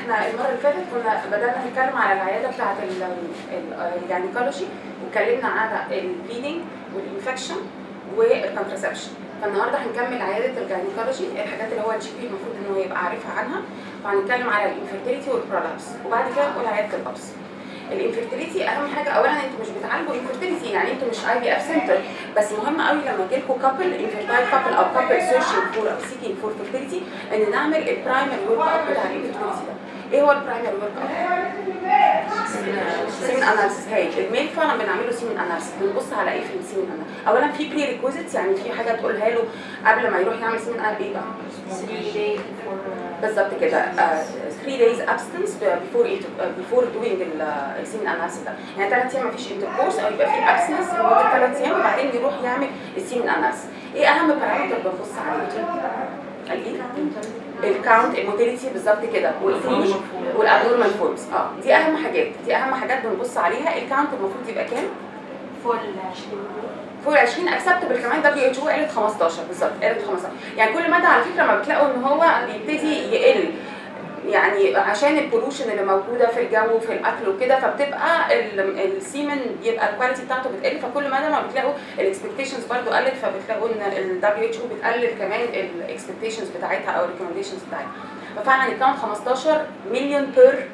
احنا المره اللي فاتت كنا بدانا نتكلم على العياده بتاعه الجاينيكولوجي واتكلمنا على البليدنج والانفكشن والكونترسبشن فالنهارده هنكمل عياده الجاينيكولوجي الحاجات اللي هو الجي بي المفروض ان هو يبقى عارفها عنها وهنتكلم على الانفيرتيليتي والبرولابس وبعد كده نقول عياده الابس الانفيرتيليتي اهم حاجه اولا انتوا مش بتعالجوا انفيرتيليتي يعني انتوا مش اي بي اف سنتر بس مهم قوي لما يجي لكم كابل انفيرتايل كابل او كابل سيرشنج فور او سيكينج فور فيرتيليتي ان نعمل البرايمري ورك اب بتاع الانفيرتيليتي ده ايه هو البرايمري ورك اب؟ سيمن اناليسيس هاي الميل فعلا بنعمل له سيمن اناليسيس بنبص على ايه في السيمن اناليسيس اولا في بري ريكوزيتس يعني في حاجه تقولها له قبل ما يروح يعمل سيمن اناليسيس ايه بقى؟ 3 days before بالظبط كده 3 days absence before before doing السيمن اناليسيس ده يعني ثلاث ايام مفيش انتركورس او يبقى في absence لمده ثلاث ايام وبعدين يروح يعمل السيمن اناليسيس ايه اهم بارامتر بنبص عليه؟ الايه؟ الكاونت الموتيليتي بالظبط كده والفينش والابنورمال فورمز اه دي اهم حاجات دي اهم حاجات بنبص عليها الكاونت المفروض يبقى كام؟ فول 20 فوق 20 اكسبتبل كمان دبليو اتش او قالت 15 بالظبط قالت 15 يعني كل مدى على فكره ما بتلاقوا ان هو بيبتدي يقل يعني عشان البولوشن اللي موجوده في الجو وفي الاكل وكده فبتبقى ال- السيمن بيبقى الكواليتي بتاعته بتقل فكل مدى ما بتلاقوا الاكسبكتيشنز برضو قلت فبتلاقوا ان الدبليو اتش او بتقلل كمان الاكسبكتيشنز بتاعتها او الريكومنديشنز بتاعتها ففعلا الكاونت 15 مليون بير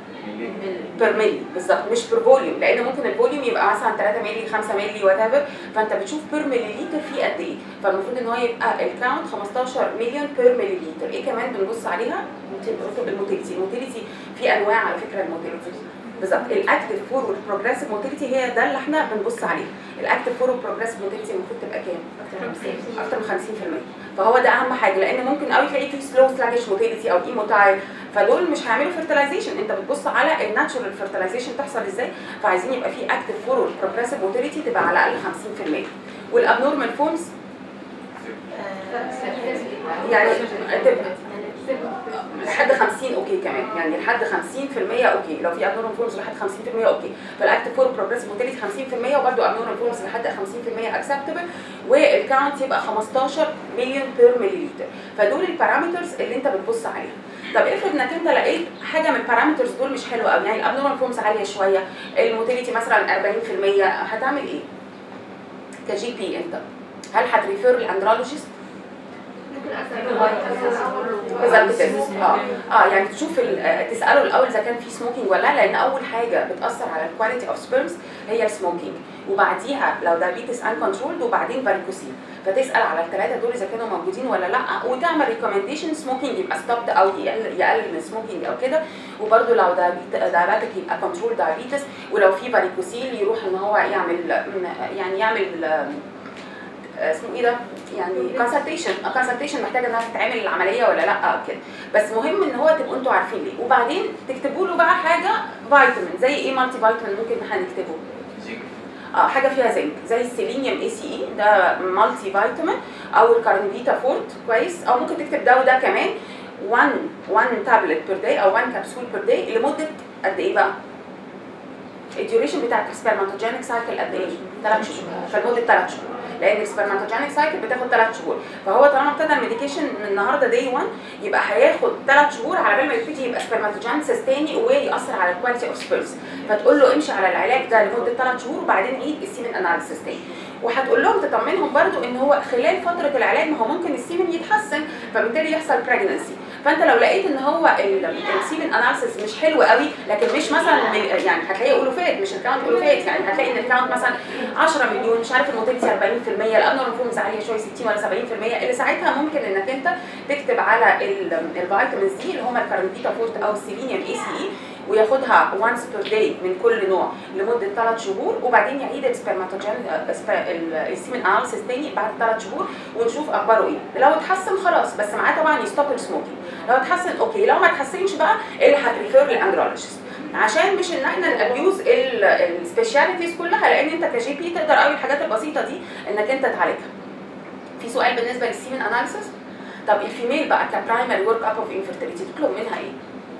بير ملي بالظبط مش بير فوليوم لان ممكن الفوليوم يبقى مثلا 3 ملي 5 ملي وات ايفر فانت بتشوف بير ملي لتر فيه قد ايه فالمفروض ان هو يبقى الكاونت 15 مليون بير ملي لتر ايه كمان بنبص عليها الموتيليتي الموتيليتي في انواع على فكره الموتيليتي بالظبط الاكتف فورورد بروجريسيف موتيليتي هي ده اللي احنا بنبص عليه الاكتف فورورد بروجريسيف موتيليتي المفروض تبقى كام؟ اكتر من 50% فهو ده اهم حاجه لان ممكن قوي تلاقي في سلو سلاجش موتيليتي او ايموتايل فدول مش هيعملوا فيرتلايزيشن انت بتبص على الناتشورال فيرتلايزيشن تحصل ازاي فعايزين يبقى في اكتف فورورد بروجريسيف موتيليتي تبقى على الاقل 50% والابنورمال فورمز يعني تبقى لحد 50 اوكي كمان يعني لحد 50% اوكي لو في ابنورمال فورمز لحد 50% اوكي فالاكتف فور بروجريس موتيليتي 50% وبرده ابنورمال فورمز لحد 50% اكسبتبل والكاونت يبقى 15 مليون بير مليلتر فدول البارامترز اللي انت بتبص عليها طب افرض انك انت لقيت حاجه من البارامترز دول مش حلوه قوي يعني الابنورمال فورمز عاليه شويه الموتيليتي مثلا 40% هتعمل ايه؟ كجي بي انت هل هتريفير الاندرولوجيست بالظبط كده اه اه يعني تشوف ال- تساله الاول اذا كان في سموكينج ولا لا لان اول حاجه بتاثر على الكواليتي اوف سبيرمز هي السموكينج وبعديها لو دايابيتس ان كنترولد وبعدين فاريكوسين فتسال على الثلاثه دول اذا كانوا موجودين ولا لا وتعمل ريكومنديشن سموكينج يبقى ستوبد او يقلل يقلل من السموكينج او كده وبرده لو دايابيتك يبقى كنترول دايابيتس ولو في فاريكوسيل يروح ان هو يعمل يعني يعمل اسمه ايه ده؟ يعني كونسلتيشن كونسلتيشن محتاجه انها تتعمل العمليه ولا لا او كده بس مهم ان هو تبقوا انتوا عارفين ليه وبعدين تكتبوا له بقى حاجه فيتامين زي ايه مالتي فيتامين ممكن احنا نكتبه اه حاجه فيها زنك زي السيلينيوم اي سي اي ده مالتي فيتامين او الكارنفيتا فورت كويس او ممكن تكتب ده وده كمان 1 1 تابلت بير داي او 1 كبسول بير داي لمده قد ايه بقى؟ الديوريشن بتاعت السبرماتوجينيك سايكل قد ايه؟ ثلاث شهور فلمده ثلاث شهور لان السبرماتوجينيك سايكل بتاخد ثلاث شهور فهو طالما ابتدى الميديكيشن من النهارده داي 1 يبقى هياخد ثلاث شهور على بال ما يبتدي يبقى سبرماتوجينيسيس تاني ويأثر على الكواليتي اوف سبيرمز فتقول له امشي على العلاج ده لمده ثلاث شهور وبعدين عيد السيمن اناليسيس تاني وهتقول لهم تطمنهم برضو ان هو خلال فتره العلاج ما هو ممكن السيمن يتحسن فبالتالي يحصل بريجنسي فانت لو لقيت ان هو السيمن اناليسيس مش حلو قوي لكن مش مثلا يعني هتلاقيه اولوفات مش الكاونت اولوفات يعني هتلاقي ان الكاونت مثلا 10 مليون مش عارف الموتيلتي 40% الابنورمال فورمز عاليه شويه 60 ولا 70% اللي ساعتها ممكن انك انت تكتب على الفيتامينز دي اللي هم الكارنفيتا فورت او السيلينيوم اي سي اي وياخدها وانس بير داي من كل نوع لمده ثلاث شهور وبعدين يعيد السبرماتوجين السيمن اناليسيس تاني بعد ثلاث شهور ونشوف اخباره ايه لو اتحسن خلاص بس معاه طبعا يستوب السموكينج لو اتحسن اوكي لو ما اتحسنش بقى اللي هتريفير للاندرولوجيست عشان مش ان احنا نابيوز السبيشاليتيز كلها لان انت كجي بي تقدر قوي الحاجات البسيطه دي انك انت تعالجها في سؤال بالنسبه للسيمن اناليسيس طب الفيميل بقى كبرايمري ورك اب اوف انفيرتيليتي تطلب منها ايه؟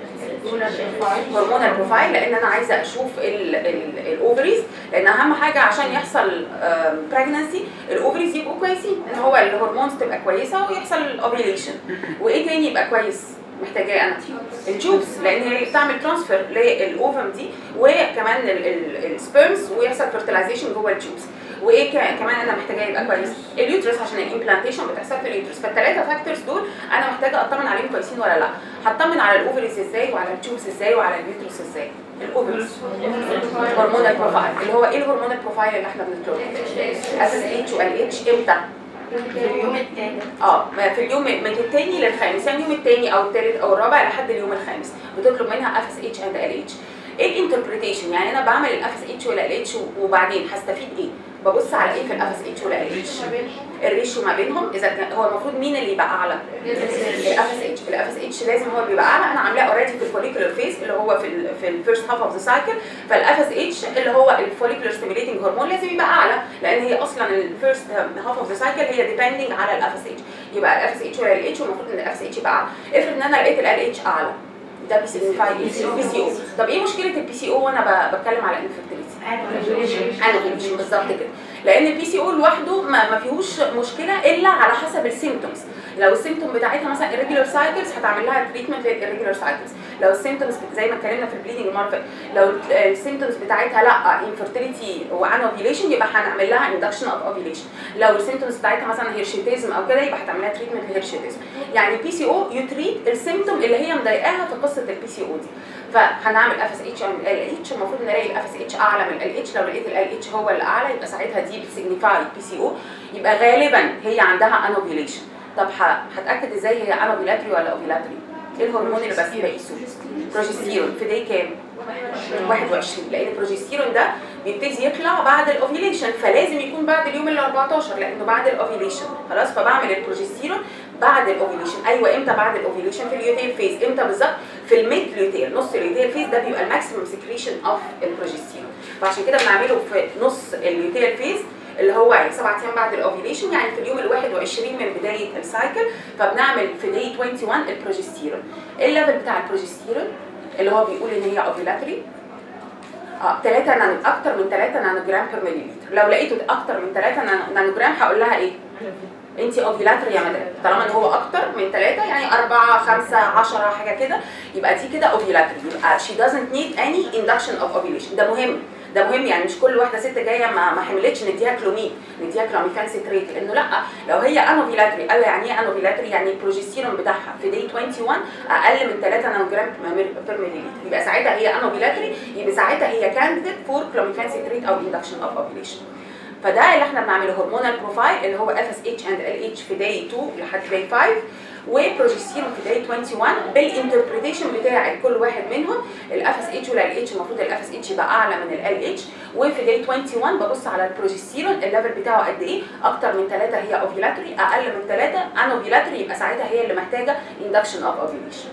هرمونال بروفايل لان انا عايزه اشوف الاوفريز لان اهم حاجه عشان يحصل بريجنسي الاوفريز يبقوا كويسين ان هو الهرمونز تبقى كويسه ويحصل اوفيليشن وايه تاني يبقى كويس محتاجاه انا التيوبس لان هي بتعمل ترانسفير للاوفم دي وكمان السبيرمز ويحصل فيرتلايزيشن جوه التيوبس وايه ك- كمان انا محتاجاه يبقى كويس اليوترس عشان الامبلانتيشن بتحصل في اليوترس فالثلاثه فاكتورز دول انا محتاجه اطمن عليهم كويسين ولا لا هطمن على الاوفريز ازاي وعلى التيوبس ازاي وعلى اليوترس ازاي الاوفريز هرمونال بروفايل اللي هو ايه الهرمونال بروفايل اللي احنا بنطلبه اس اتش وال اتش امتى في اليوم الثاني اه ما في اليوم من الثاني للخامس يعني اليوم الثاني او الثالث او الرابع لحد اليوم الخامس بتطلب منها اف اس اتش اند ال اتش ايه الانتربريتيشن يعني انا بعمل الاف اس اتش ولا ال اتش وبعدين هستفيد ايه ببص على ايه في الاف اس اتش ولا ال اتش الريشيو ما بينهم اذا كان هو المفروض مين اللي يبقى اعلى الاف اس اتش الاف اس اتش لازم هو بيبقى اعلى انا عاملاه اوريدي في الفوليكولر فيز اللي هو في ال في الفيرست هاف اوف ذا سايكل فالاف اس اتش اللي هو الفوليكولر ستيميليتنج هرمون لازم يبقى اعلى لان هي اصلا الفيرست هاف اوف ذا سايكل هي ديبندنج على الاف اس اتش يبقى الاف اس اتش ولا ال اتش والمفروض ان الاف اس اتش يبقى اعلى افرض ان انا لقيت ال اتش اعلى ده بيسيجنيفاي ايه؟ بي سي او طب ايه مشكله البي سي او وانا ب- بتكلم على انفيرتيليتي انوفيليشن بالظبط كده لان البي سي او لوحده ما, ما فيهوش مشكله الا على حسب السيمتومز لو السيمتوم بتاعتها مثلا irregular cycles هتعمل لها تريتمنت للirregular cycles لو السيمتومز زي ما اتكلمنا في البليدنج المره اللي فاتت لو السيمتومز بتاعتها لا انفيرتيليتي وانوفيليشن يبقى هنعمل لها induction of ovulation لو السيمتومز بتاعتها مثلا هيرشيتيزم او كده يبقى هتعمل لها تريتمنت للهيرشيتيزم يعني البي سي او يتريت السيمتوم اللي هي مضايقاها في قصه البي سي او دي فهنعمل اف اس اتش او ال اتش المفروض نلاقي الاف اس اتش اعلى من ال اتش لو لقيت ال اتش هو اللي اعلى يبقى ساعتها دي بتسيجنيفاي بي سي او يبقى غالبا هي عندها انوفيليشن طب ه- هتاكد ازاي هي انوفيلاتري ولا اوفيلاتري ايه الهرمون اللي بس بقيسه بروجستيرون في دي كام 21 لان البروجستيرون ده بيبتدي يطلع بعد الاوفيليشن فلازم يكون بعد اليوم ال 14 لانه بعد الاوفيليشن خلاص فبعمل البروجستيرون بعد الاوفيليشن ايوه امتى بعد الاوفيليشن في اليوتيل فيز امتى بالظبط في الميد ليوتيل نص اليوتيل فيز ده بيبقى الماكسيمم سكريشن اوف البروجستيرون فعشان كده بنعمله في نص اليوتيل فيز اللي هو يعني سبع ايام بعد الاوفيليشن يعني في اليوم ال 21 من بدايه السايكل فبنعمل في دي 21 البروجستيرون ايه الليفل بتاع البروجستيرون اللي هو بيقول ان هي اوفيلاتري اه 3 نانو اكتر من 3 نانو جرام بير مليلتر لو لقيته اكتر من 3 نانو- نانو جرام هقول لها ايه انت اوفيلاتري يا مدام طالما ان هو اكتر من 3 يعني 4 5 10 حاجه كده يبقى دي كده اوفيلاتري يبقى she doesn't need any induction of ovulation ده مهم ده مهم يعني مش كل واحده ست جايه ما, ما حملتش نديها كلومين نديها كلوميفان سيتريت لانه لا لو هي انوفيلاتري او يعني ايه انوفيلاتري يعني البروجستيرون بتاعها في دي 21 اقل من 3 نانو جرام بير مليلتر يبقى ساعتها هي انوفيلاتري يبقى ساعتها هي كانديديت فور كلوميفان سيتريت او اندكشن اوف اوفيليشن فده اللي احنا بنعمله هرمونال بروفايل اللي هو اف اس اتش اند ال اتش في داي 2 لحد داي 5 وبروجستيرون في داي 21 بالانتربريتيشن بتاع كل واحد منهم الاف اس اتش ولا ال اتش المفروض الاف اس اتش يبقى اعلى من ال اتش وفي داي 21 ببص على البروجستيرون الليفل بتاعه قد ايه اكتر من 3 هي اوفيلاتري اقل من 3 انوفيلاتري يبقى ساعتها هي اللي محتاجه اندكشن اوف اوفيليشن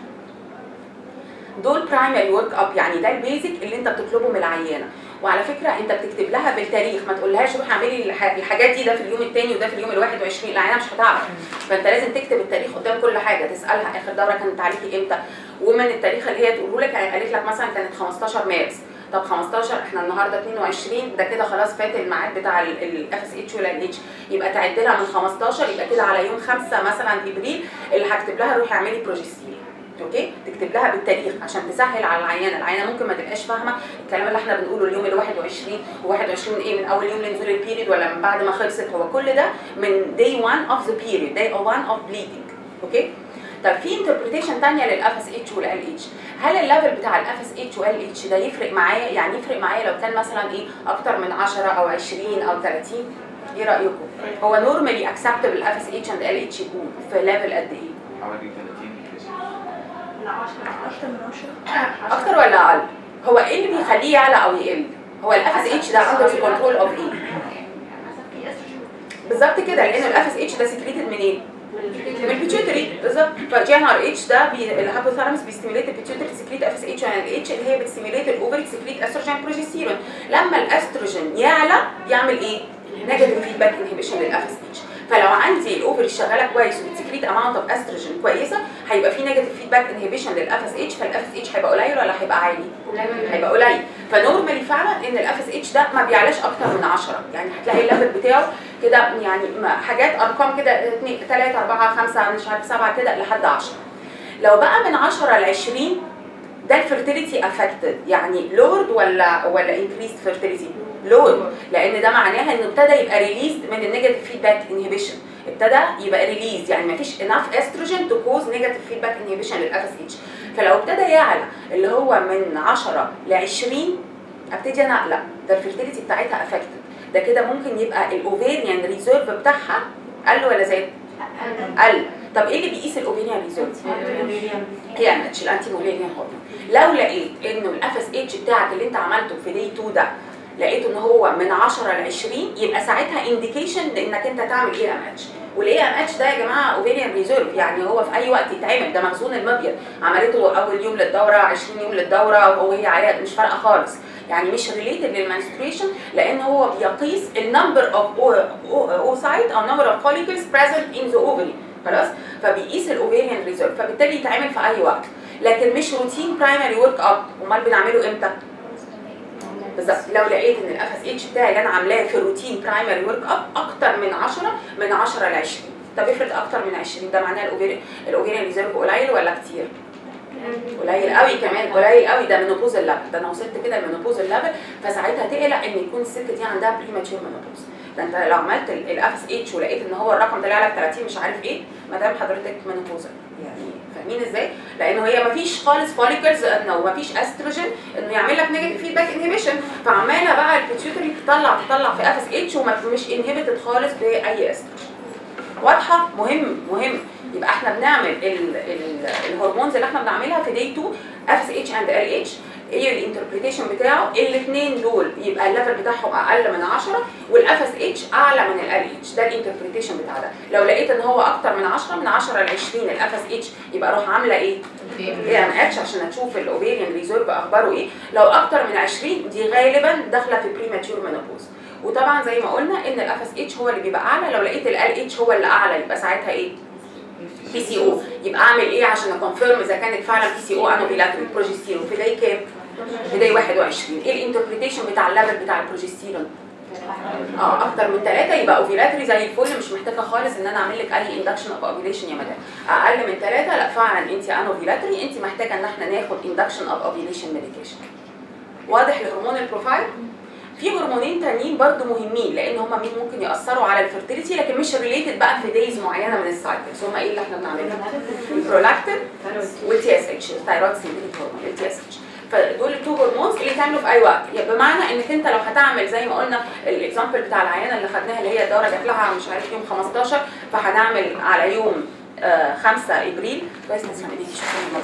دول برايمري ورك اب يعني ده البيزك اللي انت بتطلبه من العيانه وعلى فكره انت بتكتب لها بالتاريخ ما تقولهاش روحي اعملي الح- الحاجات دي ده في اليوم الثاني وده في اليوم ال 21 العيانه مش هتعرف فانت لازم تكتب التاريخ قدام كل حاجه تسالها اخر دوره كانت عليكي امتى ومن التاريخ اللي هي تقوله لك يعني قالت لك مثلا كانت 15 مارس طب 15 احنا النهارده 22 ده كده خلاص فات الميعاد بتاع الاف اس اتش ولا الاتش يبقى تعد لها من 15 يبقى كده على يوم 5 مثلا ابريل اللي هكتب لها روحي اعملي بروجستيرون اوكي تكتب لها بالتاريخ عشان تسهل على العيانه العيانه ممكن ما تبقاش فاهمه الكلام اللي احنا بنقوله اليوم ال 21 و21 ايه من اول يوم لنزول البيريد ولا من بعد ما خلصت هو كل ده من day 1 of the period day 1 of bleeding اوكي طب في انتربريتيشن ثانيه للاف اس اتش والال اتش هل الليفل بتاع الاف اس اتش والال اتش ده يفرق معايا يعني يفرق معايا لو كان مثلا ايه اكتر من 10 او 20 او 30 ايه رايكم هو نورمالي اكسبتبل الاف اس اتش اند ال اتش يكون في ليفل قد ايه حوالي 30 لا 10 اكتر من 10 اكتر ولا اقل هو ايه اللي بيخليه يعلى او يقل هو الاف اس اتش ده اندر كنترول اوف ايه بالظبط كده لان الاف اس اتش ده سكريتد منين من البيتيوتري بالظبط فجي ان ار اتش ده بي... الهايبوثالاموس بيستيميليت البيتيوتري سكريت اف اس اتش وان اتش اللي هي بتستيميليت الاوفري سكريت استروجين بروجستيرون لما الاستروجين يعلى بيعمل ايه؟ نيجاتيف فيدباك انهبيشن للاف اس اتش فلو عندي الاوفري شغاله كويس وبتسكريت اماونت اوف استروجين كويسه هيبقى في نيجاتيف فيدباك انهبيشن للاف اس اتش فالاف اس اتش هيبقى قليل ولا هيبقى عالي؟ هيبقى قليل فنورمالي فعلا ان الاف اس اتش ده ما بيعلاش اكتر من 10 يعني هتلاقي الليفل بتاعه كده يعني ما- حاجات ارقام كده 2 3 4 5 مش عارف 7 كده لحد 10 لو بقى من 10 ل 20 ده الفيرتيليتي افكتد يعني لورد ولا ولا انكريست فيرتيليتي لورد لان ده معناها انه ابتدى يبقى ريليزد من النيجاتيف فيدباك انهبيشن ابتدى يبقى ريليز يعني مفيش انف استروجين تو كوز نيجاتيف فيدباك انهبيشن للاف اس اتش فلو ابتدى يعلى اللي هو من 10 ل 20 ابتدي انا اقلق ده الفيرتيليتي بتاعتها افكتد ده كده ممكن يبقى الاوفيريان ريزيرف بتاعها قل ولا زاد؟ قل طب ايه اللي بيقيس الاوفيريان ريزيرف؟ هي اتش الانتي مولينيان هرمون لو لقيت انه الاف اس اتش بتاعك اللي انت عملته في دي 2 ده لقيت ان هو من 10 ل 20 يبقى ساعتها انديكيشن لانك انت تعمل اي ام اتش والاي ام اتش ده يا جماعه اوفيريان ريزيرف يعني هو في اي وقت يتعمل ده مخزون المبيض عملته اول يوم للدوره 20 يوم للدوره وهي عيال مش فارقه خالص يعني مش ريليتد للمنستريشن لان هو بيقيس النمبر اوف اوسايت او نمبر اوف فوليكلز بريزنت ان ذا اوفري خلاص فبيقيس الاوفيريان ريزيرف فبالتالي يتعمل في اي وقت لكن مش روتين برايمري ورك اب امال بنعمله امتى؟ بالظبط لو لقيت ان الاف اس اتش بتاعي اللي انا عاملاه في الروتين برايمري ورك اب اكتر من 10 من 10 ل 20 طب افرض اكتر من 20 ده معناه الاوفيريان الاوفيريان ريزيرف قليل ولا كتير؟ قليل قوي كمان قليل قوي ده منوبوزال ليفل ده انا وصلت كده المنوبوزال ليفل فساعتها تقلق ان يكون الست دي عندها بريماتشور منوبوز ده انت لو عملت الاف اس اتش ولقيت ان هو الرقم طلع لك 30 مش عارف ايه ما دام حضرتك منوبوزال يعني فاهمين ازاي؟ لانه هي ما فيش خالص فوليكلز انه ما فيش استروجين انه يعمل لك نيجاتيف فيدباك انهبيشن فعماله بقى البيتيوتري تطلع تطلع في اف اس اتش ومش انهبيتد خالص باي استروجين واضحه مهم مهم يبقى احنا بنعمل ال ال الهرمونز اللي احنا بنعملها في دي 2 اف اس اتش اند ال اتش ايه الانتربريتيشن بتاعه الاثنين دول يبقى الليفل بتاعهم اقل من 10 والاف اس اتش اعلى من ال اتش ده الانتربريتيشن بتاع ده لو لقيت ان هو اكتر من 10 من 10 ل 20 الاف اس اتش يبقى اروح عامله ايه؟ اي ام اتش عشان اشوف الاوفيريان ريزيرف اخباره ايه لو اكتر من 20 دي غالبا داخله في بريماتشور مينوبوز وطبعا زي ما قلنا ان الاف اس اتش هو اللي بيبقى اعلى لو لقيت ال اتش هو اللي اعلى يبقى ساعتها ايه؟ بي سي او يبقى اعمل ايه عشان اكونفيرم اذا كانت فعلا بي سي او انوفيلاتوري بروجستيرون في داي كام؟ في داي 21 ايه الانتربريتيشن بتاع الليفل بتاع البروجستيرون؟ اه اكتر من ثلاثه يبقى اوفيلاتري زي الفل مش محتاجه خالص ان انا اعمل لك اي اندكشن اوف اوفيليشن يا مدام اقل من ثلاثه لا فعلا انت انوفيلاتري انت محتاجه ان احنا ناخد اندكشن اوف اوفيليشن ميديكيشن واضح الهرمون البروفايل في هرمونين تانيين برضو مهمين لان هم مين ممكن ياثروا على الفيرتيليتي لكن مش ريليتد بقى في دايز معينه من السايكلز هم ايه اللي احنا بنعملها؟ البرولاكتين والتي اس اتش الثايرويد سيمبيتيك هرمون التي اس اتش فدول التو هرمونز اللي تعملوا في اي وقت يعني بمعنى انك انت لو هتعمل زي ما قلنا الاكزامبل بتاع العيانه اللي خدناها اللي هي الدوره جات لها مش عارف يوم 15 فهنعمل على يوم آه 5 ابريل كويس تسمعي دي شكرا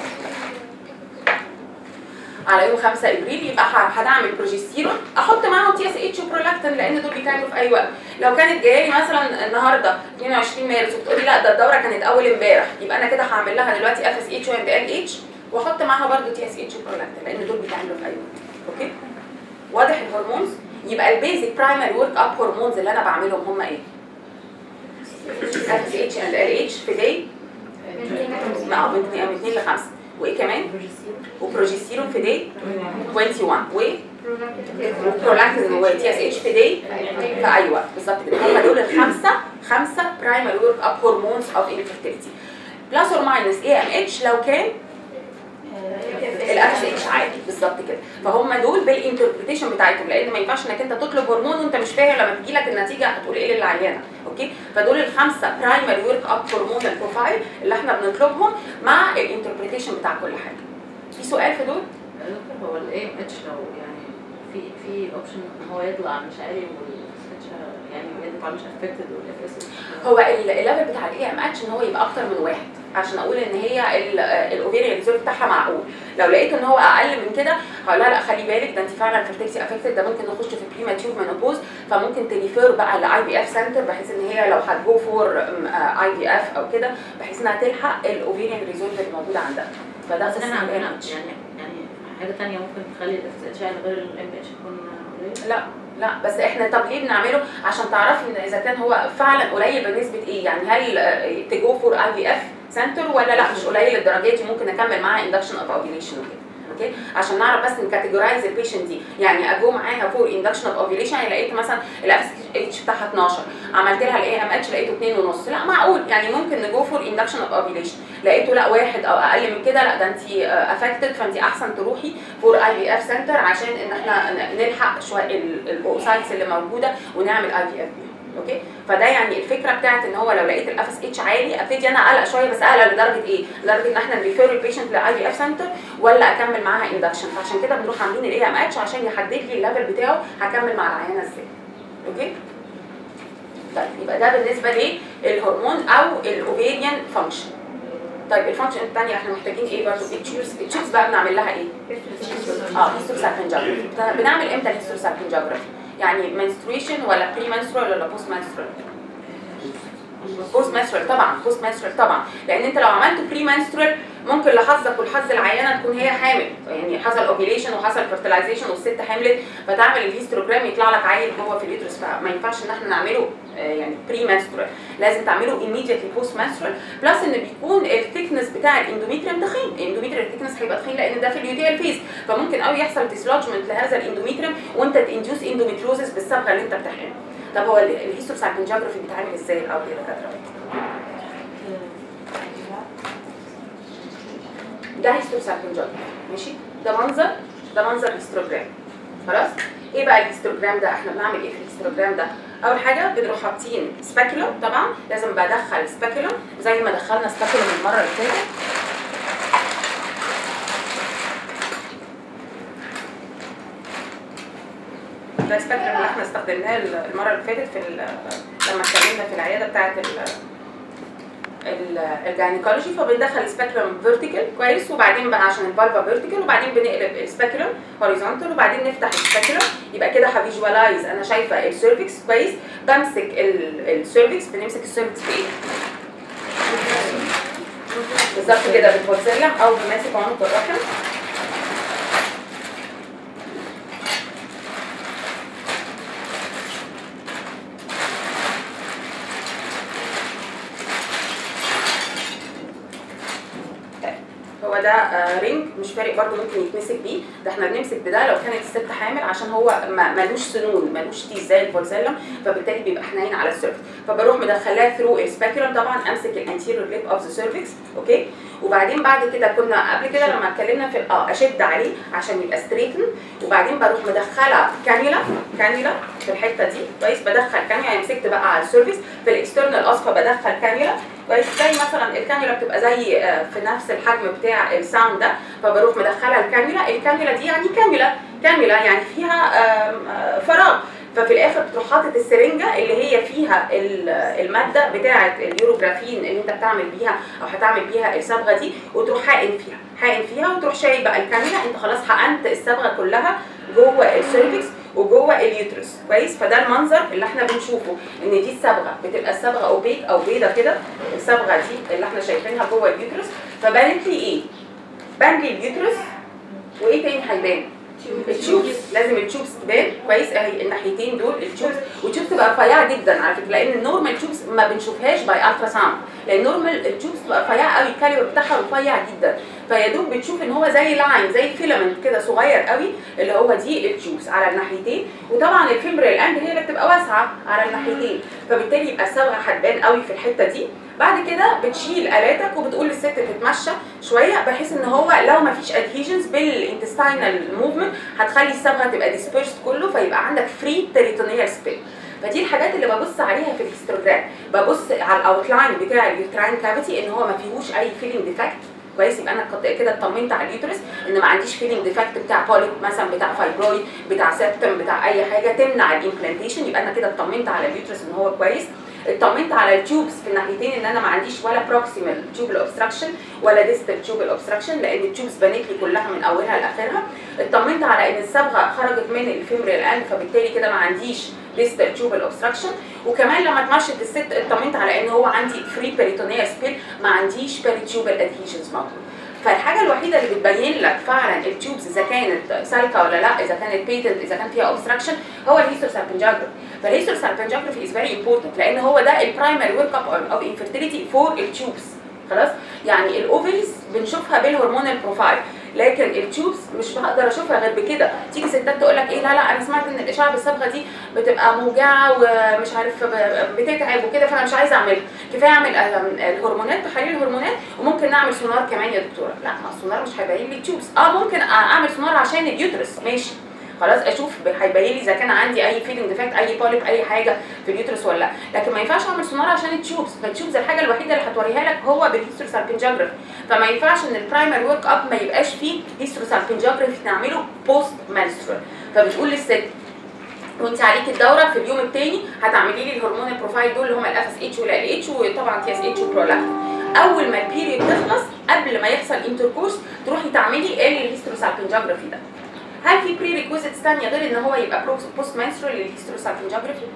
على يوم 5 ابريل يبقى هنعمل بروجستيرون احط معاهم تي اس اتش وبرولاكتين لان دول بيتعملوا في اي وقت لو كانت جايه لي مثلا النهارده 22 مارس وبتقولي لا ده الدوره كانت اول امبارح يبقى انا كده هعمل لها دلوقتي اف اس اتش واند ال اتش واحط معاها برده تي اس اتش وبرولاكتين لان دول بيتعملوا في اي وقت اوكي واضح الهرمونز يبقى البيزك برايمري ورك اب هرمونز اللي انا بعملهم هم ايه؟ اف اس اتش اند ال اتش في داي اه من 2 ل 5 وايه كمان؟ وبروجستيرون في داي 21 و وبرولاكتين وتي اس اتش في داي في اي وقت بالظبط كده هم دول الخمسه خمسه برايمري ورك اب هرمونز اوف انفيرتيليتي بلس اور ماينس اي ام اتش لو كان الاف اتش عادي بالظبط كده فهم دول بالانتربريتيشن بتاعتهم لان ما ينفعش انك انت تطلب هرمون وانت مش فاهم لما تجي لك النتيجه هتقول ايه للعيانه اوكي فدول الخمسه برايمري ورك اب هرمونال بروفايل اللي احنا بنطلبهم مع الانتربريتيشن بتاع كل حاجه في سؤال في دول دكتور هو الاي ام اتش لو يعني في في اوبشن ان هو يطلع مش عالي والاتش يعني يطلع مش افكتد والاف اس هو الليفل بتاع الاي ام اتش ان هو يبقى اكتر من واحد عشان اقول ان هي الاوفيريان ريزيرف بتاعها معقول لو لقيت ان هو اقل من كده هقول لها لا خلي بالك ده انت فعلا فيرتيلتي افكتد ده ممكن نخش في بريماتيور مينوبوز فممكن تريفير بقى لاي بي اف سنتر بحيث ان هي لو هتجو فور اي بي اف او كده بحيث انها تلحق الاوفيريان ريزيرف اللي موجوده عندها فده بس احنا قصة عندنا ال AMH. يعني يعني حاجه ثانيه ممكن تخلي الاف اتش غير الام اتش يكون قليل لا لا بس احنا طب ليه بنعمله عشان تعرفي ان اذا كان هو فعلا قليل بنسبه ايه يعني هل تجو فور اي في اف سنتر ولا لا مش قليل للدرجه دي ممكن اكمل معاها اندكشن اوف اوفيليشن وكده اوكي عشان نعرف بس نكاتيجورايز البيشنت دي يعني اجو معاها فور اندكشن اوف اوفيليشن يعني لقيت مثلا الاف اتش بتاعها 12 عملت لها الاي ام اتش لقيته 2 ونص لا معقول يعني ممكن نجو فور اندكشن اوف اوفيليشن لقيته لا واحد او اقل من كده لا ده انت افكتد فانت احسن تروحي فور اي في اف سنتر عشان ان احنا ن- نلحق شويه الاوسايتس اللي موجوده ونعمل اي في اف اوكي فده يعني الفكره بتاعت ان هو لو لقيت الاف اس اتش عالي ابتدي انا اقلق شويه بس اقلق لدرجه ايه؟ لدرجه ان احنا نريفير البيشنت لاي في اف سنتر ولا اكمل معاها اندكشن فعشان كده بنروح عاملين الاي ام اتش عشان يحدد لي الليفل بتاعه هكمل مع العيانه ازاي اوكي طيب يبقى ده بالنسبه للهرمون او الاوفيريان فانكشن طيب الفانكشن الثانيه احنا محتاجين ايه برضه التشوز التشوز بقى بنعمل لها ايه اه هيستوسالفنجوجرافي بنعمل امتى الهيستوسالفنجوجرافي يعني منستريشن ولا بري منسترال ولا بوست منسترال بوست منسترال طبعا بوست منسترال طبعا لان انت لو عملت بري منسترال ممكن لحظك ولحظ العيانه تكون هي حامل يعني حصل اوفيليشن وحصل فيرتلايزيشن والست حملت فتعمل الهيستوجرام يطلع لك عيل جوه في اليوترس فما ينفعش ان احنا نعمله آه، يعني بري منسترال لازم تعمله immediately بوست منسترال بلس ان بيكون الثيكنس بتاع الاندوميتريوم تخين الاندوميتريوم الثيكنس هيبقى تخين لان ده في اليوتيال فيز فممكن قوي يحصل ديسلوجمنت لهذا الاندوميتريوم وانت تنديوس اندوميتروزس بالصبغه اللي انت بتحقنها طب هو الهيستوسالفنجوجرافي بيتعمل ازاي الاول يا دكاتره ده هيستوسالفنجوجرافي ماشي ده منظر ده منظر هيستوجرام خلاص ايه بقى الهيستوجرام ده احنا بنعمل ايه في الهيستوجرام ده اول حاجه بنروح حاطين سباكيولم طبعا لازم بدخل سباكيولم زي ما دخلنا سباكيولم المره اللي فاتت ده السباكيولم اللي احنا استخدمناه المره اللي فاتت في ال- لما اتكلمنا في العياده بتاعه الجاينيكولوجي فبندخل السباكيولم فيرتيكال كويس وبعدين بقى عشان الفالفا فيرتيكال وبعدين بنقلب السباكيولم هوريزونتال وبعدين نفتح السباكيولم يبقى كده هفيجواليز انا شايفه السيرفكس كويس بمسك السيرفكس بنمسك السيرفكس بايه؟ بالظبط كده بالفورسيلم او بماسك عنق الرحم هو ده آه، رينج مش فارق برضو ممكن يتمسك بيه ده احنا بنمسك بده لو كانت الست حامل عشان هو ما- ملوش سنون ملوش تيز زي الفولسيلم فبالتالي بيبقى حنين على السيرفكس فبروح مدخلاه ثرو السباكيولم طبعا امسك الانتيريور ليب اوف ذا سيرفكس اوكي وبعدين بعد كده كنا قبل كده لما اتكلمنا في اه اشد عليه عشان يبقى ستريتن وبعدين بروح مدخله كانيولا كانيولا في الحته دي كويس بدخل كانيولا يعني مسكت بقى على السيرفكس في الاكسترنال اصفى بدخل كانيولا كويس زي مثلا الكانيولا بتبقى زي آه، في نفس الحجم بتاع الساوند ده فبروح مدخلها الكانيولا الكانيولا دي يعني كانيولا كانيولا يعني فيها آم، آه، فراغ ففي الاخر بتروح حاطط السرنجه اللي هي فيها ال- الماده بتاعه اليوروجرافين اللي انت بتعمل بيها او هتعمل بيها الصبغه دي وتروح حاقن فيها حاقن فيها وتروح شايل بقى الكانيولا انت خلاص حقنت الصبغه كلها جوه السيرفكس وجوه اليوترس كويس فده المنظر اللي احنا بنشوفه ان دي الصبغه بتبقى الصبغه اوبيك او بيضه كده الصبغه دي اللي احنا شايفينها جوه اليوترس فبانت لي ايه؟ بان لي اليوترس وايه تاني هيبان؟ التيوبس لازم التيوبس تبان كويس اهي الناحيتين دول التيوبس والتيوبس تبقى رفيعه جدا على فكره لان النورمال تيوبس ما بنشوفهاش باي الترا ساوند لان النورمال التيوبس تبقى رفيعه قوي الكاليبر بتاعها رفيع جدا فيا دوب بتشوف ان هو زي لاين زي فيلامنت كده صغير قوي اللي هو دي التيوبس على الناحيتين وطبعا الفيمبرال اند هي اللي بتبقى واسعه على الناحيتين فبالتالي يبقى الصبغه هتبان قوي في الحته دي بعد كده بتشيل الاتك وبتقول للست تتمشى شويه بحيث ان هو لو ما فيش ادهيجنز بالانتستينال موفمنت هتخلي الصبغه تبقى ديسبيرس كله فيبقى عندك فري تريتونيال سبيل فدي الحاجات اللي ببص عليها في الهيستوجرام ببص على الاوتلاين بتاع اليوتراين كافيتي ان هو ما فيهوش اي فيلينج ديفكت كويس يبقى انا كنت كده اطمنت على اليوترس ان ما عنديش فيلينج ديفكت بتاع بوليب مثلا بتاع فايبرويد بتاع سيبتم بتاع اي حاجه تمنع الامبلانتيشن يبقى انا كده اطمنت على اليوترس ان هو كويس اطمنت على التيوبس في الناحيتين ان انا ما عنديش ولا بروكسيمال تيوبل اوبستراكشن ولا ديستال تيوبل اوبستراكشن لان التيوبس بنت لي كلها من اولها لاخرها اطمنت على ان الصبغه خرجت من الفيمرال اند فبالتالي كده ما عنديش ديستال تيوبل اوبستراكشن وكمان لما اتمشت الست اطمنت على ان هو عندي فري بيريتونيال سبيل ما عنديش بيريتيوبل ادهيشنز موجود فالحاجه الوحيده اللي بتبين لك فعلا التيوبس اذا كانت سالكه ولا لا اذا كانت بيتنت اذا كان فيها اوبستراكشن هو الهيستوسالبنجاجرافي فالهيستوسالبنجاجرافي از فيري امبورتنت لان هو ده البرايمري ورك اب اوف انفيرتيليتي فور التيوبس خلاص يعني الاوفريز بنشوفها بالهرمونال بروفايل لكن التيوبس مش بقدر اشوفها غير بكده تيجي ستات تقول لك ايه لا لا انا سمعت ان الاشعه بالصبغه دي بتبقى موجعه ومش عارف ب- بتتعب وكده فانا مش عايزه اعملها كفايه اعمل آم، الهرمونات تحاليل الهرمونات وممكن نعمل سونار كمان يا دكتوره لا ما السونار مش هيبين لي التيوبس اه ممكن اعمل سونار عشان اليوترس ماشي خلاص اشوف ب- هيبين لي اذا كان عندي اي فيلنج ديفكت اي بوليب اي حاجه في اليوترس ولا لا لكن ما ينفعش اعمل سونار عشان التيوبس فالتيوبس الحاجه الوحيده اللي هتوريها لك هو بالهيستروسالبنجوجرافي فما ينفعش ان البرايمري ورك اب ما يبقاش فيه هيستروسالبنجوجرافي نعمله بوست مانسترال فبتقول للست وانت عليكي الدوره في اليوم الثاني هتعملي لي الهرمون البروفايل دول اللي هم الاف اس اتش والال اتش وطبعا تي اس اتش وبرولاكتين اول ما البيريود تخلص قبل ما يحصل انتركورس تروحي تعملي الهيستروسالبنجوجرافي ده هل في بري ريكويزيتس ثانيه غير ان هو يبقى بوست منسترال للهيستروسالبنجوجرافي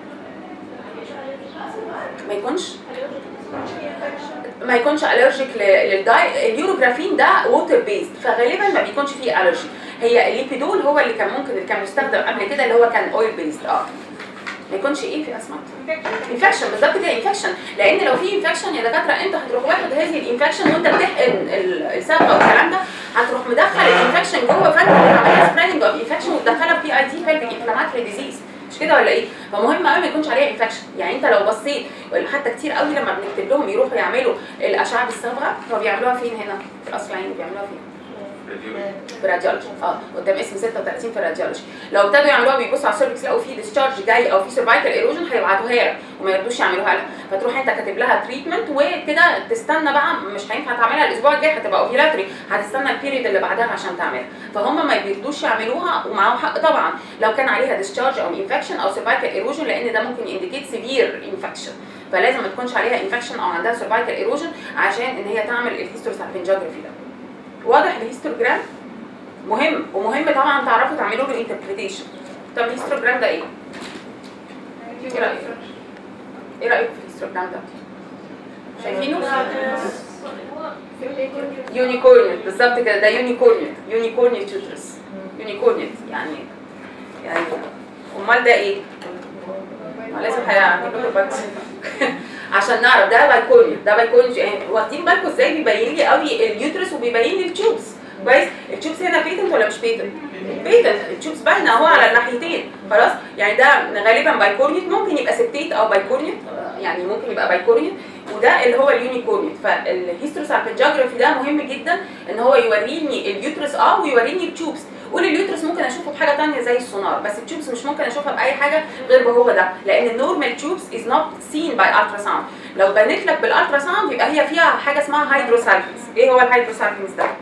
ما يكونش ما يكونش الرجيك للداي اليوروجرافين ده ووتر بيست فغالبا ما بيكونش فيه الرجي هي الليبيدول هو اللي كان ممكن اللي كان مستخدم قبل كده اللي هو كان اويل بيست اه ما يكونش ايه في اسماء انفكشن بالظبط كده انفكشن لان لو في انفكشن يا دكاتره انت هتروح واخد هذه الانفكشن وانت بتحقن ال- الصبغه والكلام ده هتروح مدخل الانفكشن جوه فانت بتعملها سبريدنج اوف انفكشن وتدخلها في بي اي دي بيلفيك انفلاماتوري ديزيز مش كده ولا ايه؟ فمهم قوي ما يكونش عليها انفكشن يعني انت لو بصيت حتى كتير قوي لما بنكتب لهم يروحوا يعملوا الاشعه بالصبغه هو بيعملوها فين هنا؟ في القصر العيني بيعملوها فين؟ في الراديولوجي اه قدام اسم 36 في الراديولوجي لو ابتدوا يعملوها بيبصوا على السيرفكس لقوا في ديسشارج جاي او في سيرفايكال ايروجن هيبعتوها لك وما يردوش يعملوها لك فتروح انت كاتب لها تريتمنت وكده تستنى بقى مش هينفع تعملها الاسبوع الجاي هتبقى اوفيلاتري هتستنى البيريد اللي بعدها عشان تعملها فهم ما بيردوش يعملوها ومعاهم حق طبعا لو كان عليها ديسشارج او انفكشن او سيرفايكال ايروجن لان ده ممكن ينديكيت سيفير انفكشن فلازم ما تكونش عليها انفكشن او عندها سيرفايكال ايروجن عشان ان هي تعمل الهيستوسالبنجوجرافي ده واضح الهيستوجرام مهم ومهم طبعا تعرفوا تعملوا له انتربريتيشن طب الهيستوجرام ده ايه؟ ايه رايك؟ ايه رايكم في الهيستوجرام ده؟ شايفينه؟ يونيكورنيت بالظبط كده ده يونيكورنيت يونيكورنيت يوترس يونيكورنيت يعني يعني امال ده ايه؟ ما لازم هنجيب له بات عشان نعرف ده بايكونيت ده بايكونيت يعني واخدين بالكم ازاي بيبين لي قوي اليوترس وبيبين لي التيوبس كويس التيوبس هنا بيتنت ولا مش بيتنت؟ بيتنت التيوبس باينه اهو على الناحيتين خلاص يعني ده غالبا بايكورنيت ممكن يبقى سبتيت او بايكورنيت يعني ممكن يبقى بايكورنيت وده اللي هو اليونيكورنيت فالهيستروسالبنجوجرافي ده مهم جدا ان هو يوريني اليوترس اه ويوريني التيوبس قول اليوترس ممكن اشوفه بحاجه ثانيه زي السونار بس التيوبس مش ممكن اشوفها باي حاجه غير بهو ده لان النورمال تيوبس از نوت سين باي الترا ساوند لو بنت لك بالالترا ساوند يبقى هي فيها حاجه اسمها هيدروسالفينس ايه هو الهيدروسالفينس ده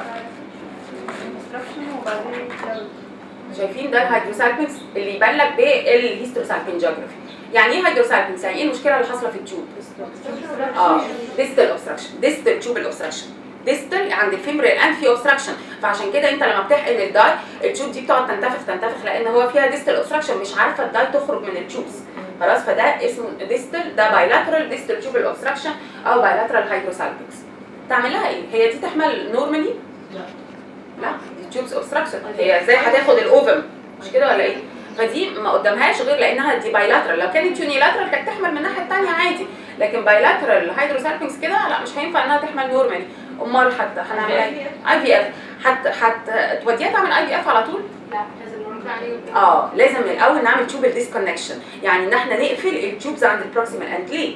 شايفين ده الهيدروسالفينس اللي يبان لك بالهيستروسالفنجوجرافي يعني ايه هيدروسالفينس يعني ايه المشكله اللي حاصله في التيوب اه ديستال اوبستراكشن ديستال تيوبال اوبستراكشن ديستال عند الفيمرال اند في اوبستراكشن فعشان كده انت لما بتحقن الداي التيوب دي بتقعد تنتفخ تنتفخ لان هو فيها ديستال اوبستراكشن مش عارفه الداي تخرج من التيوبس خلاص فده اسمه ديستال ده بايلاترال ديستال تيوبال اوبستراكشن او بايلاترال هيدروسالفينس تعمل لها ايه؟ هي دي تحمل نورمالي؟ لا. لا دي تيوبس اوبستراكشن هي ازاي هتاخد الاوفم مش كده ولا ايه؟ فدي ما قدامهاش غير لانها دي بايلاترال لو كانت يونيلاترال كانت تحمل من الناحيه الثانيه عادي لكن بايلاترال هيدروسالفينكس كده لا مش هينفع انها تحمل نورمالي امال حتى هنعمل ايه؟ اي في اف حتى حتى توديها تعمل اي في اف على طول؟ لا لازم نرجع عليه اه لازم من الاول نعمل تيوب ديسكونكشن يعني ان احنا نقفل التيوبز عند البروكسيمال اند ليه؟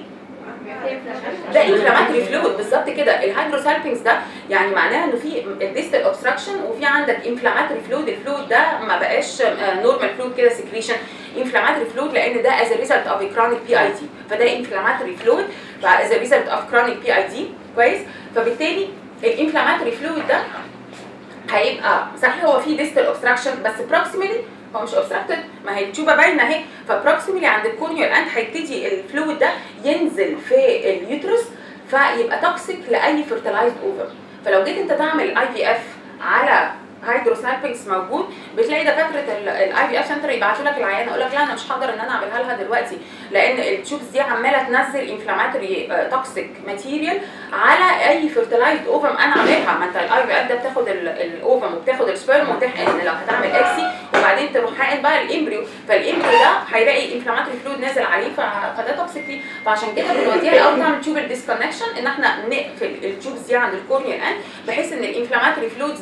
ده انفلاماتوري فلويد بالظبط كده الهيدروسالبينجز ده يعني معناها انه في الديستال اوبستراكشن وفي عندك انفلاماتوري فلويد الفلويد ده ما بقاش نورمال فلويد كده سكريشن انفلاماتوري فلويد لان ده از ريزلت اوف كرونيك بي اي دي فده انفلاماتوري فلويد از ريزلت اوف كرونيك بي اي دي كويس فبالتالي الانفلاماتوري فلويد ده هيبقى صحيح هو في ديستال اوبستراكشن بس بروكسيمالي هو مش اوبستراكتد ما هي التيوبه باينه اهي فبروكسيمالي عند الكورنيال اند هيبتدي الفلويد ده ينزل في اليوترس فيبقى توكسيك لاي فيرتلايزد اوفر فلو جيت انت تعمل اي في اف على هيدروسالبينكس موجود بتلاقي دكاتره الاي في اف سنتر يبعتوا لك العيان يقول لك لا انا مش هقدر ان انا اعملها لها دلوقتي لان التيوبس دي عماله تنزل انفلاماتوري توكسيك ماتيريال على اي فيرتلايزد اوفم انا عاملها ما انت الاي في اف ده بتاخد الاوفم وبتاخد السبيرم وتحقن لو هتعمل اكسي وبعدين تروح حاقن بقى الامبريو فالامبريو ده هيلاقي انفلاماتوري فلويد نازل عليه ف- فده توكسيك ليه فعشان كده بنوديها الاول نعمل تيوبل ديسكونكشن ان احنا نقفل التيوبس دي عند الكورنيال اند بحيث ان الانفلاماتوري فلويدز ده ما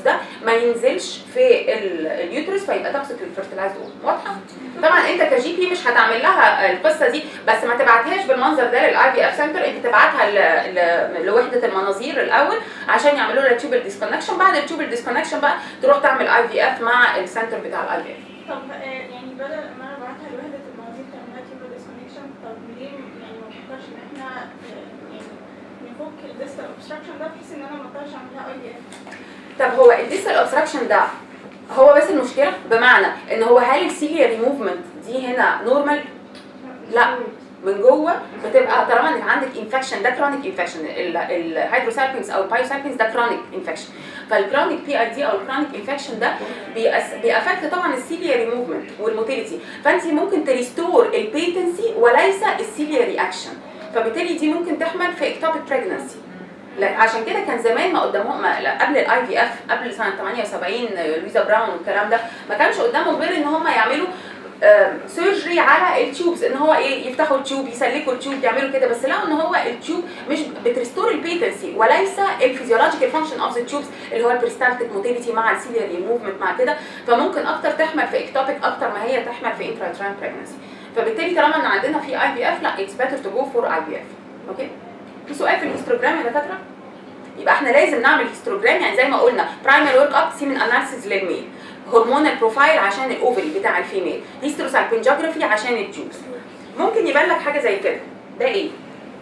ما ينزلش في ال- اليوترس فيبقى توكسيك للفيرتلايزد اوم واضحه طبعا انت كجي بي مش هتعمل لها القصه دي بس ما تبعتهاش بالمنظر ده للاي في اف سنتر انت تبعتها ل- ل- لوحده المناظير الاول عشان يعملوا لها تيوبل ديسكونكشن بعد التيوبل ديسكونكشن بقى تروح تعمل اي في اف مع السنتر بتاع الاي في اف طب آه، يعني بدل ما انا ابعتها لوحده المواضيع تعملها تيوبر ديسكونكشن طب ليه يعني ما نفكرش ان احنا آه، يعني نفك الديستال اوبستراكشن ده بحيث ان انا ما اقدرش اعملها اي دي اف طب هو الديستال اوبستراكشن ده هو بس المشكله بمعنى ان هو هل السيليا ريموفمنت دي هنا نورمال لا من جوه بتبقى طالما انك عندك انفكشن ده كرونيك انفكشن الهيدروسالبينز او البايوسالبينز ده كرونيك انفكشن فالكرونيك بي اي دي او الكرونيك انفكشن ده بيأس- بيأفكت طبعا السيليا ريموفمنت والموتيليتي فانت ممكن تريستور البيتنسي وليس السيليا رياكشن فبالتالي دي ممكن تحمل في اكتوبيك بريجنسي لا عشان كده كان زمان ما قدامهم ما لا، قبل الاي في اف قبل سنه 78 لويزا براون والكلام ده ما كانش قدامهم غير ان هم يعملوا سيرجري على التيوبز ان هو ايه يفتحوا التيوب يسلكوا التيوب يعملوا كده بس لقوا ان هو التيوب مش بتريستور البيتنسي وليس الفيزيولوجيكال فانكشن اوف ذا تيوبز اللي هو البريستالتيك موتيليتي مع السيلياري موفمنت مع كده فممكن اكتر تحمل في اكتوبيك اكتر ما هي تحمل في انتراتران بريجنسي فبالتالي طالما ان عندنا في اي في اف لا اتس بيتر تو جو فور اي في اف اوكي في سؤال في الهيستوجرام يا دكاتره يبقى احنا لازم نعمل هيستوجرام يعني زي ما قلنا برايمري ورك اب سيمن اناليسيز للميل هرمونال بروفايل عشان الاوفري بتاع الفيميل هيستروسالبنجوجرافي عشان التيوبس ممكن يبان لك حاجه زي كده ده ايه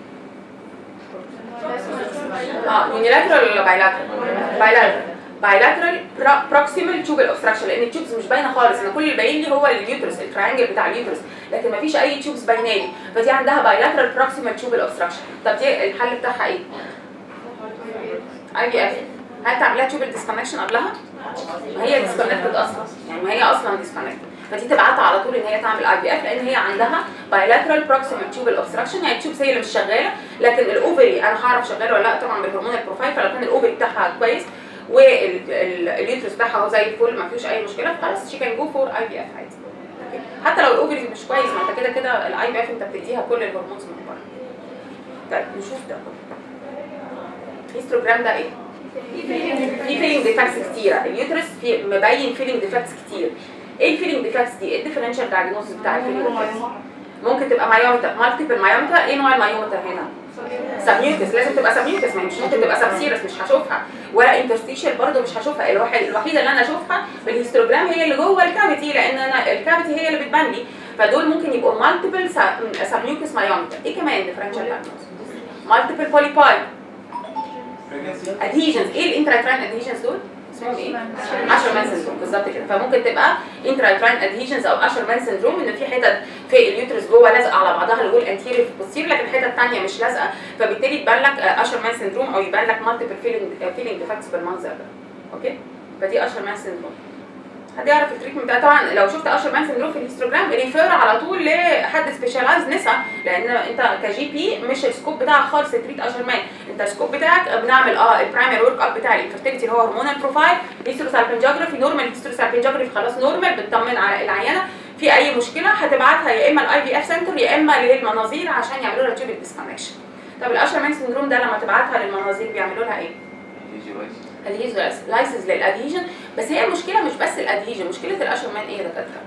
اه يونيلاترال ولا بايلاترال بايلاترال بايلاترال بروكسيمال تيوبل اوبستراكشن لان التيوبس مش باينه خالص انا كل اللي باين لي هو اليوترس التراينجل بتاع اليوترس لكن مفيش اي تيوبس باينه لي فدي عندها بايلاترال بروكسيمال تيوبل اوبستراكشن طب دي الحل بتاعها ايه؟ اي بي اف هل تعملها تيوبل ديسكونكشن قبلها؟ ما هي ديسكونكتد اصلا يعني ما هي اصلا ديسكونكتد فدي تبعتها على طول ان هي تعمل اي بي اف لان هي عندها بايلاترال بروكسيمال تيوبل اوبستراكشن يعني التيوبس هي اللي مش شغاله لكن الاوفري انا هعرف شغاله ولا لا طبعا بالهرمونال بروفايل فلو كان الاوفري بتاعها كويس واليوترس بتاعها هو زي الفل ما فيهوش اي مشكله خلاص شي كان جو فور اي بي اف عادي أوكي. حتى لو الاوفري مش كويس ما انت كده كده الاي بي اف انت بتديها كل الهرمونز من بره طيب نشوف ده هيستوجرام ده ايه؟ في فيلينج ديفكتس كتيره اليوترس في مبين فيلينج ديفكتس كتير ايه الفيلينج ديفكتس دي؟ ايه الديفرنشال دايجنوستس بتاع الفيلينج ديفكتس؟ ممكن تبقى مايومتر مالتيبل مايومتر ايه نوع المايومتر هنا؟ سبميوتس لازم تبقى سبميوتس ما هي مش ممكن تبقى سبسيرس مش هشوفها ولا انترستيشال برضه مش هشوفها الوحيد الوحيده اللي انا اشوفها بالهيستوجرام هي اللي جوه الكافيتي لان انا الكافيتي هي اللي بتبان لي فدول ممكن يبقوا مالتيبل سبميوتس مايومتر ايه كمان ديفرنشال دايجنوستس؟ مالتيبل بوليباي ادهيجنز ايه الانتراتران ادهيجنز دول؟ اسمهم ايه؟ اشر مان سندروم بالظبط كده فممكن تبقى انتراتران ادهيجنز او اشر مان سندروم ان في حتت في اليوترس جوه لازقه على بعضها اللي هو الانتيريور في البوستير لكن حتت ثانيه مش لازقه فبالتالي تبان لك اشر مان سندروم او يبان لك مالتيبل فيلينج فيلينج ديفكتس بالمنظر ده اوكي فدي اشر مان سندروم حد يعرف التريتمنت ده طبعا لو شفت اشر مان سندروم في الهيستوجرام ريفير على طول لحد سبيشالايز نسا لان انت كجي بي مش السكوب بتاعك خالص تريت اشر مان انت السكوب بتاعك بنعمل اه البرايمري ورك اب بتاع الانفرتيلتي اللي هو هرمونال بروفايل هيستروسالبنجوجرافي نورمال هيستروسالبنجوجرافي خلاص نورمال بتطمن على العيانه في اي مشكله هتبعتها يا اما الاي في اف سنتر يا اما للمناظير عشان يعملوا لها تيوب ديسكونكشن طب الاشر مان سندروم ده لما تبعتها للمناظير بيعملوا لها ايه؟ لايسنس للادهيجن بس هي المشكله مش بس الادهيجن مشكله الاشر مان ايه يا دكاتره؟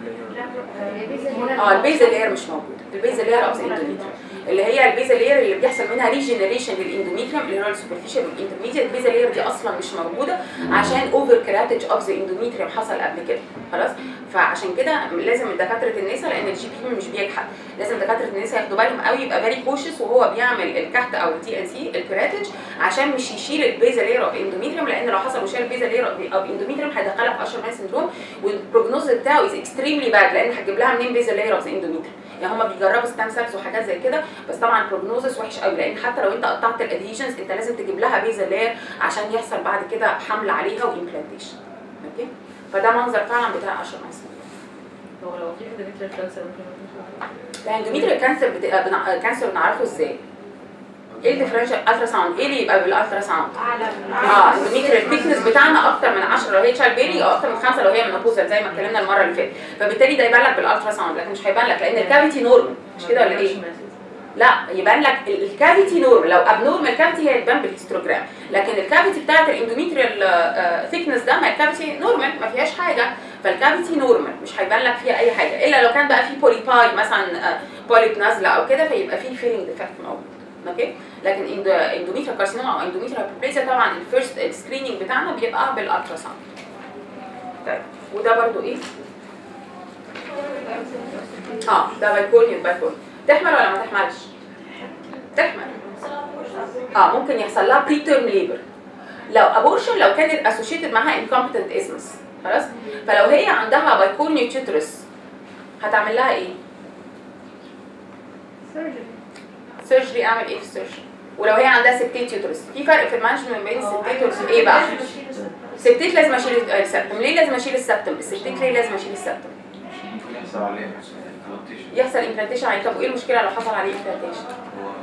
اه البيزل لاير مش موجود البيزل لاير اوف الاندوميتريوم اللي هي البيزل لاير اللي بيحصل منها ريجنريشن للاندوميتريوم اللي هو السوبرفيشال والانترميديت البيزل لاير دي اصلا مش موجوده عشان اوفر كراتج اوف ذا اندوميتريوم حصل قبل كده خلاص فعشان كده لازم دكاتره النساء لان الجي بي مش بيجحد لازم دكاتره النساء ياخدوا بالهم قوي يبقى فيري كوشس وهو بيعمل الكحت او التي ان سي الكراتج عشان مش يشيل البيزل لاير اوف اندوميتريوم لان لو حصل وشال البيزل لاير اوف اندوميتريوم هيدخلها في اشر مان سندروم والبروجنوز بتاعه از اكستريملي باد لان هتجيب لها منين بيزل لاير اوف اندوميتريوم يعني هما بيجربوا ستام سيلز وحاجات زي كده بس طبعا البروجنوزس وحش قوي لان حتى لو انت قطعت الادهيجنز انت لازم تجيب لها بيزل لاير عشان يحصل بعد كده حمل عليها وامبلانتيشن اوكي فده منظر فعلا بتاع اشر مان سندروم هو لو في اندوميتريال كانسر ممكن ما يكونش لا اندوميتريال كانسر بت... بنع... كانسر بنعرفه ازاي؟ ايه الديفرنشال الترا ساوند؟ ايه اللي يبقى بالالترا ساوند؟ اه الاندوميتريال ثيكنس بتاعنا اكتر من 10 لو هي تشايلد بيبي او اكتر من 5 لو هي منوبوزال زي ما اتكلمنا المره اللي فاتت فبالتالي ده يبان لك بالالترا ساوند لكن مش هيبان لك لان الكافيتي نورمال مش كده ولا ايه؟ لا يبان لك الكافيتي نورمال لو ابنورمال كافيتي هي تبان بالهيستوجرام لكن الكافيتي بتاعت الاندوميتريال ثيكنس ده ما الكافيتي نورمال ما فيهاش حاجه فالكافيتي نورمال مش هيبان لك فيها اي حاجه الا لو كان بقى في بوليباي مثلا بوليب نازله او كده فيبقى في فيلينج ديفكت موجود اوكي لكن اندوميتريال كارسينوما او اندوميتريال هايبربليزيا طبعا الفيرست السكريننج بتاعنا بيبقى بالالترا ساوند طيب وده برضو ايه؟ اه ده بايكونيوم بايكونيوم تحمل ولا ما تحملش؟ تحمل اه ممكن يحصل لها بري تيرم ليبر لو ابورشن لو كانت اسوشيتد معاها انكومبتنت اسمس خلاص فلو هي عندها بايكونيو تيوترس هتعمل لها ايه؟ سيرجري اعمل ايه في السيرجري؟ ولو هي عندها سبتيت يوترس في فرق في المانجمنت بين السبتيت والس- ايه بقى؟ سبتيت لازم اشيل السبتم ليه لازم اشيل السبتم؟ السبتيت ليه لازم اشيل السبتم؟ يحصل عليه implantation. يحصل امبلانتيشن عليه طب وايه المشكله لو حصل عليه امبلانتيشن؟ هو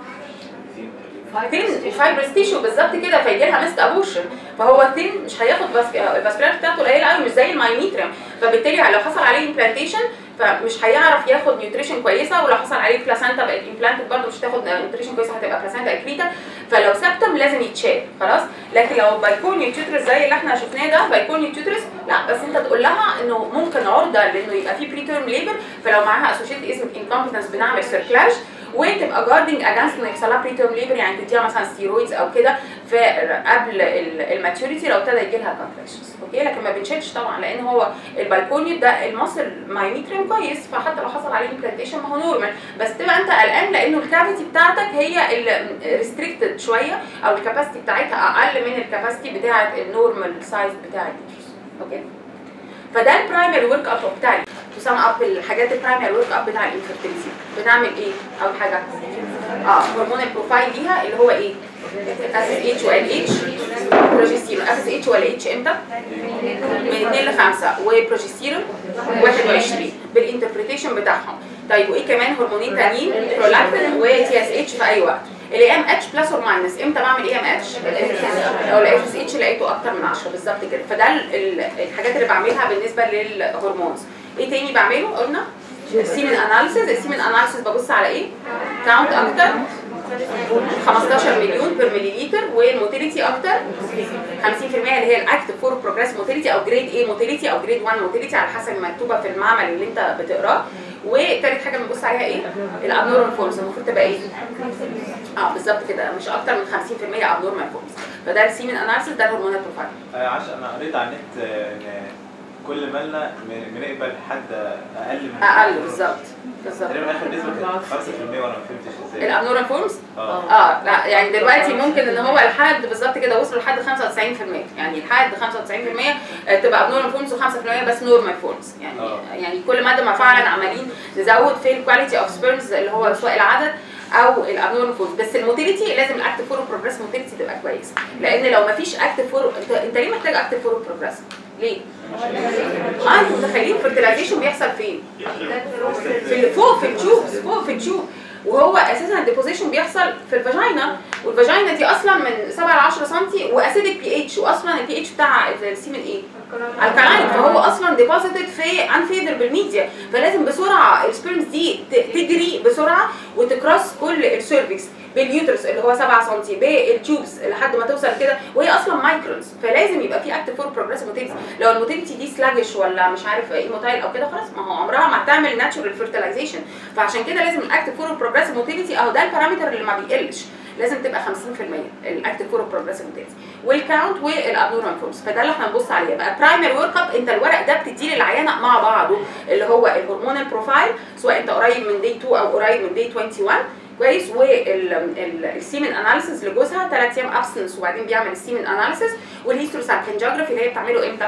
ثين فايبرس تيشو بالظبط كده فيجي لها مست ابوشن فهو ثين مش هياخد بس الفاسكولار بتاعته قليله قوي مش زي المايميتريم فبالتالي لو حصل عليه امبلانتيشن فمش هيعرف ياخد نيوتريشن كويسه ولو حصل عليه بلاسنتا بقت امبلانتد برضه مش هتاخد نيوتريشن كويسه هتبقى بلاسنتا اكريتا فلو سبتم لازم يتشال خلاص لكن لو بايكونيو تيوترس زي اللي احنا شفناه ده بايكونيو تيوترس لا بس انت تقول لها انه ممكن عرضه لانه يبقى في بري تيرم ليبر فلو معاها اسوشيت اسم انكومبتنس بنعمل سيركلاج وتبقى جاردنج اجانست انه يحصل لها بري تيرم ليبر يعني تديها مثلا ستيرويدز او كده في قبل الماتيوريتي لو ابتدى يجي لها كونتراكشنز اوكي لكن ما بنشيلش طبعا لان هو البالكونيوت ده المصل مايميتريم كويس فحتى لو حصل عليه امبلانتيشن ما هو نورمال بس تبقى انت قلقان لانه الكافيتي بتاعتك هي الريستريكتد شويه او الكاباسيتي بتاعتها اقل من الكاباسيتي بتاعه النورمال سايز بتاع التيشوز اوكي فده البرايمري ورك اب بتاعي تسمى اب الحاجات البرايمري ورك اب بتاع الانفرتيليتي بنعمل ايه اول حاجه اه هرمون البروفايل ليها اللي هو ايه اس اتش وال اتش بروجستيرون اس اتش ولا اتش امتى من 2 ل 5 وبروجستيرون 21 بالانتربريتيشن بتاعهم طيب وايه كمان هرمونين تانيين برولاكتين وتي اس اتش في اي وقت الاي ام اتش بلس اور ماينس امتى بعمل اي ام اتش لو الاف اس اتش لقيته اكتر من 10 بالظبط كده فده ال- ال- الحاجات اللي بعملها بالنسبه للهرمونز ايه تاني بعمله قلنا السيمن اناليسيز السيمن اناليسيز ببص على ايه كاونت اكتر 15 مليون بير مليليتر والموتيليتي اكتر 50% اللي هي الاكتف فور بروجريس موتيليتي او جريد اي موتيليتي او جريد 1 موتيليتي على حسب ما مكتوبه في المعمل اللي انت بتقراه وتالت حاجه بنبص عليها ايه الابنورمال فورمز المفروض تبقى ايه اه بالظبط كده مش اكتر من 50% ابنورمال فورمز فده السيمن اناليسيس ده الهرمونال بروفايل آه، عشان انا قريت على النت آه، ان كل مالنا بن- بنقبل حد اقل من اقل بالظبط بالظبط تقريبا اخر نسبه كانت 5% وانا ما فهمتش ازاي الابنورمال فورمز اه اه لا يعني دلوقتي ممكن ان هو لحد بالظبط كده وصلوا لحد 95% يعني لحد 95% تبقى ابنورمال فورمز و5% بس نورمال فورمز يعني آه. يعني كل مدى ما فعلا عمالين نزود في الكواليتي اوف سبيرمز اللي هو سواء العدد او الابنورمال فورمز بس الموتيليتي لازم الاكتف فور بروجريس موتيليتي تبقى كويسه لان لو ما فيش اكتف فور انت انت ليه محتاج اكتف فور بروجريس؟ ليه؟ اه انتوا متخيلين الفرتلايزيشن بيحصل فين؟ في اللي فوق في التيوبس فوق في التيوب وهو اساسا الديبوزيشن بيحصل في الفاجينا والفاجينا دي اصلا من 7 ل 10 سم واسيدك بي اتش واصلا البي اتش بتاع السيمن ايه؟ الكلاين فهو اصلا ديبوزيتد في انفيفربل ميديا فلازم بسرعه السبيرمز دي ت- تجري بسرعه وتكراس كل السيرفكس باليوترس اللي هو 7 سم بالتيوبس لحد ما توصل كده وهي اصلا مايكرونز فلازم يبقى في اكتف فور بروجريسيف موتيلتي لو الموتيلتي دي سلاجش ولا مش عارف ايه موتايل او كده خلاص ما هو عمرها ما هتعمل ناتشورال فيرتلايزيشن فعشان كده لازم الاكتف فور بروجريسيف موتيلتي اهو ده البارامتر اللي ما بيقلش لازم تبقى 50% الاكتف فور بروجريسيف موتيلتي والكاونت والابنورمال فورمز فده اللي احنا هنبص عليه بقى برايمري ورك اب انت الورق ده بتديه للعيانه مع بعضه اللي هو الهرمونال بروفايل سواء انت قريب من دي 2 او قريب من دي 21 كويس والسيمن اناليسيس لجوزها ثلاث ايام ابسنس وبعدين بيعمل السيمن اناليسيس والهيستروسالكنجوجرافي اللي هي بتعمله امتى؟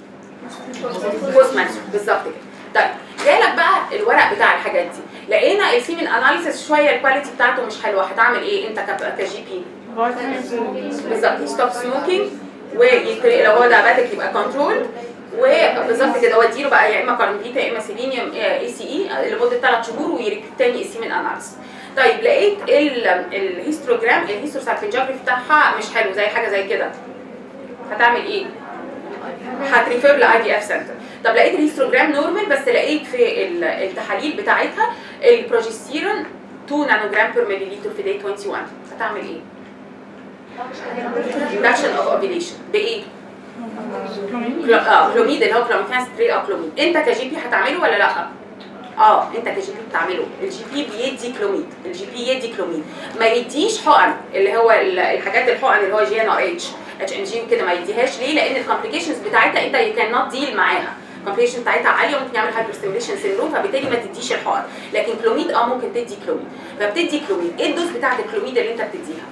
بوست مانسون بالظبط كده طيب جالك بقى الورق بتاع الحاجات دي لقينا السيمن اناليسيس شويه الكواليتي بتاعته مش حلوه هتعمل ايه انت كب- كجي بي بالظبط ستوب سموكينج ولو هو دايابيتك يبقى كنترول وبالظبط كده وديله بقى يا اما كارنفيتا يا اما سيلينيوم اي سي اي لمده ثلاث شهور ويريك تاني السيمن اناليسيس طيب لقيت ال- الهيستوجرام الهيستوسالفنجوجرافي بتاعها مش حلو زي حاجه زي كده هتعمل ايه؟ هتريفير لاي دي اف سنتر طب لقيت الهيستوجرام نورمال بس لقيت في ال- التحاليل بتاعتها البروجستيرون 2 نانو جرام بير مليلتر في داي 21 هتعمل ايه؟ induction of ovulation بايه؟ كلو- اه كلوميد اللي هو كلوميفان ستري او كلوميد انت كجي بي هتعمله ولا لا؟ اه انت كجي بي بتعمله الجي بي بيدي كلوميد الجي بي يدي كلوميد ما يديش حقن اللي هو ال- الحاجات الحقن اللي هو جي ان ار اتش اتش ام جي وكده ما يديهاش ليه؟ لان الكومبليكيشنز بتاعتها انت يو كان نوت ديل معاها الكومبليكيشن بتاعتها عاليه وممكن يعمل هايبر ستيميليشن سيندروم فبالتالي ما تديش الحقن لكن كلوميد اه ممكن تدي كلوميد فبتدي كلوميد ايه الدوز بتاعت الكلوميد اللي انت بتديها؟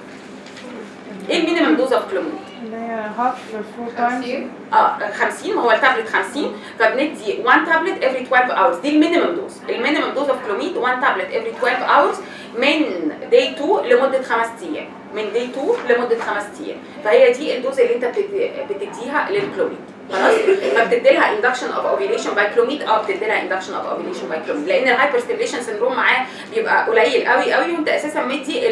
ايه المينيمم دوز اوف كلوميد؟ اللي هي هاف فور تايمز اه 50 ما هو التابلت 50 فبندي 1 تابلت افري 12 اورز دي المينيمم دوز المينيمم دوز اوف كلوميد 1 تابلت افري 12 اورز من داي 2 لمده 5 ايام من داي 2 لمده 5 ايام فهي دي الدوز اللي انت بتدي بتديها للكلوميد خلاص فبتدي لها اندكشن اوف اوفيليشن باي كلوميد اه بتدي لها اندكشن اوف اوفيليشن باي كلوميد لان الهايبر ستيميليشن سندروم معاه بيبقى قليل قوي قوي وانت اساسا مدي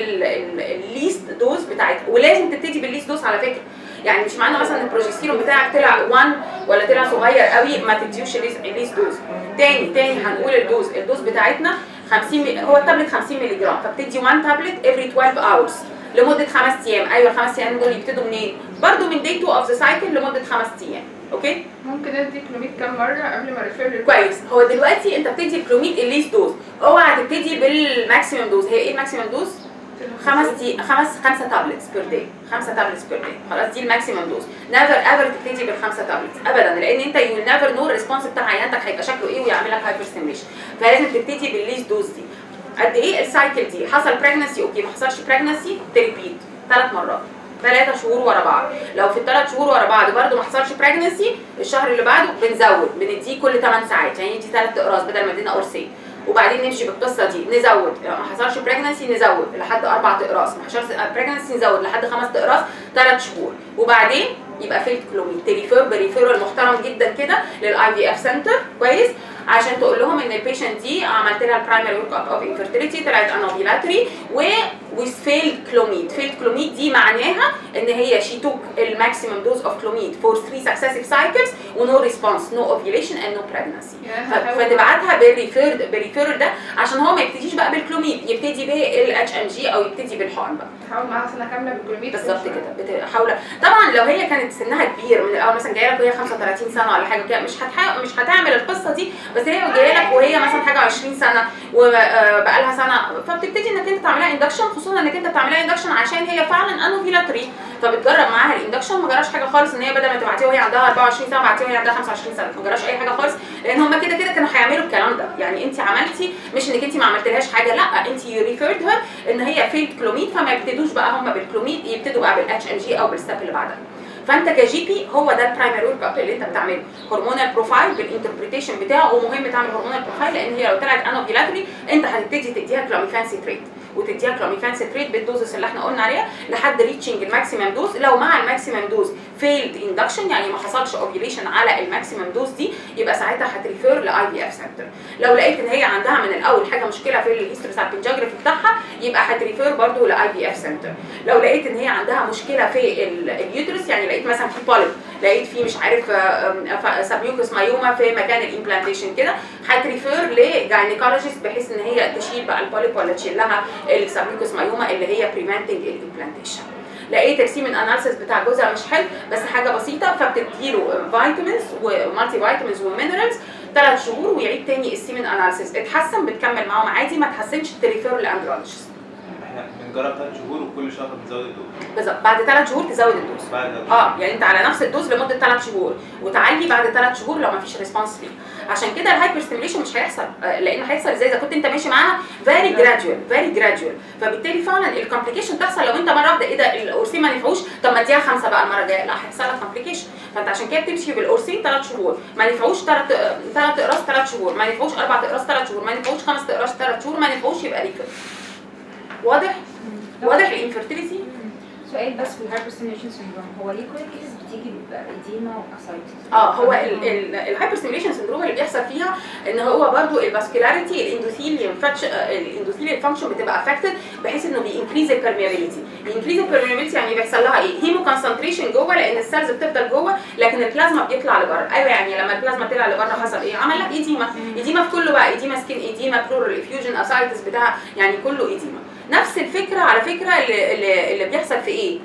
الليست دوز بتاعتها ولازم تبتدي بالليست دوز على فكره يعني مش معنى مثلا ان البروجستيرون بتاعك طلع 1 ولا طلع صغير قوي ما تديوش الليس الليس دوز تاني تاني هنقول الدوز الدوز بتاعتنا 50 مي- هو التابلت 50 مللي جرام فبتدي 1 تابلت افري 12 اورز لمده خمس ايام ايوه الخمس ايام دول يبتدوا منين؟ برضو من داي 2 اوف ذا سايكل لمده خمس ايام اوكي؟ ممكن ادي كلوميد كام مره قبل ما ريفير كويس هو دلوقتي انت بتدي الكلوميد الليس دوز اوعى تبتدي بالماكسيمم دوز هي ايه الماكسيمم دوز؟ خمس دي خمس خمسه تابلتس بير داي خمسه تابلتس بير داي خلاص دي الماكسيمم دوز نيفر ايفر تبتدي بالخمسه تابلتس ابدا لان انت يو نيفر نو الريسبونس بتاع عيانتك هيبقى شكله ايه ويعمل لك هايبر ستيميشن فلازم تبتدي بالليس دوز دي قد ايه السايكل دي حصل بريجنسي اوكي ما حصلش بريجنسي تريبيت ثلاث مرات ثلاثة شهور ورا بعض لو في الثلاث شهور ورا بعض برده ما حصلش بريجنسي الشهر اللي بعده بنزود بنديه كل 8 ساعات يعني يدي ثلاث اقراص بدل ما ادينا قرصين وبعدين نمشي بالقصه دي نزود لو ما حصلش بريجنسي نزود لحد اربع اقراص ما حصلش بريجنسي نزود لحد خمس اقراص ثلاث شهور وبعدين يبقى فيلد كلوميد تريفير بريفيرال محترم جدا كده للاي في اف سنتر كويس عشان تقول لهم ان البيشنت دي عملت لها البرايمري ورك اب اوف انفيرتيليتي طلعت انوفيلاتري و with failed كلوميد failed كلوميد دي معناها ان هي she took الماكسيمم دوز اوف كلوميد for 3 successive cycles ونو ريسبونس نو ovulation and no pregnancy يعني ف- هحاول فتبعتها بالريفير بالريفيرال ده عشان هو ما يبتديش بقى بالكلوميد يبتدي بالاتش ام جي او يبتدي بالحقن بقى هحاول معاها سنه كامله بالكلوميد بالظبط كده بتحاول طبعا لو هي كانت سنها كبير من الاول مثلا جايه لك وهي 35 سنه ولا حاجه كده مش هتح... مش هتعمل القصه دي بس هي جايه لك وهي مثلا حاجه 20 سنه وبقى لها سنه فبتبتدي انك انت تعملها اندكشن خصوصا انك انت بتعملها اندكشن عشان هي فعلا انوفيلاتري فبتجرب معاها الاندكشن ما جراش حاجه خالص ان هي بدل ما تبعتيها وهي عندها 24 سنه بعتيها وهي عندها 25 سنه ما جراش اي حاجه خالص لان هم كده كده كانوا هيعملوا الكلام ده يعني انت عملتي مش انك انت ما عملتلهاش حاجه لا انت ريفيرد هير ان هي فيلد كلوميد فما يبتدوش بقى هم بالكلوميد يبتدوا بقى بالاتش ام جي او بالستep اللي بعدها فانت كجي بي هو ده البرايمري ورك اب اللي انت بتعمله هرمونال بروفايل بالانتربريتيشن بتاعه ومهم تعمل هرمونال بروفايل لان هي لو طلعت انوفيلاتري انت هتبتدي تديها كلاميفان سيتريت وتديها كلاميفان سيتريت بالدوزس اللي احنا قلنا عليها لحد ريتشنج الماكسيمم دوز لو مع الماكسيمم دوز فيلد اندكشن يعني ما حصلش اوفيليشن على الماكسيمم دوز دي يبقى ساعتها هتريفير لاي بي اف سنتر لو لقيت ان هي عندها من الاول حاجه مشكله في الهيستروسالبنجاجرافي بتاعها يبقى هتريفير برضو لاي بي اف سنتر لو لقيت ان هي عندها مشكله في ال- اليوترس يعني لقيت مثلا في بوليب لقيت في مش عارف سابيوكس مايوما في مكان الامبلانتيشن كده هتريفير لجاينيكولوجيست بحيث ان هي تشيل بقى البوليب ولا تشيل لها السابيوكس مايوما اللي هي بريفنتنج الامبلانتيشن لقيت السيمن اناليسيس بتاع جوزها مش حلو بس حاجه بسيطه فبتديله فيتامينز ومالتي فيتامينز ومينرالز ثلاث شهور ويعيد تاني السيمن اناليسيس اتحسن بتكمل معاهم عادي ما اتحسنش تريفير لاندرولوجيست احنا بنجرب ثلاث شهور وكل شهر بنزود الدوز بالظبط بعد ثلاث شهور تزود الدوز بعد ده اه يعني انت على نفس الدوز لمده ثلاث شهور وتعلي بعد ثلاث شهور لو ما فيش ريسبونس ليه عشان كده الهايبر ستيميليشن مش هيحصل آه، لانه هيحصل ازاي اذا كنت انت ماشي معاها فيري جراديوال فيري جراديوال فبالتالي فعلا الكومبليكيشن تحصل لو انت مره واحده ايه ده القرصين ما نفعوش طب ما اديها خمسه بقى المره الجايه لا هيحصل لك كومبليكيشن فانت عشان كده بتمشي بالقرصين ثلاث شهور ما نفعوش ثلاث ثلاث اقراص ثلاث شهور ما نفعوش اربع اقراص ثلاث شهور ما نفعوش خمس اقراص ثلاث شهور ما نفعوش يبقى ريفير واضح واضح الانفيرتيليتي سؤال بس في الهايبر ستيميوليشن سيندروم هو ليه كل الكيسز بتيجي بإديمة وأسايتس اه هو الهايبر ستيميليشن سندروم اللي بيحصل فيها ان هو برضو الفاسكولاريتي الاندوثيليوم الاندوثيليال فانكشن بتبقى افكتد بحيث انه بينكريز البرميابيلتي بينكريز البرميابيلتي يعني بيحصل لها ايه هيمو كونسنتريشن جوه لان السيلز بتفضل جوه لكن البلازما بيطلع لبره ايوه يعني لما البلازما طلع لبره حصل ايه عمل لك ايديما ايديما في كله بقى ايديما سكين ايديما بلورال افيوجن اسايتس بتاع يعني كله ايديما نفس الفكره على فكره اللي, اللي, اللي بيحصل في ايه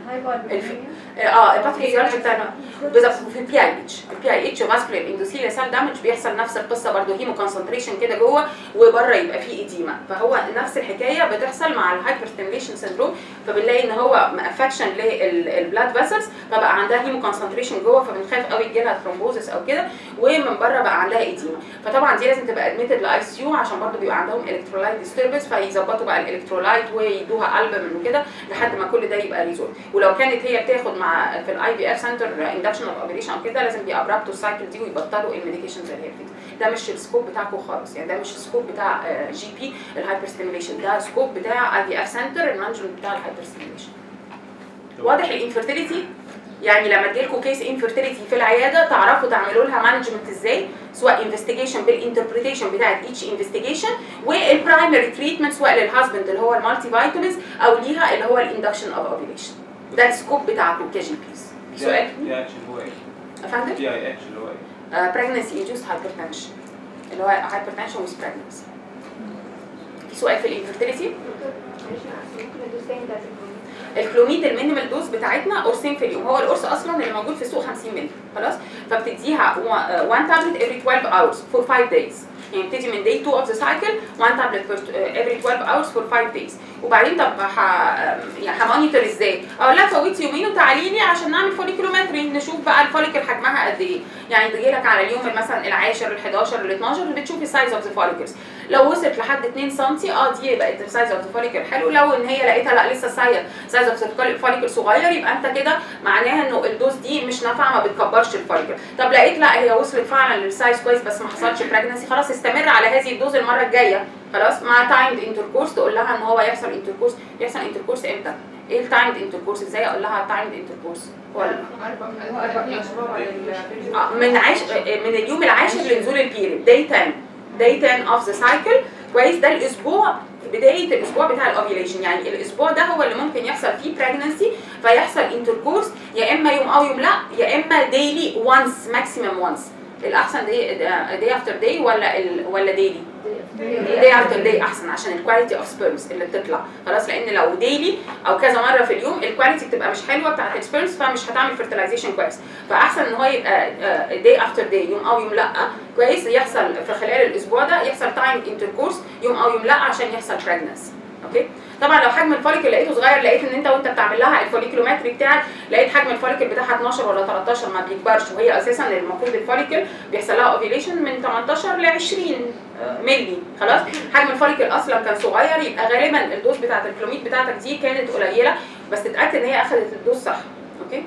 اه الباثوفيزيولوجي بتاعنا بالظبط في البي اي اتش البي اي اتش فاسكولار اندوثيليال سيل دامج بيحصل نفس القصه برضه هيمو كونسنتريشن كده جوه وبره يبقى فيه ايديما فهو نفس الحكايه بتحصل مع الهايبر ستيميليشن سندروم فبنلاقي ان هو افكشن للبلاد فيسلز فبقى عندها هيمو كونسنتريشن جوه فبنخاف قوي يجي لها ثرومبوزس او كده ومن بره بقى عندها ايديما فطبعا دي لازم تبقى ادميتد لاي سي يو عشان برضه بيبقى عندهم الكترولايت ديستربنس فيظبطوا بقى الالكترولايت ويدوها البوم وكده لحد ما كل ده يبقى ريزولف ولو كانت هي بتاخد مع في الاي بي اف سنتر اندكشن اوف اوبريشن او كده لازم بيابرابتوا السايكل دي ويبطلوا الميديكيشنز اللي هي بتدي ده مش السكوب بتاعكم خالص يعني ده مش السكوب بتاع جي بي الهايبر ستيميليشن ده سكوب بتاع اي بي اف سنتر المانجمنت بتاع الهايبر ستيميليشن واضح الانفيرتيليتي يعني لما تجيلكوا كيس انفيرتيليتي في العياده تعرفوا تعملوا لها مانجمنت ازاي سواء انفستيجيشن بالانتربريتيشن بتاعت ايتش انفستيجيشن والبرايمري تريتمنت سواء للهازبند اللي هو المالتي فيتامينز او ليها اللي هو الاندكشن اوف اوفيليشن ده السكوب بتاعكم كجي بيز سؤال بي اي اتش اللي هو ايه؟ افندم بي اي اتش اللي هو ايه؟ بريجنسي induced hypertension اللي هو hypertension with pregnancy في سؤال في الانفيرتيليتي ممكن ادوس تاني بتاعت الكروميد الكلوميد المينيمال دوز بتاعتنا قرصين في اليوم هو القرص اصلا اللي موجود في السوق 50 مللي خلاص فبتديها 1 تابلت every 12 hours for 5 days يعني بتدي من day 2 of the cycle 1 tablet per uh, every 12 hours for 5 days وبعدين طب ح يعني همونيتور ازاي؟ اقول لها فوتي يومين وتعالي لي عشان نعمل فوليكولومتري نشوف بقى الفوليكل حجمها قد ايه يعني تجي لك على اليوم مثلا العاشر ال 11 ال 12 بتشوفي السايز اوف ذا فوليكلز لو وصلت لحد 2 سم اه دي بقت السايز اوف ذا فوليكل حلو لو ان هي لقيتها لا لسه السايز سايز اوف ذا فوليكل صغير يبقى انت كده معناها انه الدوز دي مش نافعه ما بتكبرش الفوليكل طب لقيت لا هي وصلت فعلا للسايز كويس بس ما حصلش بريجنسي خلاص استمر على هذه الدوز المره الجايه خلاص مع تايمد انتركورس تقول لها ان هو يحصل انتركورس يحصل انتركورس امتى؟ ايه التايمد انتركورس ازاي اقول لها تايمد انتركورس ولا آه، من عاش من اليوم العاشر لنزول البيريد داي 10 داي 10 اوف ذا سايكل كويس ده الاسبوع بدايه الاسبوع بتاع الاوفيليشن يعني الاسبوع ده هو اللي ممكن يحصل فيه بريجنسي فيحصل انتركورس يا اما يوم او يوم لا يا اما ديلي وانس ماكسيمم وانس الاحسن دي دي افتر داي ولا ال ولا ديلي داي افتر داي احسن عشان الكواليتي اوف سبيرمز اللي بتطلع خلاص لان لو ديلي او كذا مره في اليوم الكواليتي بتبقى مش حلوه بتاعت السبيرمز فمش هتعمل فيرتلايزيشن كويس فاحسن ان هو يبقى داي افتر داي يوم او يوم لا كويس يحصل في خلال الاسبوع ده يحصل تايم انتركورس يوم او يوم لا عشان يحصل بريجنسي اوكي طبعا لو حجم الفوليكل لقيته صغير لقيت ان انت وانت بتعمل لها الفوليكلومتري بتاعك لقيت حجم الفوليكل بتاعها 12 ولا 13 ما بيكبرش وهي اساسا المفروض الفوليكل بيحصل لها اوفيليشن من 18 ل 20 ملي خلاص حجم الفوليكل اصلا كان صغير يبقى غالبا الدوز بتاعت الكلوميد بتاعتك دي كانت قليله بس تتاكد ان هي اخذت الدوز صح اوكي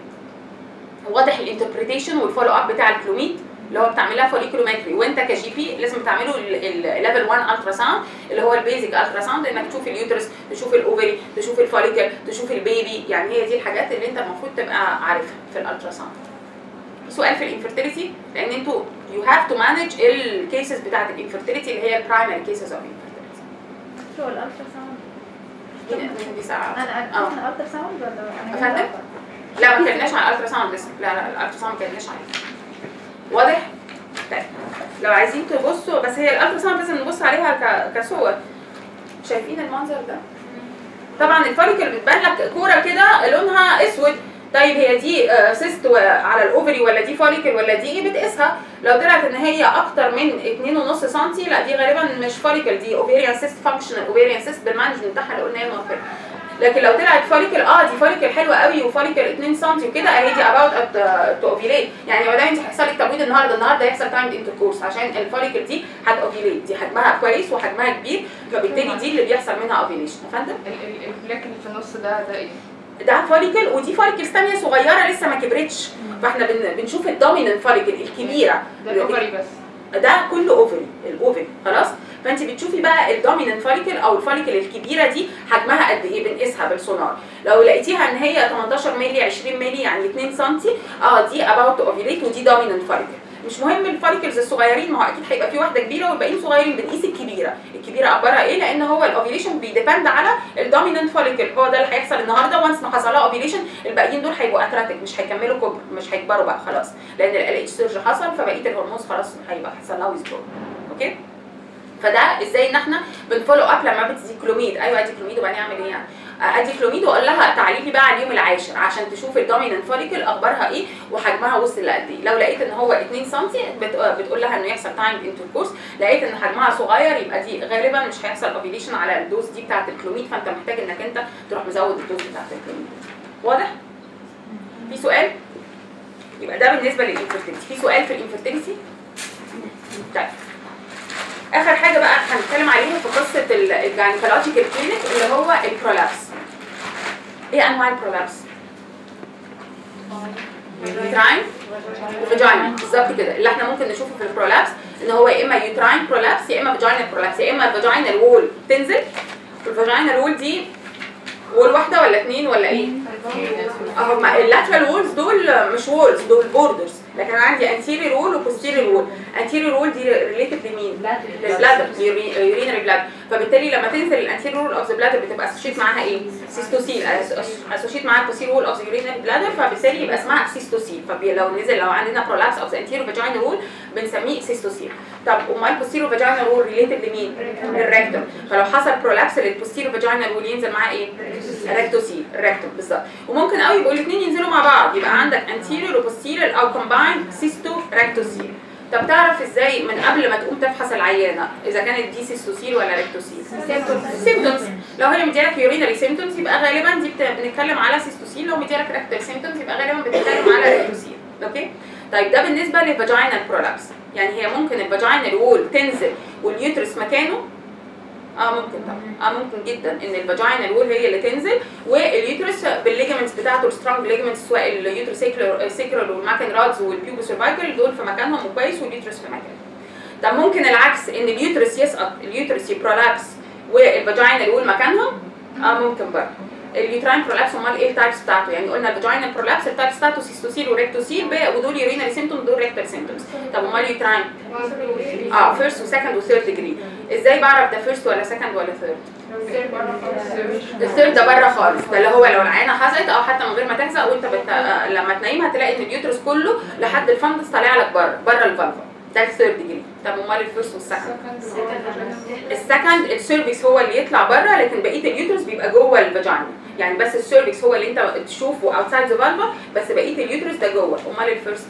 واضح الانتربريتيشن والفولو اب بتاع الكلوميد اللي هو بتعملها فوليكولومتري وانت كجي بي لازم تعمله الليفل 1 الترا ساوند اللي هو البيزك الترا ساوند انك تشوف اليوترس تشوف الاوفري تشوف الفوليكل تشوف البيبي يعني هي دي الحاجات اللي انت المفروض تبقى عارفها في الالترا ساوند سؤال في الانفيرتيليتي لان انتوا يو هاف تو مانج الكيسز بتاعت الانفيرتيليتي اللي هي البرايمري كيسز اوف انفيرتيليتي شو الالترا ساوند؟ مين دي ساعه انا اه انا الالترا ساوند ولا انا أفندم؟ لا ما اتكلمناش عن الالترا ساوند لسه لا لا الالترا ساوند ما اتكلمناش عليه واضح؟ طيب لو عايزين تبصوا بس هي الالترا ساوند لازم نبص عليها ك- كصور شايفين المنظر ده؟ طبعا الفوليكل بتبان لك كوره كده لونها اسود طيب هي دي آه، سيست و- على الاوفري ولا دي فوليكل ولا دي ايه بتقيسها لو طلعت ان هي اكتر من 2.5 سم لا دي غالبا مش فوليكل دي اوفيريان سيست فانكشنال اوفيريان سيست بالمانجمنت بتاعها اللي قلنا المفروض لكن لو طلعت فوليكل اه دي فوليكل حلوه قوي وفوليكل 2 سم وكده اهي دي اباوت تو اوفيليت يعني ما دام انت هيحصل لك تبويض النهارده النهارده هيحصل تايم انتركورس عشان الفوليكل دي هتوفيليت دي حجمها كويس وحجمها كبير فبالتالي دي اللي بيحصل منها اوفيليشن يا فندم ال- ال- البلاك اللي في النص ده ده ايه؟ ده فوليكل ودي فوليكلز ثانيه صغيره لسه ما كبرتش فاحنا بن بنشوف الدوميننت فوليكل الكبيره ده الاوفري بس ده كله اوفري الاوفري خلاص فانت بتشوفي بقى الدوميننت فوليكل او الفوليكل الكبيره دي حجمها قد ايه بنقيسها بالسونار لو لقيتيها ان هي 18 مللي 20 مللي يعني 2 سم اه دي اباوت اوفيليت ودي دوميننت فوليكل مش مهم الفوليكلز الصغيرين ما هو اكيد هيبقى في واحده كبيره والباقيين صغيرين بنقيس الكبيره الكبيره اخبارها ايه لان هو الاوفيليشن بيديبند على الدوميننت فوليكل هو ده اللي هيحصل النهارده وانس ما حصل لها اوفيليشن الباقيين دول هيبقوا اتراتيك مش هيكملوا كبر مش هيكبروا بقى خلاص لان ال اتش سيرج حصل فبقيه الهرمونز خلاص هيبقى حصل لها ويزدرو اوكي فده ازاي ان احنا بنفولو اب لما بتدي كلوميد ايوه ادي كلوميد وبعدين اعمل ايه يعني آه، ادي كلوميد واقول لها تعالي لي بقى على اليوم العاشر عشان تشوف الدوميننت فوليكل اخبارها ايه وحجمها وصل لقد ايه لو لقيت ان هو 2 سم بت- آه، بتقول لها انه يحصل تايم انتركورس لقيت ان حجمها صغير يبقى دي غالبا مش هيحصل اوفيليشن على الدوز دي بتاعه الكلوميد فانت محتاج انك انت تروح مزود الدوز بتاعه الكلوميد واضح في سؤال يبقى ده بالنسبه للانفيرتيليتي في سؤال في الانفيرتيليتي طيب اخر حاجه بقى هنتكلم عليها في قصه الجاينيكولوجيكال كلينيك اللي هو البرولابس ايه انواع البرولابس يوتراين وفاجينا بالظبط كده اللي احنا ممكن نشوفه في البرولابس ان هو يا اما يوتراين برولابس يا اما فاجينا برولابس يا اما الفاجينا وول تنزل والفاجينا وول دي وول واحده ولا اتنين ولا ايه؟ اهو اللاترال وولز دول مش وولز دول بوردرز لكن انا عندي انتيريور وول وبوستيريور وول انتيريور وول دي ريليتد لمين؟ للبلادر يورينري بلادر فبالتالي لما تنزل الانتيريور وول اوف ذا بلادر بتبقى اسوشيت معاها ايه؟ سيستوسيل اسوشيت معاها البوستيريور وول اوف ذا يورينري بلادر فبالتالي يبقى اسمها سيستوسيل فلو نزل لو عندنا برولابس اوف ذا انتيريور فاجينا وول بنسميه سيستوسيل طب امال البوستيريور فاجينا وول ريليتد لمين؟ للريكتوم فلو حصل برولابس للبوستيريور فاجينا وول ينزل معاه ايه؟ ريكتوسيل ريكتوم بالظبط وممكن قوي يبقوا الاثنين ينزلوا مع بعض يبقى عندك anterior وposterior او combined سيستو ريكتوسيل طب تعرف ازاي من قبل ما تقوم تفحص العيانه اذا كانت دي سيستوسيل ولا ريكتوسيل سيمتومز لو هي مديالك يورينري سيمتومز يبقى غالبا دي بت- بنتكلم على سيستوسيل لو مديالك ريكتال سيمتومز يبقى غالبا بنتكلم على ريكتوسيل اوكي طيب ده بالنسبه للفاجينال برولابس يعني هي ممكن الفاجينال وول تنزل واليوترس مكانه اه ممكن طبعا اه ممكن جدا ان الفاجينال وول هي اللي تنزل واليوترس بالليجمنتس بتاعته السترونج ليجمنتس سواء اليوترس سيكرال والماكن رادز والبيوبو سيرفايكال دول في مكانهم وكويس واليوترس في مكانه طب ممكن العكس ان اليوترس يسقط اليوترس يبرولابس والفاجينال وول مكانهم اه ممكن برضه اليوتراين برولابس امال ايه التايبس بتاعته يعني قلنا الفاجينال برولابس التايبس بتاعته سيستوسيل وريكتوسيل ب- ودول يورينري سيمتوم دول ريكتال سيمتومز طب امال يوتراين اه فيرست وسكند وثيرد ديجري ازاي بعرف ده فيرست ولا سكند ولا ثيرد الثيرد ده بره خالص ده اللي هو لو العينه حصلت او حتى من غير ما تحزق وانت بت... آه، لما تنيمها تلاقي ان اليوترس كله لحد الفندس طالع لك بره بره الفالفا ده الثيرد ديجري طب امال الفيرست والسكند السكند السيرفكس هو اللي يطلع بره لكن بقيه اليوترس بيبقى جوه الفاجينا يعني بس السيرفكس هو اللي انت تشوفه اوتسايد ذا فالفا بس بقيه اليوترس ده جوه امال الفيرست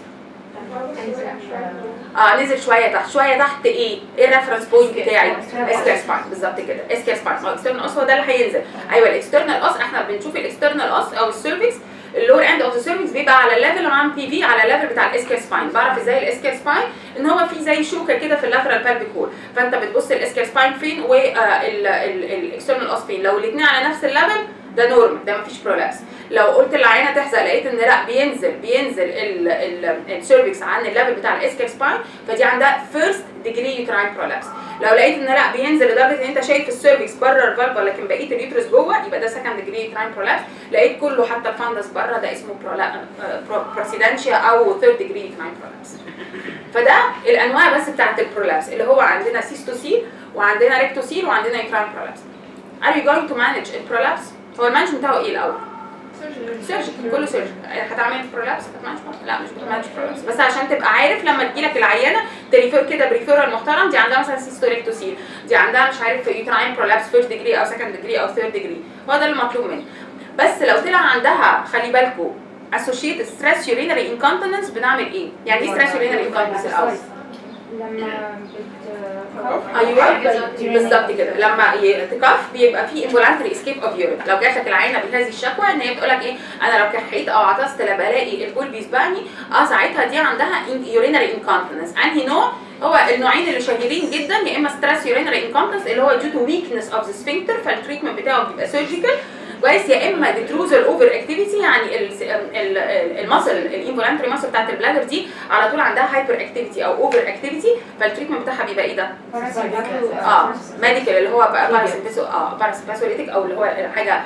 اه نزل شويه تحت شويه تحت ايه ايه الريفرنس بوينت بتاعي اسكيال سباين بالظبط كده اسكيال سباين او اكسترنال اس هو ده اللي هينزل ايوه الاكسترنال اس احنا بنشوف الاكسترنال اس او السيرفكس اللور اند اوف ذا سيرفكس بيبقى على الليفل اللي معاه بي في على الليفل بتاع الاسكيال سباين بعرف ازاي الاسكيال سباين ان هو في زي شوكه كده في اللاترال بلفيك هول فانت بتبص الاسكيال سباين فين والاكسترنال اس فين لو الاثنين على نفس الليفل ده نورمال ده مفيش برولابس لو قلت للعينه تحزق لقيت ان لا بينزل بينزل السيرفكس عن الليفل بتاع الاسكال سباين فدي عندها فيرست ديجري يوتراين برولابس لو لقيت ان لا بينزل لدرجه ان انت شايف السيرفكس بره الفالفا لكن بقيه اليوترس جوه يبقى ده سكند ديجري يوتراين برولابس لقيت كله حتى الفندس بره ده اسمه بروسيدنشيا او ثيرد ديجري يوتراين برولابس فده الانواع بس بتاعت البرولابس اللي هو عندنا سيستوسيل وعندنا ريكتوسيل وعندنا يوتراين برولابس Are you going to manage البرولابس؟ هو المانج بتاعه ايه الاول؟ سيرجيكال كله سيرجيكال هتعمل برولابس هتعمل لا مش بتعمل برولابس بس عشان تبقى عارف لما تجيلك العيانه تريفير كده بريفيرال محترم دي عندها مثلا سيستوريكتوسيل دي عندها مش عارف يوتراين برولابس فيرست ديجري او سكند ديجري او ثيرد ديجري هو ده المطلوب منه بس لو طلع عندها خلي بالكم اسوشيت ستريس يورينري انكونتيننس بنعمل ايه؟ يعني ايه ستريس يورينري انكونتيننس الاول؟ لما بت ايوه بالظبط كده لما يتكف بيبقى في involuntary escape of urine لو جات لك العينه بهذه الشكوى ان هي بتقول لك ايه انا لو كحيت او عطست لا بلاقي البول بيسبقني اه ساعتها دي عندها urinary incontinence انهي نوع هو النوعين اللي شهيرين جدا يا اما ستريس urinary incontinence اللي هو due to weakness of the sphincter فالتريتمنت بتاعه بيبقى surgical كويس يا اما ديتروزال اوفر اكتيفيتي يعني المصل الانفولانتري ماسل بتاعت البلادر دي على طول عندها هايبر اكتيفيتي او اوفر اكتيفيتي فالتريتمنت بتاعها بيبقى ايه ده؟ اه ميديكال اللي هو باراسمباسو اه باراسمباسوليتيك او اللي هو حاجه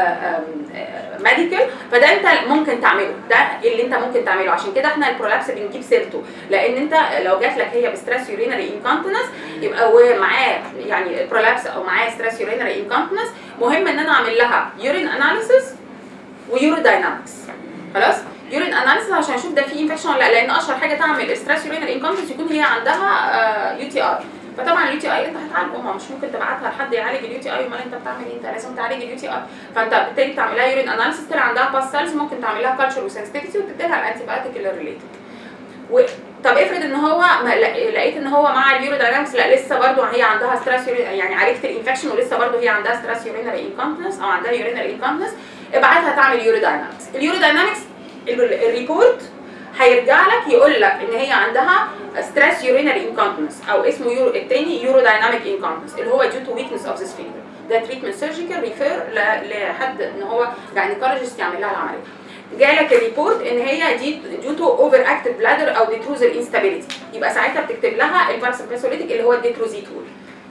ميديكال فده انت ممكن تعمله ده اللي انت ممكن تعمله عشان كده احنا البرولابس بنجيب سيرته لان انت لو جات لك هي بستريس يورينري انكونتينس يبقى ومعاه يعني برولابس او معاه ستريس يورينري انكونتينس مهم ان انا اعمل لها يورين اناليسيس ويورو داينامكس خلاص يورين اناليسيس عشان اشوف ده فيه انفكشن ولا لا لان اشهر حاجه تعمل ستريس يورينري انكونتينس يكون هي عندها يو تي اي فطبعا اليو تي اي انت هتعالجه ما مش ممكن تبعتها لحد يعالج اليو تي اي امال انت بتعمل ايه انت لازم تعالج اليو تي اي فانت بالتالي بتعمل لها يورين اناليسيس طلع عندها باس سيلز ممكن تعمل لها كالتشر وسنسيتيفيتي وتدي لها الانتي بايوتيك اللي ريليتد و... طب افرض ان هو ما لا- لقيت ان هو مع اليورو داينامكس لا لسه برضه هي عندها ستريس يعني عالجت الانفكشن ولسه برضه هي عندها ستريس يورينري انكونتنس او عندها يورينري انكونتنس ابعتها تعمل يورو داينامكس اليورو داينامكس ال- الريبورت هيرجع لك يقول لك ان هي عندها ستريس يورينري انكونتنس او اسمه يورو التاني يورو دايناميك انكونتنس اللي هو due to weakness of this finger ده تريتمنت سيرجيكال ريفير لحد ان هو جاينيكولوجيست يعمل لها العمليه جالك الريبورت ان هي دي ديو تو اوفر اكتف بلادر او ديتروزر انستابيليتي يبقى ساعتها بتكتب لها الباراسمباسوليتيك اللي هو الديتروزيتول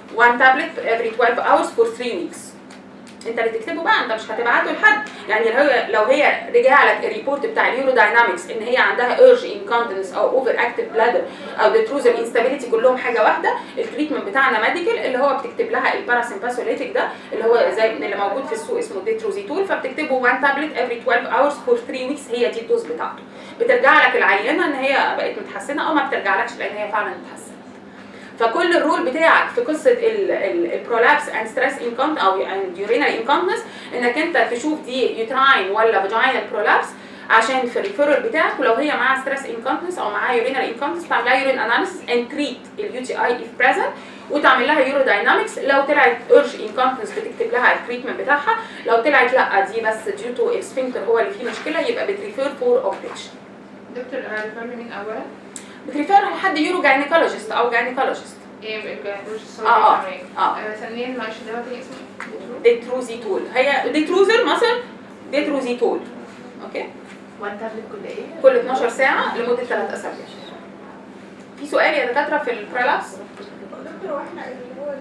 1 تابلت every 12 hours for 3 weeks انت اللي تكتبه بقى انت مش هتبعته لحد يعني لو هي لو هي رجع لك الريبورت بتاع اليورو داينامكس ان هي عندها ايرج انكونتنس او اوفر اكتف بلادر او ديتروزر انستابيليتي كلهم حاجه واحده التريتمنت بتاعنا ميديكال اللي هو بتكتب لها الباراسمباسوليتيك ده اللي هو زي اللي موجود في السوق اسمه ديتروزيتول فبتكتبه 1 تابلت every 12 hours for 3 weeks هي دي الدوز بتاعته بترجع لك العينه ان هي بقت متحسنه او ما بترجعلكش لان هي فعلا اتحسنت فكل الرول بتاعك في قصه البرولابس اند ستريس انكونت او يورينال انكونتنس انك انت تشوف دي يوتراين ولا فاجينال برولابس عشان في الريفيرال بتاعك ولو هي معاها ستريس انكونتنس او معاها يورينال انكونتنس تعمل لها يورين اناليسيس اند تريت اليو تي اي اف بريزنت وتعمل لها يورو داينامكس لو طلعت اورج انكونتنس بتكتب لها التريتمنت بتاعها لو طلعت لا دي بس ديو تو السفنكتر هو اللي فيه مشكله يبقى بتريفير فور اوبريشن دكتور ريفير لي مين اولا؟ بتريفير لحد يورو جاينيكولوجيست او جاينيكولوجيست ايه الجاينيكولوجيست اه اه اه ثانيا معلش ده تاني اسمه ديتروزيتول هي ديتروزر مثلا ديتروزيتول اوكي وان تابلت كل ايه؟ كل 12 ساعه لمده 3 اسابيع في سؤال يا دكاتره في البرولابس دكتور واحنا اللي هو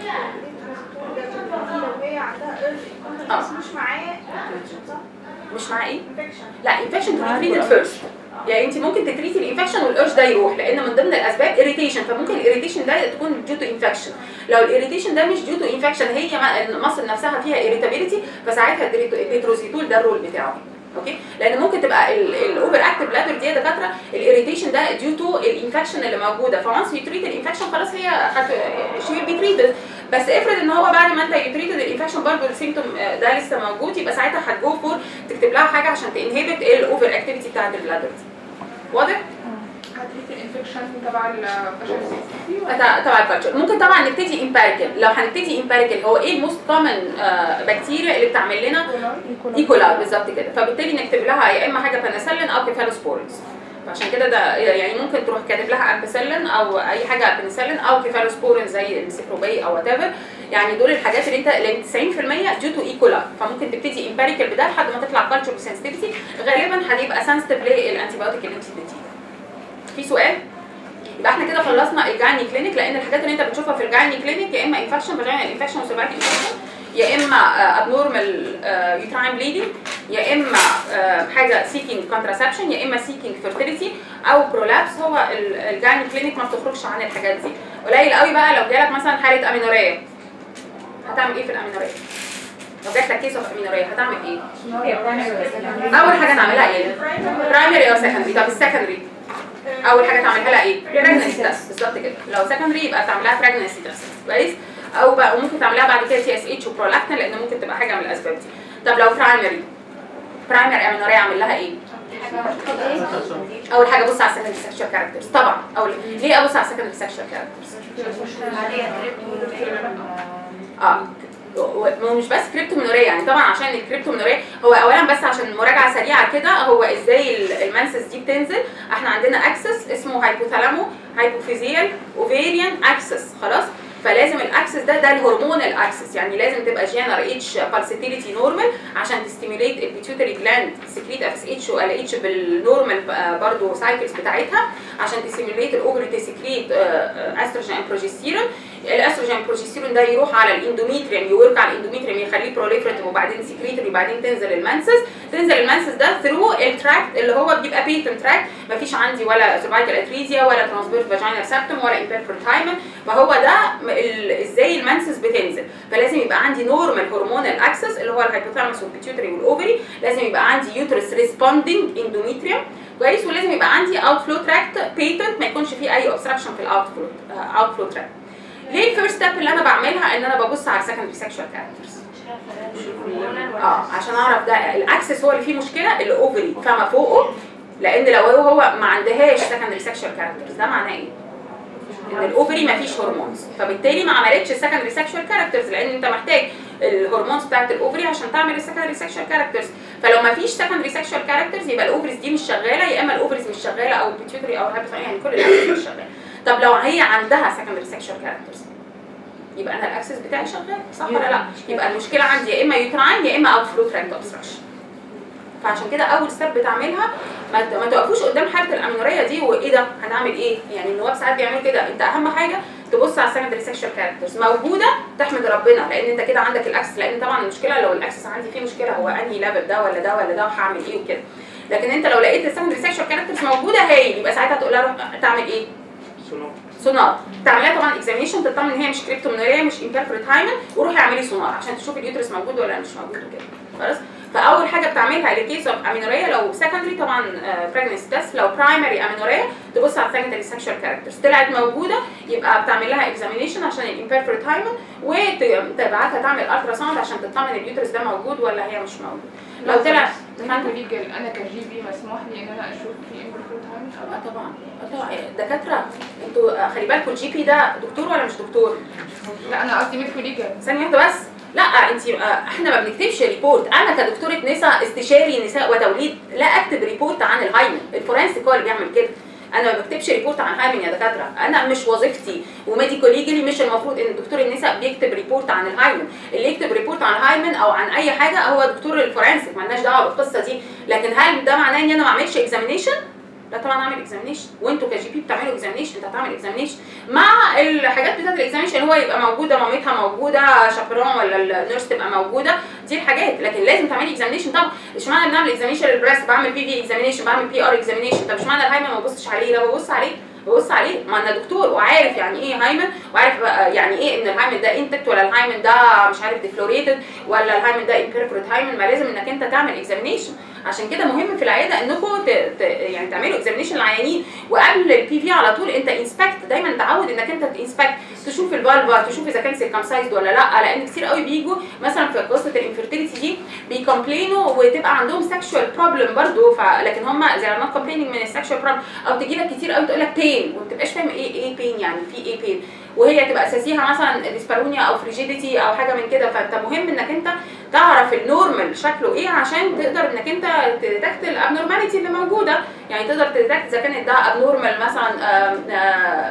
الدكتور ده لو هي عندها ايرج آه. بس مش معاه صح؟ مش مع ايه انفكشن لا انفكشن تريتد فيرست يعني انت ممكن تتريتي الانفكشن والقرش ده يروح لان من ضمن الاسباب اريتيشن فممكن الاريتيشن ده تكون ديو تو انفكشن لو الاريتيشن ده مش ديو تو انفكشن هي ما- المصل نفسها فيها اريتابيليتي فساعتها الدريتو- الديتروزيتول ده الرول بتاعه اوكي لان ممكن تبقى الاوفر اكتف بلادر دي يا دكاتره الاريتيشن ده ديو تو الانفكشن اللي موجوده فونس يو تريت الانفكشن خلاص هي هت شي ويل بي تريتد بس افرض ان هو بعد ما انت يو تريتد الانفكشن برضه السيمتوم ده لسه موجود يبقى ساعتها هتجو فور تكتب لها حاجه عشان تنهبت الاوفر اكتيفيتي بتاعت البلادر دي واضح؟ هتريد الانفكشن تبع البشر سيفتي تبع تبع الكالتشر ممكن طبعا نبتدي امباريكال لو هنبتدي امباريكال هو ايه الموست كومن بكتيريا اللي بتعمل لنا ايكولاي بالظبط كده فبالتالي نكتب لها يا اما حاجه بنسلين او كيفالوسبورينز فعشان كده ده يعني ممكن تروح كاتب لها امبيسلين او اي حاجه بنسلين او كيفالوسبورين زي السيفروبي او وات يعني دول الحاجات اللي انت اللي 90% ديو تو ايكولا فممكن تبتدي امباريكال بده لحد ما تطلع كالتشر وسنسيتيفيتي غالبا هتبقى سنسيتيف للانتي بايوتيك اللي انت اديتيه في سؤال يبقى احنا كده خلصنا الجايني كلينيك لان الحاجات اللي انت بتشوفها في الجايني كلينيك يا اما انفكشن فاجينال انفكشن وسيرفايكال انفكشن يا اما ابنورمال يوتراين بليدنج يا اما آه، حاجه سيكينج كونتراسبشن يا اما سيكينج فيرتيليتي او برولابس هو الجايني كلينيك ما بتخرجش عن الحاجات دي قليل قوي بقى لو جالك مثلا حاله امينوريه هتعمل ايه في الامينوريه؟ لو جات لك كيس اوف امينوريه هتعمل ايه؟ اول حاجه نعملها ايه؟ برايمري او سكندري طب السكندري اول حاجه تعملها لها ايه؟ بريجنسي تيست بالظبط كده لو سكندري يبقى تعملها بريجنسي تيست كويس او بقى وممكن تعملها بعد كده تي اس اتش وبرولاكتين لان ممكن تبقى حاجه من الاسباب دي طب لو برايمري برايمري امينوريا اعمل لها ايه؟ اول حاجه ابص على السكندري سكشوال كاركترز طبعا اول ليه ابص على السكندري سكشوال كاركترز؟ اه و- ومش بس كريبتومينوريا يعني طبعا عشان الكريبتومينوريا هو اولا بس عشان مراجعه سريعه كده هو ازاي ال- المنسس دي بتنزل احنا عندنا اكسس اسمه هايبوثالامو هايبوفيزيال اوفيريان اكسس خلاص فلازم الاكسس ده ده الهرمونال اكسس يعني لازم تبقى جي ان ار اتش بالسيتيليتي نورمال عشان تستيميوليت البيتيوتري جلاند سكريت اف اس اتش وال اتش بالنورمال برضه سايكلز بتاعتها عشان تستيميوليت الاوفري تسكريت استروجين بروجستيرون الاستروجين بروجستيرون ده يروح على الاندوميتريوم يورك على الاندوميتريوم يخليه بروليفريتيف وبعدين سكريتري وبعدين تنزل المنسس تنزل المنسس ده ثرو التراكت اللي هو بيبقى بيتن تراكت مفيش عندي ولا سيرفايكال اتريزيا ولا ترانسفيرس فاجينال سابتوم ولا امبيرفورت هايمن فهو ده م- ال- ازاي المنسس بتنزل فلازم يبقى عندي نورمال هرمونال اكسس اللي هو الهايبوثالاموس والبيتيوتري والاوفري لازم يبقى عندي يوترس ريسبوندينج اندوميتريوم كويس ولازم يبقى عندي اوت فلو تراكت بيتنت ما يكونش فيه اي اوبستراكشن في الاوت فلو اوت فلو تراكت ليه الفيرست ستيب اللي انا بعملها ان انا ببص على السكندري سيكشوال كاركترز اه عشان اعرف ده الاكسس هو اللي فيه مشكله الاوفري فما فوقه لان لو هو ما عندهاش سكندري سيكشوال كاركترز ده معناه ايه؟ ان الاوفري ما فيش هرمونز فبالتالي ما عملتش السكندري سيكشوال كاركترز لان انت محتاج الهرمونز بتاعت الاوفري عشان تعمل السكندري سيكشوال كاركترز فلو ما فيش سكندري سيكشوال كاركترز يبقى الاوفريز دي مش شغاله يا اما الاوفريز مش شغاله او البيتيوتري او الهايبوثايرويد يعني كل الاكسس مش شغاله طب لو هي عندها سكندري سيكشوال كاركترز يبقى انا الاكسس بتاعي شغال صح ولا لا؟ يبقى المشكله عندي يا اما يوتراين يا اما اوت فلو تراكت اوبستراكشن فعشان كده اول ستيب بتعملها ما ت- ما توقفوش قدام حاله الامينوريه دي وايه ده هنعمل ايه يعني النواب ساعات بيعملوا كده انت اهم حاجه تبص على السكندري سيكشوال كاركترز موجوده تحمد ربنا لان انت كده عندك الاكسس لان طبعا المشكله لو الاكسس عندي فيه مشكله هو انهي ليفل ده ولا ده ولا ده وهعمل ايه وكده لكن انت لو لقيت السكندري سيكشوال كاركترز موجوده هايل يبقى ساعتها تقول لها روح تعمل ايه؟ سونار تعملها طبعا اكزامينشن تطمن ان هي مش كريبتومينوريا مش امبيرفورت هايمن وروحي اعملي سونار عشان تشوفي اليوترس موجود ولا مش موجود وكده خلاص فاول حاجه بتعملها لكيس اوف امينوريا لو سكندري طبعا بريجنسي تيست لو برايمري امينوريا تبص على السكندري سكشوال كاركترز طلعت موجوده يبقى بتعمل لها اكزامينشن عشان الامبيرفورت هايمن وتبعتها تعمل الترا ساوند عشان تطمن اليوترس ده موجود ولا هي مش موجود لو طلع انا ليجل انا كجي بي مسموح لي ان انا اشوف في امبرفورت هايمن اه طبعا اه طبعا دكاتره انتوا آه، خلي بالكم الجي بي ده دكتور ولا مش دكتور؟ لا انا قصدي ميديكال ليجل ثانية واحدة بس لا انت احنا ما بنكتبش ريبورت انا كدكتوره نساء استشاري نساء وتوليد لا اكتب ريبورت عن الهايمن الفورنسيك هو اللي بيعمل كده انا ما بكتبش ريبورت عن الهايمن يا دكاتره انا مش وظيفتي وميديكال ليجلي مش المفروض ان دكتور النساء بيكتب ريبورت عن الهايمن اللي يكتب ريبورت عن الهايمن او عن اي حاجه هو دكتور الفورنسيك مالناش دعوه بالقصه دي لكن هل ده معناه ان انا ما اعملش اكزامينيشن لا طبعا اعمل اكزامينيشن وانتوا كجي بي بتعملوا اكزامينيشن انت هتعمل اكزامينيشن مع الحاجات بتاعت الاكزامينيشن هو يبقى موجوده مامتها موجوده شابرون ولا النيرس تبقى موجوده دي الحاجات لكن لازم تعملي اكزامينيشن طبعا مش معنى بنعمل اكزامينيشن للبريست بعمل بي في اكزامينيشن بعمل بي ار اكزامينيشن طب مش معنى الهايمن ما ببصش عليه لا ببص عليه ببص عليه ما انا دكتور وعارف يعني ايه هايمن وعارف بقى يعني ايه ان الهايمن ده انتكت ولا الهايمن ده مش عارف ديفلوريتد ولا الهايمن ده امبيرفورت هايمن ما لازم انك انت تعمل اكزامينيشن عشان كده مهم في العياده انكم ت... ت... يعني تعملوا اكزامينيشن للعيانين وقبل البي في على طول انت انسبكت دايما تعود انك انت تنسبكت تشوف الفالفا تشوف اذا كان سيركمسايزد ولا لا لان كتير قوي بيجوا مثلا في قصه الانفيرتيليتي دي بيكومبلينوا وتبقى عندهم سكشوال بروبلم برضه ف... لكن هم زي نوت كومبليننج من السكشوال بروبلم او تجي لك كتير قوي تقول لك بين وما تبقاش فاهم ايه ايه بين يعني في ايه بين وهي تبقى اساسيها مثلا ديسبارونيا او فريجيديتي او حاجه من كده فانت مهم انك انت تعرف النورمال شكله ايه عشان تقدر انك انت تديتكت الابنورماليتي اللي موجوده يعني تقدر تديتكت اذا كانت ده ابنورمال مثلا آم، آم،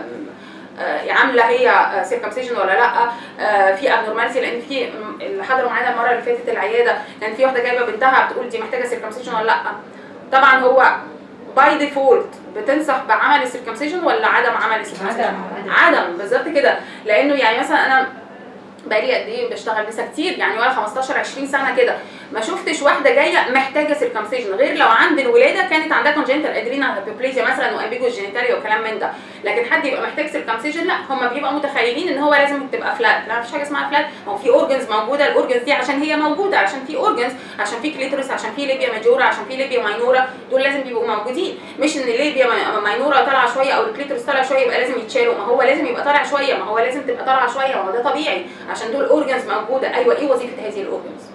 آه، عامله هي سيركمسيشن ولا لا آه، في ابنورماليتي لان في م- اللي حضروا معانا المره اللي فاتت العياده كان في واحده جايبه بنتها بتقول دي محتاجه سيركمسيشن ولا لا طبعا هو باي ديفولت بتنصح بعمل السيركمسيشن ولا عدم عمل السيركمسيشن عدم. عدم بالظبط كده لانه يعني مثلا انا بقالي قد ايه بشتغل نسا كتير يعني ولا 15 20 سنه كده ما شفتش واحده جايه محتاجه سيركمسيشن غير لو عند الولاده كانت عندها كونجنتال ادرينال هايبوبليزيا مثلا وامبيجو جينيتاليا وكلام من ده لكن حد يبقى محتاج سيركمسيشن لا هم بيبقوا متخيلين ان هو لازم تبقى فلات لا مفيش حاجه اسمها فلات ما هو في اورجنز موجوده الاورجنز دي عشان هي موجوده عشان في اورجنز عشان في كليتورس عشان في ليبيا ماجورا عشان في ليبيا ماينورا دول لازم بيبقوا موجودين مش ان ليبيا ما- ماينورا طالعه شويه او الكليتورس طالع شويه يبقى لازم يتشالوا ما هو لازم يبقى طالع شويه ما هو لازم تبقى طالعه شويه ما هو ده طبيعي عشان دول اورجنز موجوده ايوه ايه وظيفه هذه الاورجنز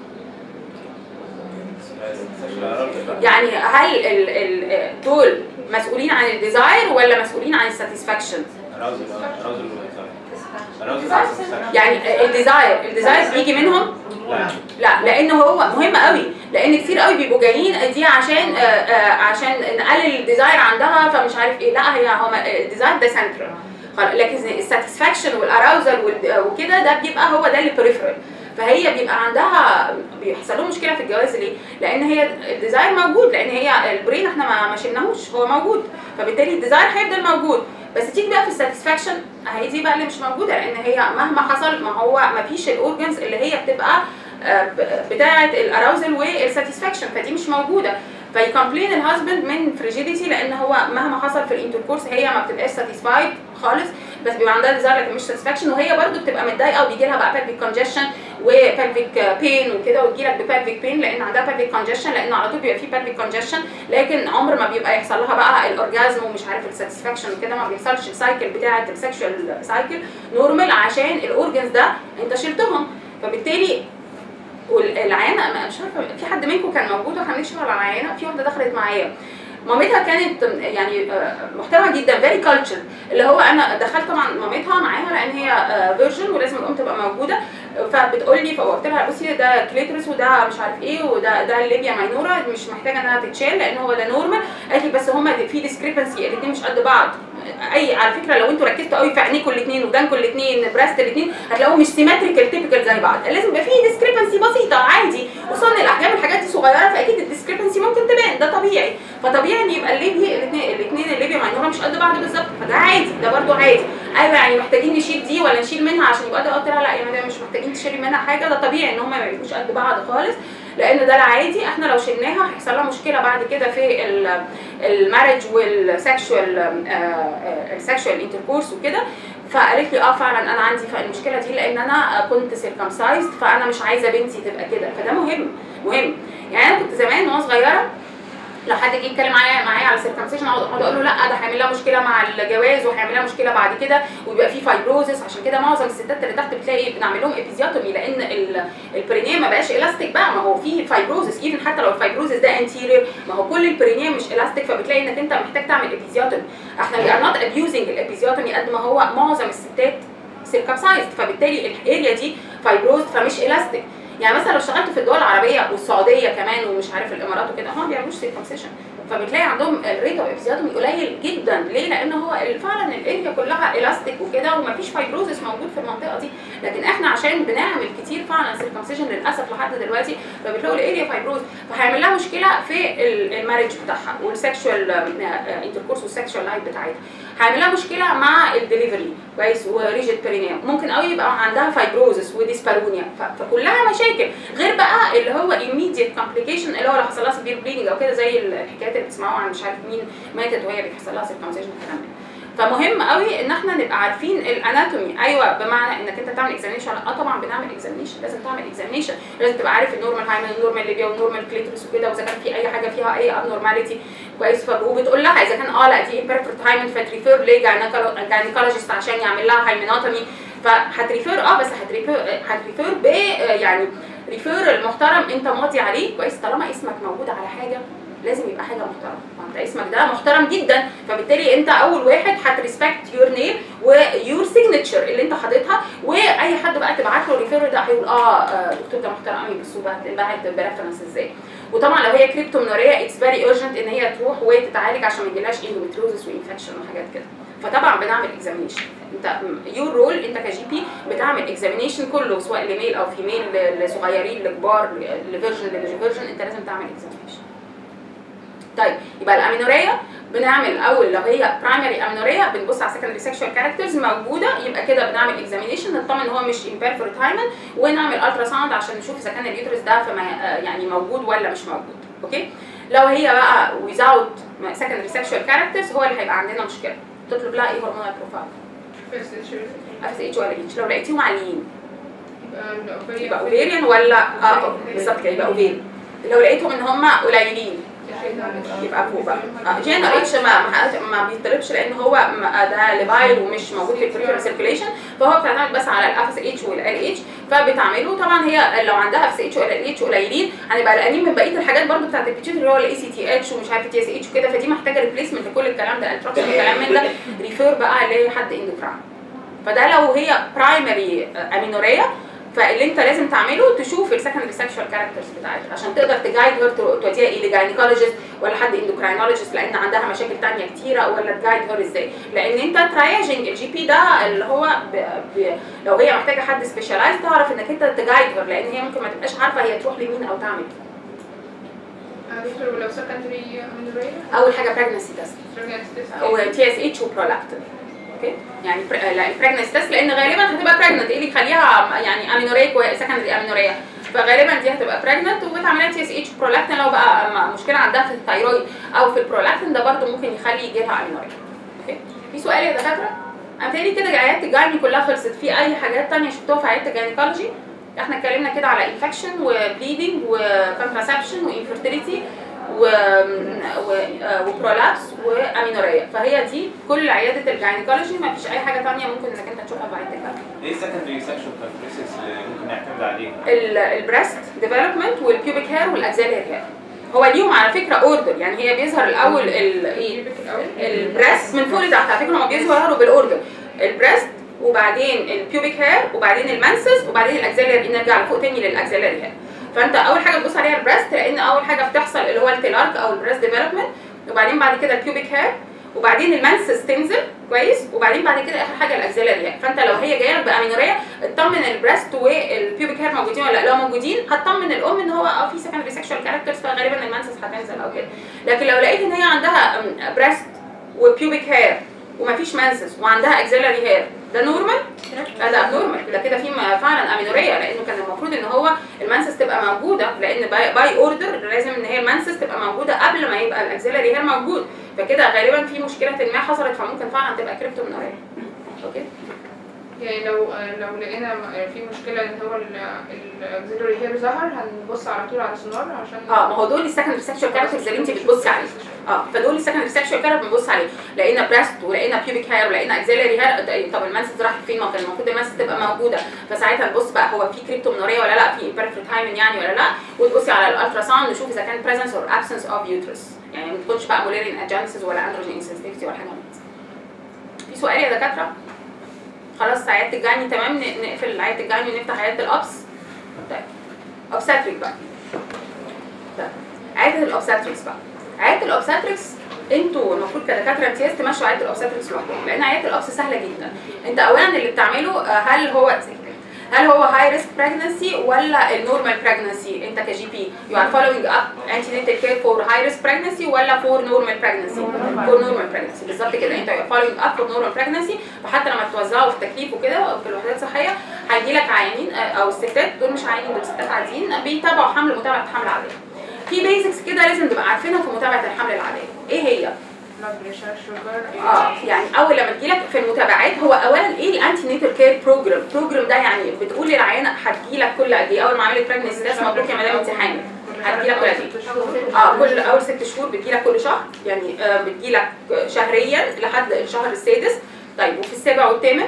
يعني هل ال ال دول مسؤولين عن الديزاير ولا مسؤولين عن الساتسفاكشن يعني الديزاير الديزاير بيجي منهم لا لا لان هو مهم قوي لان كتير قوي بيبقوا جايين دي عشان آه، آه، عشان نقلل الديزاير عندها فمش عارف ايه لا هي هو الديزاير ده سنترال لكن الساتسفاكشن والاراوزل وكده ده بيبقى هو ده اللي بريفرال فهي بيبقى عندها بيحصل لهم مشكله في الجواز ليه؟ لان هي الديزاير موجود لان هي البرين احنا ما ما شلناهوش هو موجود فبالتالي الديزاير هيفضل موجود بس تيجي بقى في الساتسفاكشن هي دي بقى اللي مش موجوده لان هي مهما حصل ما هو ما فيش الاورجنز اللي هي بتبقى آه، ب- بتاعه الاراوزل والساتسفاكشن فدي مش موجوده فيكمبلين الهازبند من فريجيديتي لان هو مهما حصل في الانتركورس هي ما بتبقاش ساتيسفايد خالص بس بيبقى عندها ديزاير لكن مش ساتسفاكشن وهي برضو بتبقى متضايقه وبيجي لها بقى pelvic congestion وبلفيك بين وكده وتجي لك ببلفيك بين لان عندها pelvic congestion لان على طول بيبقى في pelvic congestion لكن عمر ما بيبقى يحصل لها بقى الاورجازم ومش عارف الساتسفاكشن وكده ما بيحصلش السايكل بتاعه السكشوال سايكل نورمال عشان الاورجنز ده انت شلتهم فبالتالي والعيانه ما- مش عارفه في حد منكم كان موجود واحنا بنكشف على العيانه في واحده دخلت معايا مامتها كانت يعني آه، محترمه جدا فيري كالتشر اللي هو انا دخلت طبعا مامتها معاها لان هي فيرجن ولازم الام تبقى موجوده فبتقول لي فقلت لها بصي ده كليترس وده مش عارف ايه وده ده الليبيا ماينورا مش محتاجه انها تتشال لان هو ده نورمال قالت لي بس هما في ديسكريبنسي الاثنين مش قد بعض اي على فكره لو انتوا ركزتوا قوي في عينيكم الاثنين ودانكم الاثنين براست الاثنين هتلاقوهم مش سيمتريكال تيبيكال زي بعض لازم يبقى فيه ديسكريبنسي بسيطه عادي وصلنا الاحجام الحاجات دي صغيره فاكيد الديسكريبنسي ممكن تبان ده طبيعي فطبيعي ان يبقى الليبيا الاثنين الاثنين الليبيا ماينورا مش قد بعض بالظبط فده عادي ده برده عادي ايوه يعني محتاجين نشيل دي ولا نشيل منها عشان يبقى ده قلت لها لا يا مدام مش محتاجين تشيلي منها حاجه ده طبيعي ان هم ما يبقوش قد بعض خالص لان ده العادي احنا لو شلناها هيحصل لها مشكله بعد كده في المارج والسكشوال السكشوال انتركورس وكده فقالت لي اه فعلا انا عندي المشكله دي لان انا كنت سيركمسايزد فانا مش عايزه بنتي تبقى كده فده مهم مهم يعني انا كنت زمان وانا صغيره لو حد جه يتكلم معايا معايا على سيركمسيشن اقعد اقعد اقول له لا ده هيعمل لها مشكله مع الجواز وهيعمل لها مشكله بعد كده ويبقى في فايبروزس عشان كده معظم الستات اللي تحت بتلاقي بنعمل لهم ابيزيوتومي لان ال- البرينيه ما بقاش الاستيك بقى ما هو في فايبروزس ايفن حتى لو الفايبروزس ده انتيرير ما هو كل البرينيه مش الاستيك فبتلاقي انك انت محتاج تعمل ابيزيوتومي احنا وي ار نوت ابيوزنج الابيزيوتومي قد ما هو معظم الستات سيركمسايزد فبالتالي الاريا دي فايبروز فمش الاستيك يعني مثلا لو اشتغلت في الدول العربيه والسعوديه كمان ومش عارف الامارات وكده هم ما بيعملوش سيركمسيشن فبتلاقي عندهم الريت اوف ابيزيوتومي قليل جدا ليه؟ لان هو ال- فعلا الاريا كلها الاستيك وكده ومفيش فايبروزس موجود في المنطقه دي لكن احنا عشان بنعمل كتير فعلا سيركمسيشن للاسف لحد دلوقتي فبتلاقوا الاريا فايبروز فهيعمل لها مشكله في ال- المارج بتاعها والسكشوال انتركورس والسكشوال لايف بتاعتها هيعمل لها مشكله مع الدليفري كويس وريجيد برينيوم ممكن قوي يبقى عندها فايبروزس وديسبارونيا ف- فكلها مشاكل غير بقى اللي هو immediate complication اللي هو لو حصل لها سيفير بليدنج او كده زي الحكايات اللي بتسمعوها عن مش عارف مين ماتت وهي بيحصل لها سيركمسيشن الكلام ده فمهم قوي ان احنا نبقى عارفين الاناتومي ايوه بمعنى انك انت تعمل اكزامينشن اه طبعا بنعمل اكزامينشن لازم تعمل اكزامينشن لازم تبقى عارف النورمال هايمن النورمال ليبيا والنورمال كليترس وكده واذا كان في اي حاجه فيها اي ابنورماليتي كويس ف- وبتقول لها اذا كان اه لا دي امبيرفكت هايمن فتريفير لجاينيكولوجيست عشان يعمل لها هايمنوتومي فهتريفير اه بس هتريفير هتريفير ب يعني ريفير المحترم انت ماضي عليه كويس طالما اسمك موجود على حاجه لازم يبقى حاجه محترمه فانت اسمك ده محترم جدا فبالتالي انت اول واحد هتريسبكت يور نيم ويور سيجنتشر اللي انت حاططها واي حد بقى تبعت له ريفير ده هيقول اه آه، دكتور ده محترم قوي بس هو بعت بعت بريفرنس ازاي وطبعا لو هي كريبتومنوريا اتس فيري اورجنت ان هي تروح وتتعالج عشان ما يجيلهاش اندوميتروزس وانفكشن وحاجات كده فطبعا بنعمل اكزامينيشن انت يور رول انت كجي بي بتعمل اكزامينيشن كله سواء لميل او فيميل لصغيرين لكبار لفيرجن لمش فيرجن انت لازم تعمل اكزامينيشن طيب يبقى الامينوريا بنعمل اول لو هي برايمري امينوريا بنبص على سكندري سيكشوال كاركترز موجوده يبقى كده بنعمل اكزامينيشن نطمن ان هو مش امبيرفورت هايمن ونعمل الترا ساوند عشان نشوف اذا كان اليوترس ده في ما- آه يعني موجود ولا مش موجود اوكي لو هي بقى without secondary sexual characters هو اللي هيبقى عندنا مشكله تطلب لها ايه هرمونال بروفايل اف اس اتش ولا اتش لو لقيتيهم عاليين يبقى اوفيريان ولا اه بالظبط كده يبقى اوفيريان لو لقيتهم ان هم قليلين يبقى فوق بقى جين اتش ما ما- ما بيطلبش لان هو ما- ده ليبايل ومش موجود في البريفيرال سيركيليشن فهو بتعتمد بس على الاف اس اتش والال اتش فبتعمله طبعا هي لو عندها اف اس اتش والال اتش قليلين هنبقى قلقانين من بقيه الحاجات برضو بتاعت البيتشوت اللي هو الاي سي تي اتش ومش عارف تي اس اتش وكده فدي محتاجه ريبليسمنت لكل الكلام ده التراكشن والكلام من ده ريفير بقى لحد اندوكراين فده لو هي برايمري امينوريا فاللي انت لازم تعمله تشوف السكندري سكشوال كاركترز بتاعتها عشان تقدر تجايد هير توديها ايه لجاينيكولوجيست ولا حد اندوكراينولوجيست لان عندها مشاكل تانية كتيره ولا تجايد هير ازاي لان انت ترايجنج الجي بي ده اللي هو ب... ب... لو هي محتاجه حد سبيشالايز تعرف انك انت تجايد هير لان هي ممكن ما تبقاش عارفه هي تروح لمين او تعمل ايه انا دكتور ولو سكندري امينوريا اول حاجه pregnancy test او تي اس اتش وبرولاكتين اوكي يعني بر- لا البريجنسي تيست لان غالبا هتبقى بريجننت ايه اللي يخليها يعني امينوريك وسكندري امينوريا فغالبا دي هتبقى بريجننت وبتعملها تي اس اتش برولاكتين لو بقى م- مشكله عندها في الثايرويد او في البرولاكتين ده برده ممكن يخلي يجي لها امينوريا اوكي في سؤال يا دكاتره انا بتهيألي كده عياده الجايني كلها خلصت في اي حاجات تانية شفتوها في عياده الجاينيكولوجي احنا اتكلمنا كده على انفكشن وبليدنج وكونتراسبشن وانفيرتيليتي و و وبرولابس وامينوريا فهي دي كل عياده الجاينيكولوجي ما فيش اي حاجه تانية ممكن انك انت تشوفها في عياده الجايني ايه السكندري سكشوال كاركترستكس اللي ممكن نعتمد عليها؟ البريست ديفلوبمنت والبيوبيك هير والاكزيلري هير هو ليهم على فكره اوردر يعني هي بيظهر الاول ال ايه البريست من فوق لتحت على فكره هم بيظهروا بالاوردر البريست وبعدين البيوبيك هير وبعدين المنسس وبعدين الاكزيلري نرجع لفوق تاني للاكزيلري هير فانت اول حاجه تبص عليها البريست لان اول حاجه بتحصل اللي هو التيلارك او البريست ديفلوبمنت وبعدين بعد كده البيوبيك هير وبعدين المنسس تنزل كويس وبعدين بعد كده اخر حاجه الاكزيلري هير فانت لو هي جايه لك بامينوريا اطمن البريست والبيوبيك هير موجودين ولا لا لو موجودين هتطمن الام ان هو اه في سكندري سيكشوال كاركترز فغالبا المنسس هتنزل او كده لكن لو لقيت ان هي عندها بريست وبيوبيك هير ومفيش منسس وعندها اكزيلري هير ده نورمال؟ لا ده ابنورمال ده كده في م- فعلا امينوريا لانه كان المفروض ان هو المنسس تبقى موجوده لان باي, باي اوردر لازم ان هي المنسس تبقى موجوده قبل ما يبقى الاكزيلري هير موجود فكده غالبا في مشكله ما حصلت فممكن فعلا تبقى كريبتومينوريا اوكي يعني لو لو لقينا م- في مشكله ان هو الاكزيلري هير ظهر هنبص على طول على السونار عشان اه ما هو دول السكندري سيكشوال كاركترز اللي انت بتبصي عليه اه فدول السكندري سيكشوال كاركتر بنبص عليه لقينا بريست ولقينا بيوبيك هير ولقينا اكزيلري هير طب المنسس راحت فين ما كان المفروض المنسس تبقى موجوده فساعتها نبص بقى هو في كريبتومينوريا ولا لا في بيرفكت يعني ولا لا وتبصي على الالترا ساوند نشوف اذا كان بريزنس اور ابسنس اوف يوترس يعني ما تكونش بقى موليرين اجانسز ولا اندروجين انسنسيتيفيتي ولا حاجه من دي. في سؤال يا دكاتره خلاص عياده الجاني تمام ن- نقفل عياده الجاني ونفتح عياده الابس طيب اوبستريك بقى طيب عياده الاوبستريكس بقى عياده الاوبستريكس انتوا المفروض كدكاتره امتياز تمشوا عياده الاوبستريكس لوحدكم لان عياده الاوبس سهله جدا انت اولا اللي بتعمله آه، هل هو هل هو هاي ريسك بريجنسي ولا النورمال بريجنسي انت كجي بي يو ار فولوينج اب انتي نيتال كير فور هاي ريسك بريجنسي ولا فور نورمال بريجنسي فور نورمال بريجنسي بالظبط كده انت يو فولوينج اب فور نورمال بريجنسي فحتى لما توزعوا في التكليف وكده في الوحدات الصحيه هيجي لك عيانين آه، او الستات دول مش عيانين دول ستات عاديين بيتابعوا حمل متابعه حمل عاديه في بيزكس كده لازم تبقى عارفينها في متابعه الحمل العاديه ايه هي بلاد بريشر شوجر اه يعني اول لما تجيلك في المتابعات هو اولا ايه الانتي نيتال كير بروجرام بروجرام ده يعني بتقول للعيانه هتجيلك كل قد ايه اول ما عملت بريجنسي تيست مبروك يا مدام انت حامل هتجيلك كل قد ايه اه كل اول ست شهور بتجيلك كل شهر يعني آه بتجيلك شهريا لحد الشهر السادس طيب وفي السابع والثامن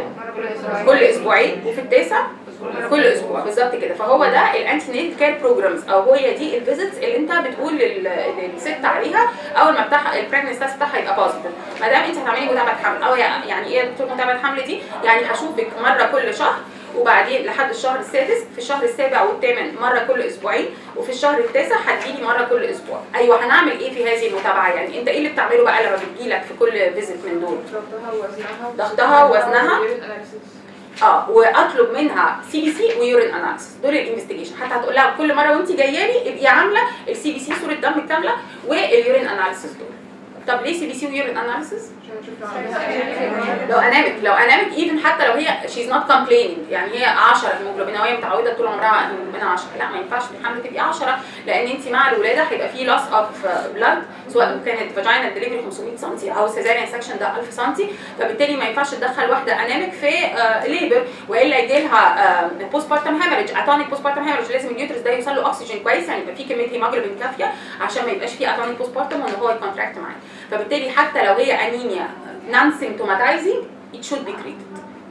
كل اسبوعين وفي التاسع كل اسبوع بالظبط كده فهو ده الانتي نيت كير بروجرامز او هي دي الفيزيتس اللي انت بتقول لل- للست عليها اول ما بتاعها البريجنسي تيست بتاعها يبقى بوزيتيف ما دام انت هتعملي متابعه حمل او يعني ايه يا دكتور متابعه حمل دي يعني هشوفك مره كل شهر وبعدين لحد الشهر السادس في الشهر السابع والثامن مره كل اسبوعين وفي الشهر التاسع هتجيلي مره كل اسبوع ايوه هنعمل ايه في هذه المتابعه يعني انت ايه اللي بتعمله بقى لما بتجيلك في كل فيزيت من دول ضغطها ووزنها ضغطها ووزنها. urine analysis. اه واطلب منها سي بي سي ويورين اناليسيس دول الانفستيجيشن حتى هتقول لها كل مره وانت جايه لي ابقي عامله السي بي سي صوره دم كامله واليورين اناليسيس دول طب ليه سي بي سي ويورين اناليسيس عشان نشوف لو عندها لو انامك لو انامك ايفن حتى لو هي شيز نوت كومبليننج يعني هي 10 هيموجلوبين وهي متعوده طول عمرها هيموجلوبين 10 لا ما ينفعش في الحمل تبقي 10 لان انت مع الولاده هيبقى في لوس اوف بلاد سواء كانت فاجينال ديليفري 500 سم او سيزاريان سكشن ده 1000 سم فبالتالي ما ينفعش تدخل واحده انامك في ليبر والا يجي لها بوست بارتم هيمرج اتونيك بوست بارتم هيمرج لازم اليوترس ده يوصل له اكسجين كويس يعني يبقى في كميه هيموجلوبين كافيه عشان ما يبقاش في اتونيك بوست بارتم وان هو يكونتراكت معاه فبالتالي حتى لو هي انيميا نون سيمتوماتايزنج it should be treated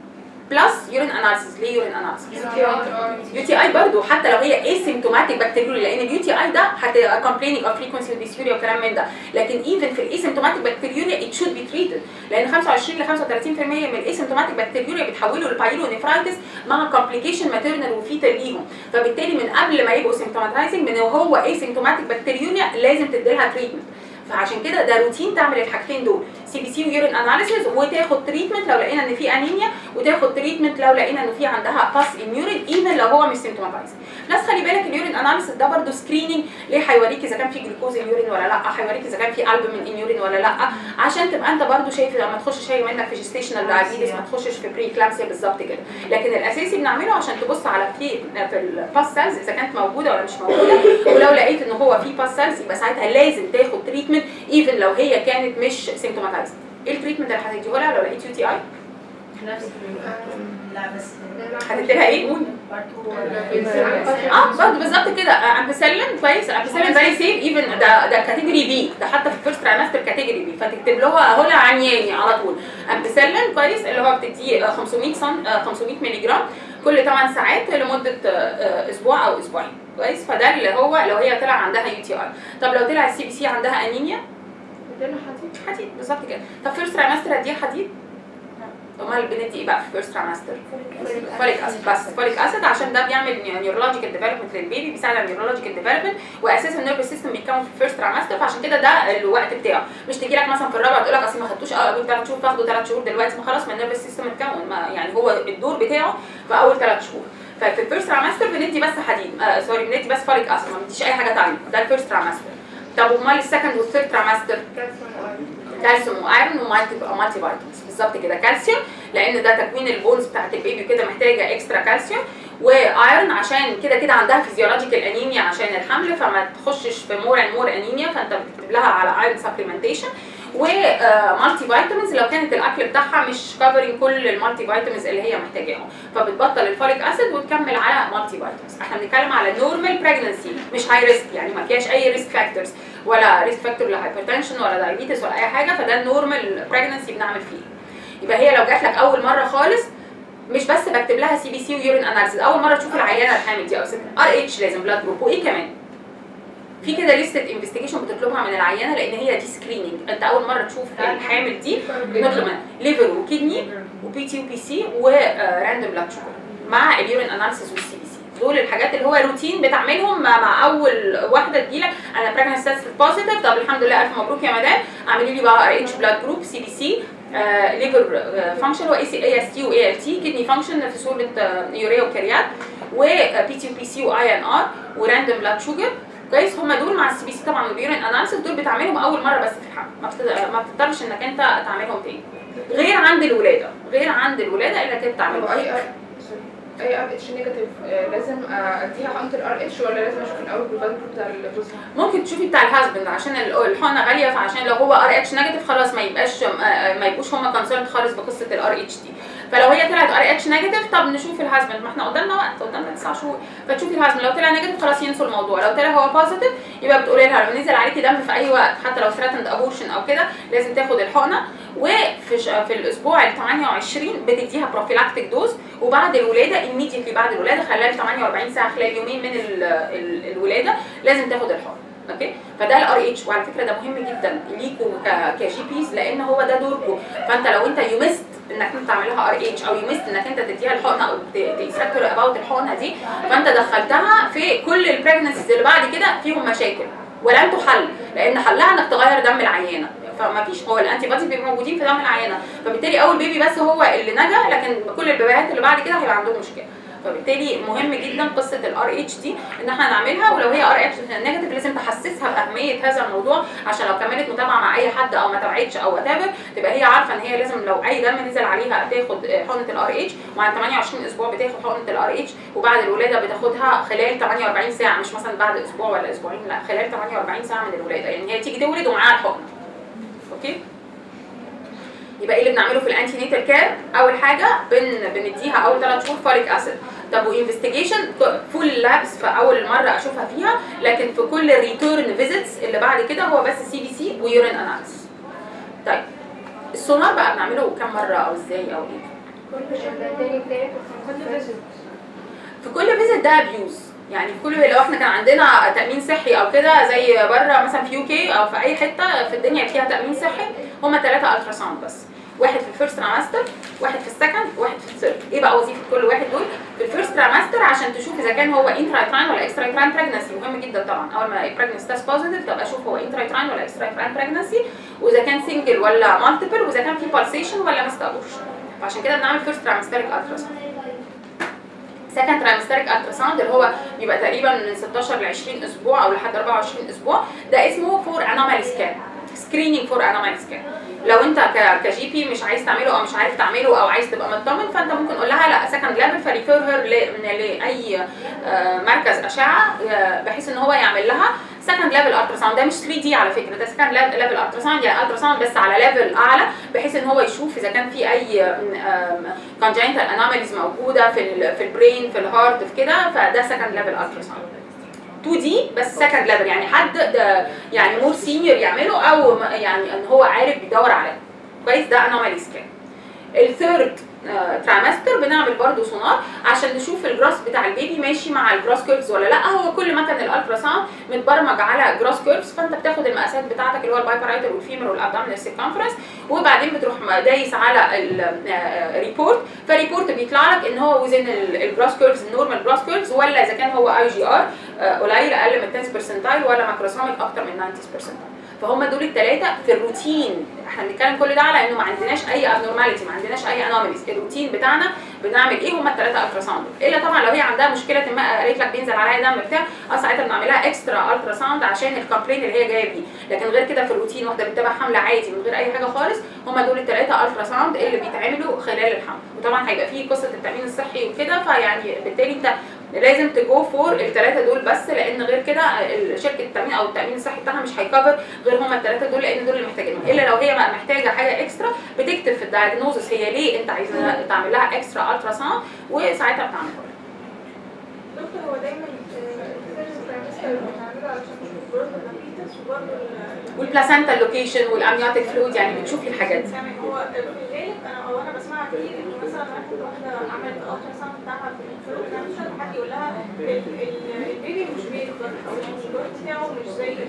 بلس يورين اناليسيس ليه يورين اناليسيس يو تي اي برضه حتى لو هي اسيمتوماتيك بكتيريوري لان اليو تي اي ده هتبقى complaining of frequency of dysuria وكلام من ده لكن ايفن في الاسيمتوماتيك بكتيريوريا it should be treated لان 25 ل 35% من الاسيمتوماتيك بكتيريوريا بتحولوا لبايلو نفرايتس مع complication maternal وفيتال ليهم فبالتالي من قبل ما يبقوا سيمتوماتايزنج من وهو اسيمتوماتيك بكتيريوريا لازم تديلها تريتمنت فعشان كده ده روتين تعمل الحاجتين دول سي بي سي ويورين اناليسيز وتاخد تريتمنت لو لقينا ان في انيميا وتاخد تريتمنت لو لقينا انه في عندها باس ان يورين ايفن لو هو مش سيمتوماتايزنج بلس خلي بالك اليورين اناليسيس ده برضه سكريننج ليه هيوريك اذا كان في جلوكوز اليورين ولا لا هيوريك اذا كان في البومين ان يورين ولا لا عشان تبقى انت برضه شايف لما تخش شيء منك في جيستيشنال دايابيتس ما تخشش في بري كلامسيا بالظبط كده لكن الاساسي بنعمله عشان تبص على في في الباس سيلز اذا كانت موجوده ولا مش موجوده ولو لقيت ان هو في باس سيلز يبقى ساعتها لازم تاخد تريتمنت ايفن لو هي كانت مش سيمتوماتايزد ايه التريتمنت اللي هتديه لها لو لقيت يو تي اي نفس لا بس هتديلها ايه قول برضه اه برضه بالظبط كده امبسلين كويس امبسلين فيري سيف ايفن ده ده كاتيجوري بي ده حتى في الفيرست ترايمستر كاتيجوري بي فتكتب له اهو لها عمياني على طول امبسلين كويس اللي هو بتديه 500 سم 500 مللي جرام كل 8 ساعات لمده آه، آه، اسبوع او اسبوعين كويس فده اللي هو لو هي طلع عندها يو تي اي طب لو طلع السي بي سي عندها انيميا اديله حديد حديد بالظبط كده طب فيرست ترايمستر هديها حديد امال بندي ايه بقى في فيرست ترايمستر فوليك اسيد بس فوليك اسيد عشان ده بيعمل نيورولوجيكال ديفلوبمنت للبيبي بيساعد على النيورولوجيكال ديفلوبمنت واساسا النيرفس سيستم بيتكون في الفيرست ترايمستر فعشان كده ده الوقت بتاعه مش تيجي لك مثلا في الرابع تقول لك اصل ما خدتوش اول ثلاث شهور تاخدوا ثلاث شهور دلوقتي ما خلاص ما النيرفس سيستم اتكون ما يعني هو الدور بتاعه في اول ثلاث شهور ففي الفيرست ترايمستر بندي بس حديد آه سوري بندي بس فوليك اسيد ما بنديش اي حاجه ثانيه ده الفيرست ترايمستر طب امال السكند والثيرد ترايمستر كالسيوم وايرون ومالتي مالتي فيتامينز بالظبط كده كالسيوم لان ده تكوين البونز بتاعت البيبي كده محتاجه اكسترا كالسيوم وايرون عشان كده كده عندها فيزيولوجيكال انيميا عشان الحمل فما تخشش في مور اند مور انيميا فانت بتكتب لها على ايرون سبلمنتيشن ومالتي فيتامينز لو كانت الاكل بتاعها مش كفرنج كل المالتي فيتامينز اللي هي محتاجاهم فبتبطل الفوليك اسيد وتكمل على مالتي فيتامينز احنا بنتكلم على نورمال بريجنسي مش هاي ريسك يعني ما فيهاش اي ريسك فاكتورز ولا ريسك فاكتور لهايبرتنشن ولا دايابيتس ولا اي حاجه فده النورمال بريجنسي بنعمل فيه يبقى هي لو جات لك اول مره خالص مش بس بكتب لها سي بي سي ويورين اناليسيس اول مره تشوف العيانه الحامل دي او ست ار اتش لازم بلاد جروب وايه كمان في كده لسته انفستيجيشن بتطلبها من العيانه لان هي دي سكريننج انت اول مره تشوف الحامل دي بنطلب منها ليفر وكدني وبي تي وبي سي وراندوم بلاد شوجر مع اليورين اناليسيس والسي بي سي دول الحاجات اللي هو روتين بتعملهم مع, مع اول واحده تجيلك انا براجنس تيست بوزيتيف طب الحمد لله الف مبروك يا مدام اعملي لي بقى ار اتش بلاد جروب سي بي سي ليفر فانكشن واي سي اي اس تي واي ال تي كدني فانكشن في صوره آه، يوريا وكريات وبي تي وبي سي واي ان ار وراندوم بلاد شوجر كويس هم دول مع السي بي سي طبعا واليورين اناليسيس دول بتعملهم اول مره بس في الحمل ما بتقدر- ما بتضطرش انك انت تعملهم تاني غير عند الولاده غير عند الولاده انك انت تعملهم اي ار اي ار اتش نيجاتيف لازم آه، اديها حقنه الار اتش ولا لازم اشوف الاول البلاد جروب بتاع الجوزها ممكن تشوفي بتاع الهازبند عشان ال- الحقنه غاليه فعشان لو هو ار اتش نيجاتيف خلاص ما يبقاش آه، ما يبقوش هم كونسيرن خالص بقصه الار اتش دي فلو هي طلعت ار اتش نيجاتيف طب نشوف الهازبند ما احنا قدامنا وقت قدامنا تسع شهور فتشوفي الهازبند لو طلع نيجاتيف خلاص ينسوا الموضوع لو طلع هو بوزيتيف يبقى بتقولي لها لو نزل عليكي دم في اي وقت حتى لو ثريتند ابورشن او كده لازم تاخد الحقنه وفي ش- في الاسبوع ال 28 بتديها بروفيلاكتيك دوز وبعد الولاده immediately بعد الولاده خلال 48 ساعه خلال يومين من ال ال الولاده لازم تاخد الحقن اوكي فده الار اتش وعلى فكره ده مهم جدا ليكوا ك- كجي بيز لان هو ده دوركم فانت لو انت يومست انك انت تعمل لها ار اتش او يومست انك انت تديها الحقنه او تسكر اباوت الحقنه دي فانت دخلتها في كل البريجنسيز اللي بعد كده فيهم مشاكل ولن تحل لان حلها انك تغير دم العيانه فما فيش هو الانتي بوديز بيبقوا موجودين في دم العيانه فبالتالي اول بيبي بس هو اللي نجا لكن كل البيبيهات اللي بعد كده هيبقى عندهم مشكله فبالتالي مهم جدا قصه الار اتش دي ان احنا نعملها ولو هي ار اتش نيجاتيف لازم تحسسها باهميه هذا الموضوع عشان لو كملت متابعه مع اي حد او ما تابعتش او وات تبقى هي عارفه ان هي لازم لو اي دم نزل عليها تاخد حقنه الار اتش وعن 28 اسبوع بتاخد حقنه الار اتش وبعد الولاده بتاخدها خلال 48 ساعه مش مثلا بعد اسبوع ولا اسبوعين لا خلال 48 ساعه من الولاده يعني هي تيجي تولد ومعاها الحقنه اوكي يبقى ايه اللي بنعمله في الانتي نيتال كير اول حاجه بن بنديها اول ثلاث شهور فوليك اسيد طب وانفستيجيشن فول لابس في اول مره اشوفها فيها لكن في كل الريتيرن فيزيتس اللي بعد كده هو بس سي بي سي ويورين اناليسيس طيب السونار بقى بنعمله كم مره او ازاي او ايه التاني بتاعك كل فيزيت في كل فيزيت ده ابيوز يعني في كل لو احنا كان عندنا تامين صحي او كده زي بره مثلا في يو كي او في اي حته في الدنيا فيها تامين صحي هما ثلاثه الترا ساوند بس واحد في الفيرست ترامستر واحد في السكند واحد في الثيرد ايه بقى وظيفه كل واحد دول في الفيرست ترامستر عشان تشوف اذا كان هو انترايتراين ولا اكسترايتراين بريجنسي مهم جدا طبعا اول ما البريجنسي تيست بوزيتيف تبقى اشوف هو انترايتراين ولا اكسترايتراين بريجنسي واذا كان سنجل ولا مالتيبل واذا كان في بالسيشن ولا مست ابورشن فعشان كده بنعمل فيرست ترامستريك الترا ساوند سكند ترايمستريك الترا ساوند اللي هو بيبقى تقريبا من 16 ل 20 اسبوع او لحد 24 اسبوع ده اسمه فور انومالي سكان سكريننج فور انومالي سكان لو انت ك- كجي بي مش عايز تعمله او مش عارف تعمله او عايز تبقى مطمن فانت ممكن تقول لها لا سكند ليفل فريفيرهر لاي آه، مركز اشعه آه، بحيث ان هو يعمل لها سكند ليفل الترا ساوند ده مش 3 دي على فكره ده سكند ليفل الترا ساوند يعني الترا ساوند بس على ليفل اعلى بحيث ان هو يشوف اذا كان في اي كونجنتال انوماليز موجوده في ال في البرين في الهارت في كده فده سكند ليفل الترا ساوند 2 دي بس سكند ليفل يعني حد ده يعني مور سينيور يعمله او م- يعني ان هو عارف بيدور عليه كويس ده انومالي سكان الثيرد ترامستر بنعمل برضو سونار عشان نشوف الجراس بتاع البيبي ماشي مع الجراس كيرفز ولا لا هو كل ما كان الالترا ساوند متبرمج على جراس كيرفز فانت بتاخد المقاسات بتاعتك اللي هو البايبرايتر والفيمر والابدومينال سيركمفرنس وبعدين بتروح دايس على الريبورت فالريبورت بيطلع لك ان هو وزن الجراس كيرفز النورمال جراس كيرفز ولا اذا كان هو اي جي ار قليل اقل من 10 برسنتايل ولا ماكروسوميك اكتر من 90 برسنتايل فهم دول الثلاثه في الروتين احنا بنتكلم كل ده على انه ما عندناش اي ابنورماليتي ما عندناش اي انوماليز الروتين بتاعنا بنعمل ايه هم الثلاثه الترا ساوند الا طبعا لو هي عندها مشكله ما قالت لك بينزل عليها دم بتاع اه ساعتها بنعملها اكسترا الترا ساوند عشان الكومبلين اللي هي جايه بيه لكن غير كده في الروتين واحده بتتابع حمل عادي من غير اي حاجه خالص هم دول الثلاثه الترا ساوند اللي بيتعملوا خلال الحمل وطبعا هيبقى فيه قصه التامين الصحي وكده فيعني بالتالي انت لازم تجو فور الثلاثه دول بس لان غير كده ال- شركه التامين او التامين الصحي بتاعها مش هيكفر غير هما الثلاثه دول لان دول اللي محتاجينهم الا لو هي محتاجه حاجه اكسترا بتكتب في الدايجنوزس هي ليه انت عايزه تعمل لها اكسترا الترا ساوند وساعتها بتعملها دكتور هو دايما الثيرد ترايمستر بنعمله علشان نشوف جروث النبيتس وبرضه ال- والبلاسنتا لوكيشن والامنيوتيك فلويد يعني بتشوفي الحاجات دي يعني هو في الغالب انا او انا بسمع كتير انه مثلا واحد واحده عملت الالترا ساوند بتاعها في الثيرد ترايمستر حد يقول لها ال- ال- البيبي مش بيكبر او يعني الجروث بتاعه مش زي ال-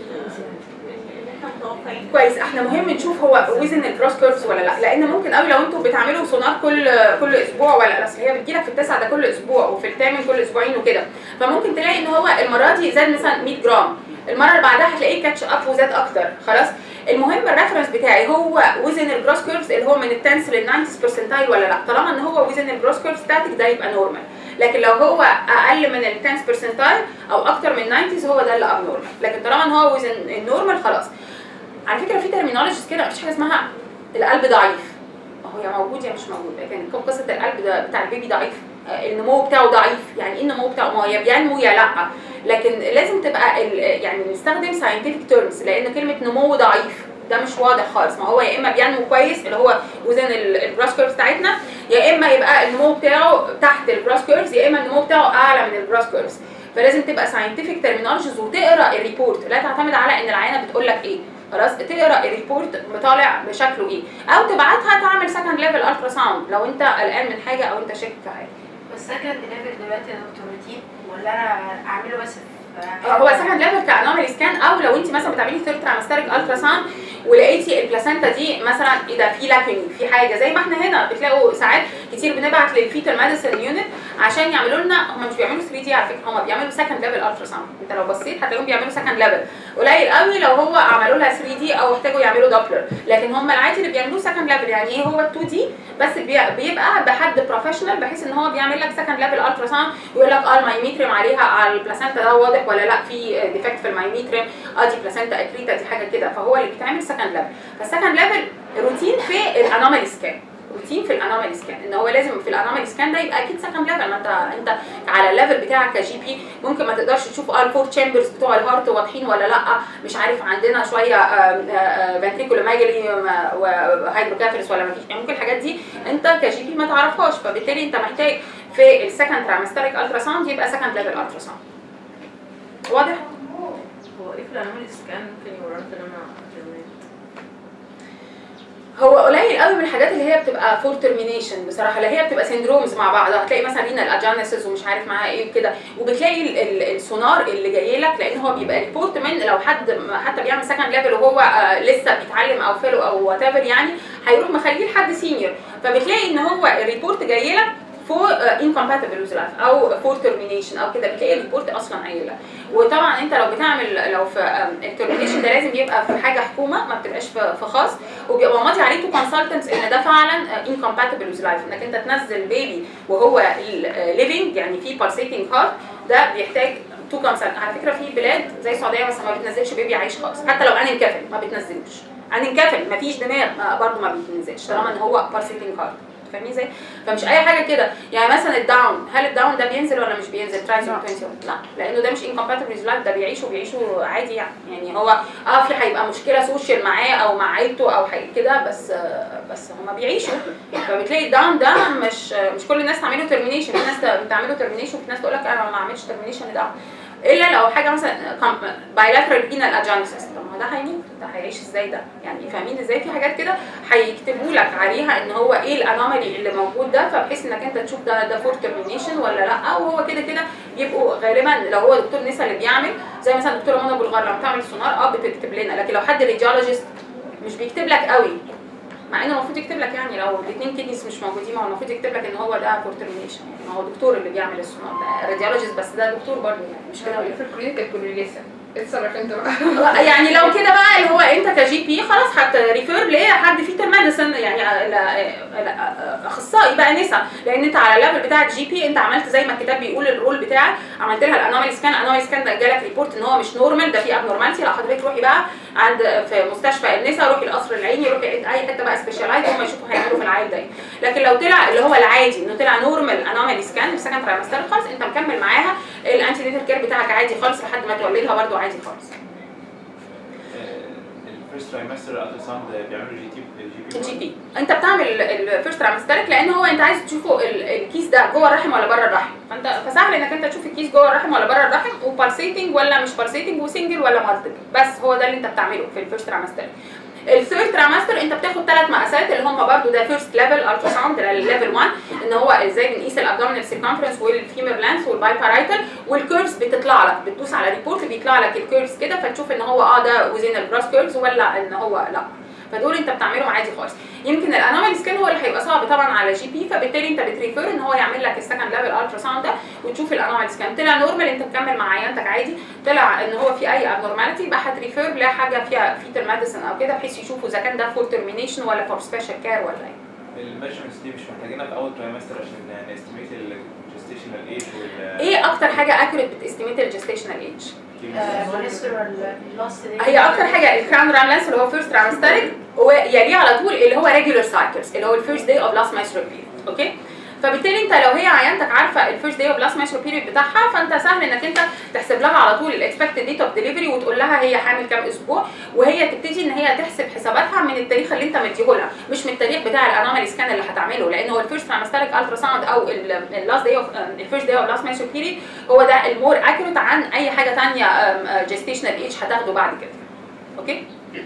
ال- اللي احنا متوقعينه كويس احنا مهم نشوف هو وزن الكروس كيرفز ولا لا لان ممكن قوي لو انتوا بتعملوا سونار كل كل اسبوع ولا لا اصل هي بتجيلك في التاسع ده كل اسبوع وفي الثامن كل اسبوعين وكده فممكن تلاقي ان هو المره دي زاد مثلا 100 جرام المره اللي بعدها هتلاقيه كاتش اب وزاد اكتر خلاص المهم الريفرنس بتاعي هو وزن الجروس كيرفز اللي هو من التنس لل 90 برسنتايل ولا لا طالما ان هو وزن الجروس كيرف ستاتيك ده يبقى نورمال لكن لو هو اقل من ال 10 برسنتايل او اكتر من 90 هو ده اللي اب نورمال لكن طالما ان هو وزن النورمال خلاص على فكره في ترمينولوجيز كده مفيش حاجه اسمها القلب ضعيف هو يا موجود يا مش موجود لكن كم قصه القلب ده بتاع البيبي ضعيف آه، النمو بتاعه ضعيف يعني ايه النمو بتاعه ما هو يا بينمو يا لا لكن لازم تبقى ال- يعني نستخدم ساينتفك تيرمز لان كلمه نمو ضعيف ده مش واضح خالص ما هو يا اما بينمو كويس اللي هو وزن البراس كيرفز بتاعتنا يا اما يبقى النمو بتاعه تحت البراس كيرفز يا اما النمو بتاعه اعلى من البراس كيرفز فلازم تبقى ساينتفك ترمينولوجيز وتقرا الريبورت لا تعتمد على ان العينه بتقول لك ايه خلاص تقرا الريبورت طالع بشكله ايه او تبعتها تعمل سكند ليفل الترا ساوند لو انت قلقان من حاجه او انت شاك في حاجه والسكند ليفل دلوقتي يا دكتور روتين ولا انا اعمله بس في هو سكند ليفل كانومالي سكان او لو انت مثلا بتعملي ثيرد ترامستريك الترا ساوند ولقيتي البلاسنتا دي مثلا ايه ده في لاكينج في حاجه زي ما احنا هنا بتلاقوا ساعات كتير بنبعت للفيتال ميديسن يونت عشان يعملوا لنا هم مش بيعملوا 3 دي على فكره هم بيعملوا سكند ليفل الترا ساوند انت لو بصيت هتلاقيهم بيعملوا سكند ليفل قليل قوي لو هو عملوا لها 3 دي او احتاجوا يعملوا دوبلر لكن هم العادي اللي بيعملوه سكند ليفل يعني ايه هو 2 دي بس بي- بيبقى بحد بروفيشنال بحيث ان هو بيعمل لك سكند ليفل الترا ساوند ويقول لك اه المايميتريم عليها على البلاسنتا ده واضح ولا لا في ديفكت في المايميتريم اه دي بلاسنتا اكريتا دي حاجه كده فهو اللي بيتعمل سكند ليفل فالسكند ليفل روتين في الانومالي سكان روتين في الانومالي سكان ان هو لازم في الانومالي سكان ده يبقى اكيد سكند ليفل ما انت انت على الليفل بتاعك كجي بي ممكن ما تقدرش تشوف اه الفور تشامبرز بتوع الهارت واضحين ولا لا مش عارف عندنا شويه فنتريكولوماجري وهيدروكافيلس ولا ما فيش يعني ممكن الحاجات دي انت كجي بي ما تعرفهاش فبالتالي انت محتاج في السكند ترامستريك الترا ساوند يبقى سكند ليفل الترا ساوند واضح؟ هو ايه في الانومالي سكان ممكن يورينا لنا ترمينات هو قليل قوي من الحاجات اللي هي بتبقى فور ترمينيشن بصراحه اللي هي بتبقى سندرومز مع بعض هتلاقي مثلا رينا الاجانسز ومش عارف معاها ايه وكده وبتلاقي ال- ال- السونار اللي جاي لك لان هو بيبقى ريبورت من لو حد م- حتى بيعمل سكند ليفل وهو آه، لسه بيتعلم او فيلو او وات يعني هيروح مخليه لحد سينيور فبتلاقي ان هو الريبورت جاي لك فور انكومباتبل ويز لايف او فور ترمينيشن او كده بتلاقي الريبورت اصلا قايله وطبعا انت لو بتعمل لو في الترمينيشن ده لازم يبقى في حاجه حكومه ما بتبقاش في في خاص وبيبقى ماضي عليه تو كونسلتنتس ان ده فعلا انكومباتبل ويز لايف انك انت تنزل بيبي وهو ليفنج يعني في بالسيتنج هارت ده بيحتاج تو كونسلت على فكره في بلاد زي السعوديه مثلا ما بتنزلش بيبي عايش خالص حتى لو انكفل ما بتنزلوش انكفل ما فيش دماغ ما- برضه ما بيتنزلش طالما ان هو بالسيتنج هارت فاهمين ازاي؟ فمش اي حاجه كده يعني مثلا الداون هل الداون ده بينزل ولا مش بينزل ترايزوم لا لانه ده مش انكومباتبل ويز لايف ده بيعيشوا بيعيشوا عادي يعني يعني هو اه في هيبقى مشكله سوشيال معاه او مع عيلته او حاجه كده بس آه بس هما بيعيشوا فبتلاقي الداون ده مش مش كل الناس تعمله ترمينيشن في ناس بتعمله ترمينيشن وفي ناس تقول لك انا ما اعملش ترمينيشن لداون الا لو حاجه مثلا بايلاترال رينال اجانسس طب ما ده هيموت ده هيعيش ازاي ده يعني فاهمين ازاي في حاجات كده هيكتبوا لك عليها ان هو ايه الانومالي اللي موجود ده فبحيث انك انت تشوف ده ده فور ترمينيشن ولا لا وهو كده كده بيبقوا غالبا لو هو دكتور نسا اللي بيعمل زي مثلا دكتوره منى بلغار لما بتعمل سونار اه بتكتب لنا لكن لو حد راديولوجيست مش بيكتب لك قوي مع انه المفروض يكتب لك يعني لو الاثنين كيدنيز مش موجودين ما هو المفروض يكتب لك ان هو ده فور ترمينيشن يعني ما هو دكتور اللي بيعمل السونار ده راديولوجيست بس ده دكتور برضه يعني مش كده ولا في الكلينيكال كوليجيشن اتصرف انت بقى يعني لو كده بقى اللي هو انت كجي بي خلاص هتريفير لحد فيتر ميديسن يعني لا- لا- اخصائي بقى نسا لان انت على الليفل بتاع الجي بي انت عملت زي ما الكتاب بيقول الرول بتاعك عملت لها الانومالي سكان الانومالي سكان ده جالك ريبورت ان هو مش نورمال ده فيه ابنورمالتي لا حضرتك روحي بقى عند في مستشفى النسا روحي القصر العيني روحي اي حته بقى سبيشالايز هم يشوفوا هيعملوا في العيل ده ايه لكن لو طلع اللي هو العادي انه طلع نورمال انومالي سكان في سكند ترايمستر خالص انت مكمل معاها الانتي نيتال كير بتاعك عادي خالص لحد ما تولدها برده عادي خالص الفيرست ترايمستر الالترا ساوند بيعملوا جي تي جي بي الجي بي انت بتعمل الفيرست ترامسترك لان هو انت عايز تشوفه ال- الكيس ده جوه الرحم ولا بره الرحم فانت فسهل انك انت تشوف الكيس جوه الرحم ولا بره الرحم وبالسيتنج ولا مش بالسيتنج وسنجل ولا مالتيبل بس هو ده اللي انت بتعمله في الفيرست ترامسترك الثيرد ترامستر انت بتاخد ثلاث مقاسات اللي هم برضو ده فيرست ليفل الترا ساوند ده الليفل 1 ان هو ازاي بنقيس الابدومينال سيركمفرنس والفيمر لانس والبايبارايتال والكيرفز بتطلع لك بتدوس على ريبورت بيطلع لك الكيرفز كده فتشوف ان هو اه ده وزين البراس كيرفز ولا ان هو لا فدول انت بتعملهم عادي خالص يمكن الانومالي سكان هو اللي هيبقى صعب طبعا على جي بي فبالتالي انت بتريفير ان هو يعمل لك السكند ليفل الترا ساوند ده وتشوف الانومالي سكان طلع نورمال انت مكمل مع عيانتك عادي طلع ان هو في اي ابنورماليتي يبقى هتريفير لحاجه فيها فيتر ميديسن او كده بحيث يشوفوا اذا كان ده فور ترمينيشن ولا فور سبيشال كير ولا ايه الميجرمنتس دي مش محتاجينها في اول ترايمستر عشان نستيميت الجستيشنال ايج وال ايه اكتر حاجه اكيوريت بتستيميت الجستيشنال ايج مونسترال لوست دي هي اكتر حاجه الكراون راملانس اللي هو فيرست ترامستريك ويليه على طول اللي هو ريجولار سايكلز اللي هو الفيرست داي اوف لاست مايسترو بيريد اوكي فبالتالي انت لو هي عيانتك عارفه الفيرست داي اوف لاست مايسترو بيريد بتاعها فانت سهل انك انت تحسب لها على طول الاكسبكتد ديت اوف ديليفري وتقول لها هي حامل كام اسبوع وهي تبتدي ان هي تحسب حساباتها من التاريخ اللي انت مديهولها مش من التاريخ بتاع الانومالي سكان اللي هتعمله لان هو الفيرست ترامستريك الترا ساوند او اللاست داي اوف الفيرست داي اوف لاست مايسترو بيريد هو ده المور اكيوريت عن اي حاجه ثانيه جيستيشنال ايج هتاخده بعد كده اوكي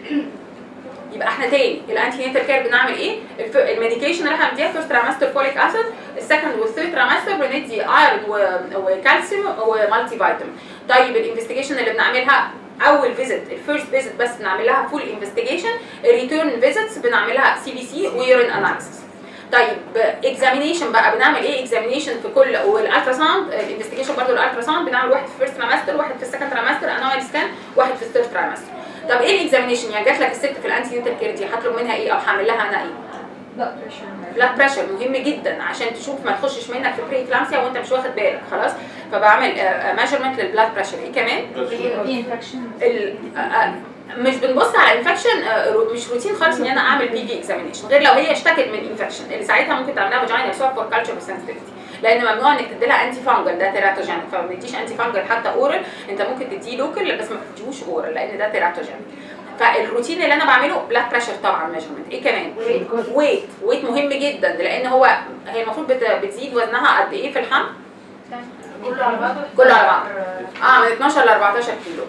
يبقى احنا تاني الانتي نيتال كير بنعمل ايه الف- الميديكيشن اللي احنا بنديها فيرست ترامستر فوليك اسيد السكند والثيرد ترامستر بندي ايرون وكالسيوم ومالتي فيتامين طيب الانفستيجيشن اللي بنعملها اول فيزيت الفيرست فيزيت بس بنعمل لها فول انفستيجيشن الريتيرن فيزيتس بنعملها سي بي سي ويورين اناليسيس طيب اكزامينيشن بقى بنعمل ايه اكزامينيشن في كل والالترا ساوند الانفستيجيشن برضه الالترا ساوند بنعمل واحد في الفيرست ترامستر واحد في السكند ترامستر انوال سكان واحد في الثيرد ترامستر طب ايه الاكزامينيشن يعني جات لك الست في الانتي نيوتال كير دي هطلب منها ايه او هعمل لها انا ايه لا بريشر بلاد بريشر مهم جدا عشان تشوف ما تخشش منك في بري كلامسيا وانت مش واخد بالك خلاص فبعمل ميجرمنت للبلاد بريشر ايه كمان في انفكشن ال- آه، آه، مش بنبص على انفكشن مش روتين خالص ان انا اعمل بي في اكزامينيشن غير لو هي اشتكت من انفكشن اللي ساعتها ممكن تعملها فاجينا سواء فور كالتشر سنسيتيفيتي لان ممنوع انك تدي لها انتي فانجل ده تيراتوجين فما بنديش انتي فانجل حتى اورال انت ممكن تديه لوكال بس ما تديهوش اورال لان ده تيراتوجين فالروتين اللي انا بعمله بلاد بريشر طبعا ميجرمنت ايه كمان ويت ويت مهم جدا لان هو هي المفروض بت- بتزيد وزنها قد ايه في الحمل كله على بعضه كله على بعض. اه من 12 ل 14 كيلو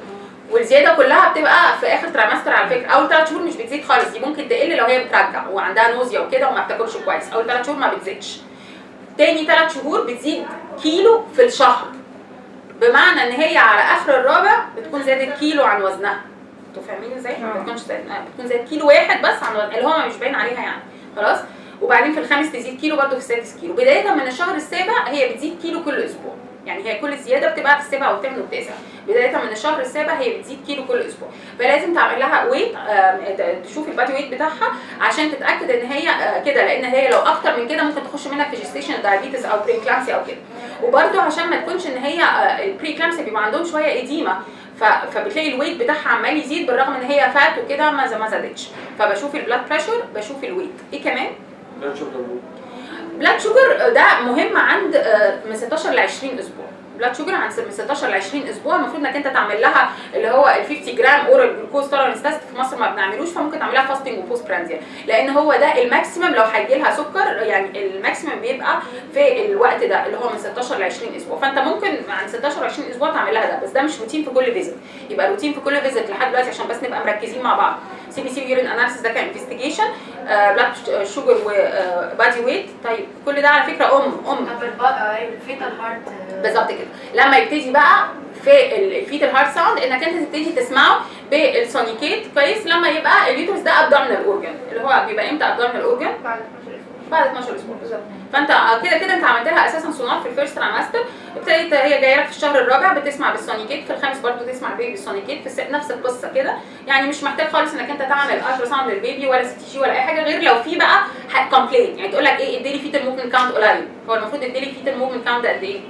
والزياده كلها بتبقى في اخر تريمستر على فكره اول ثلاث شهور مش بتزيد خالص دي ممكن تقل لو هي بترجع وعندها نوزيا وكده وما بتاكلش كويس اول ثلاث شهور ما بتزيدش تاني ثلاث شهور بتزيد كيلو في الشهر بمعنى ان هي على اخر الرابع بتكون زادت كيلو عن وزنها انتوا فاهمين ازاي؟ ما بتكونش زاد آه، بتكون زادت كيلو واحد بس عن وزن اللي هو مش باين عليها يعني خلاص وبعدين في الخامس تزيد كيلو برضه في السادس كيلو بدايه من الشهر السابع هي بتزيد كيلو كل اسبوع يعني هي كل زياده بتبقى في السابع والثامن والتاسع بدايه من الشهر السابع هي بتزيد كيلو كل اسبوع فلازم تعمل لها ويت تشوف البادي ويت بتاعها عشان تتاكد ان هي آه، كده لان هي لو اكتر من كده ممكن تخش منها في جيستيشن دايابيتس او بريكلامسي او كده وبرده عشان ما تكونش ان هي البريكلامسي بيبقى عندهم شويه ايديما ف- فبتلاقي الويت بتاعها عمال يزيد بالرغم ان هي فات وكده ما ما زادتش فبشوف البلاد بريشر بشوف الويت ايه كمان لا شوف ده بلاد شوجر ده مهم عند آه، من 16 ل 20 اسبوع بلاد شوجر عند من 16 ل 20 اسبوع المفروض انك انت تعمل لها اللي هو ال 50 جرام اورال جلوكوز تولرنس تيست في مصر ما بنعملوش فممكن تعملها فاستنج وبوست برانديا لان هو ده الماكسيمم لو هيجي لها سكر يعني الماكسيمم بيبقى في الوقت ده اللي هو من 16 ل 20 اسبوع فانت ممكن عند 16 ل 20 اسبوع تعمل لها ده بس ده مش روتين في كل فيزيت يبقى روتين في كل فيزيت لحد دلوقتي عشان بس نبقى مركزين مع بعض سي بي سي يورين اناليسيس ده كان انفستيجيشن بلاد شوجر وبادي ويت طيب كل ده على فكره ام ام طب البقى الفيتال هارت بالظبط كده لما يبتدي بقى في الفيتال هارت ساوند انك انت تبتدي تسمعه بالسونيكيت كويس لما يبقى اليوترس ده ابدومينال اورجن اللي هو بيبقى امتى ابدومينال اورجن بعد 12 اسبوع بعد 12 اسبوع بالظبط فانت كده كده انت عملت لها اساسا سونار في الفيرست ترايمستر ابتدت هي جايه لك في الشهر الرابع بتسمع بالسونيكيت في الخامس برضو تسمع البيبي بالسونيكيت في الس- نفس القصه كده يعني مش محتاج خالص انك انت تعمل الترا ساوند للبيبي ولا سي تي جي ولا اي حاجه غير لو في بقى كومبلين يعني تقول لك ايه اديلي فيتال موفمنت كاونت قليل هو المفروض اديلي فيتال موفمنت كاونت قد ايه؟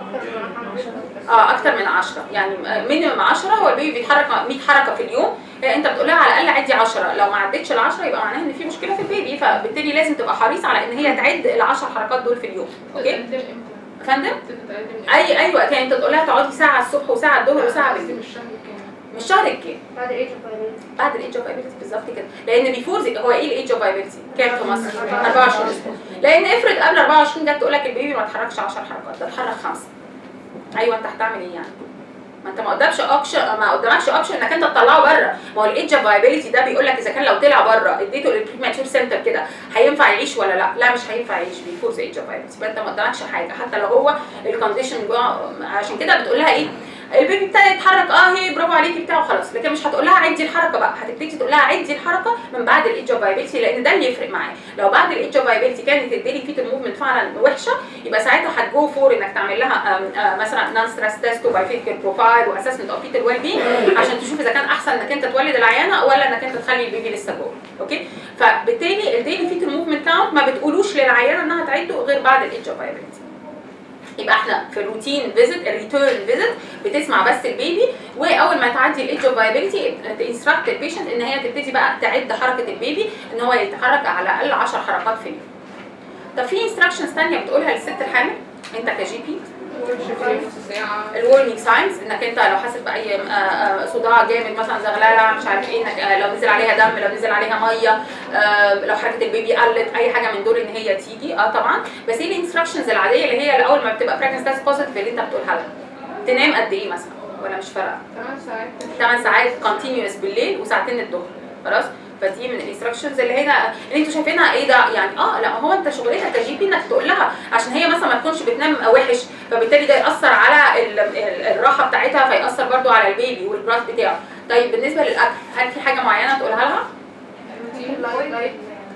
اه اكتر من 10 يعني مينيمم 10 هو البيبي بيتحرك 100 حركه في اليوم آه، انت بتقول لها على الاقل عدي 10 لو ما عدتش ال 10 يبقى معناها ان في مشكله في البيبي فبالتالي لازم تبقى حريص على ان هي تعد ال 10 حركات دول في اليوم اوكي تقدم امتى؟ يا فندم تقدم امتى؟ اي اي وقت يعني انت تقول لها تقعدي ساعه الصبح وساعه الظهر وساعه قصدي بالليل مش شهر كام؟ مش شهر الكام بعد ايج اوف بعد الايدج اوف ابيلتي بالظبط كده لان بيفور زي- هو ايه الايدج اوف ابيلتي كام في مصر 24 اسبوع لان افرض قبل 24 جت تقول لك البيبي ما اتحركش 10 حركات ده اتحرك خمسه ايوه انت هتعمل ايه يعني ما انت ما قدامش اوبشن ما قدامكش اوبشن انك انت تطلعه بره ما هو الايدج اوف ابيلتي ده بيقول لك اذا كان لو طلع بره اديته للبريماتشور سنتر كده هينفع يعيش ولا لا لا مش هينفع يعيش بيفور ذا ايدج اوف ابيلتي فانت ما قدامكش حاجه حتى لو هو الكونديشن جوه عشان كده بتقول لها ايه البيبي ابتدى يتحرك اه هي برافو عليكي بتاعه خلاص لكن مش هتقول لها عدي الحركه بقى هتبتدي تقول لها عدي الحركه من بعد الايدج اوف فايبيلتي لان ده اللي يفرق معايا لو بعد الايدج اوف فايبيلتي كانت الديلي فيت الموفمنت فعلا وحشه يبقى ساعتها هتجو فور انك تعمل لها آم، آه، مثلا نان ستريس تيست وبايفيكال بروفايل واسسمنت اوف فيتال ويل بينج عشان تشوف اذا كان احسن انك انت تولد العيانه ولا انك انت تخلي البيبي لسه جوه اوكي فبالتالي الديلي فيت الموفمنت كاونت ما بتقولوش للعيانه انها تعده غير بعد الايدج اوف فايبيلتي يبقى احنا في الروتين فيزيت الريتيرن فيزيت بتسمع بس البيبي واول ما تعدي الايدج اوف فايبيلتي تنستراكت البيشنت ان هي تبتدي بقى تعد حركه البيبي ان هو يتحرك على الاقل 10 حركات في اليوم. طب في انستراكشنز ثانيه بتقولها للست الحامل انت كجي بي ورش نص ساعة الورنينج ساينز انك انت لو حاسس باي آه، آه، صداع جامد مثلا زغلله مش عارف ايه انك آه، لو نزل عليها دم لو نزل عليها ميه آه، لو حركه البيبي قلت اي حاجه من دول ان هي تيجي اه طبعا بس ايه الانستراكشنز العاديه اللي هي اول ما بتبقى بريجنس تيست بوزيتيف اللي انت بتقولها لها تنام قد ايه مثلا ولا مش فارقه 8 ساعات 8 ساعات كونتينيوس بالليل وساعتين الظهر خلاص فدي من الانستراكشنز اللي هنا اللي انتوا شايفينها ايه ده يعني اه لا هو انت شغلتك كجي بي انك تقول لها عشان هي مثلا ما تكونش بتنام وحش فبالتالي ده ياثر على ال- ال- الراحه بتاعتها فيأثر برضو على البيبي والجراث بتاعه طيب بالنسبه للاكل هل في حاجه معينه تقولها لها؟ روتين لايت لايت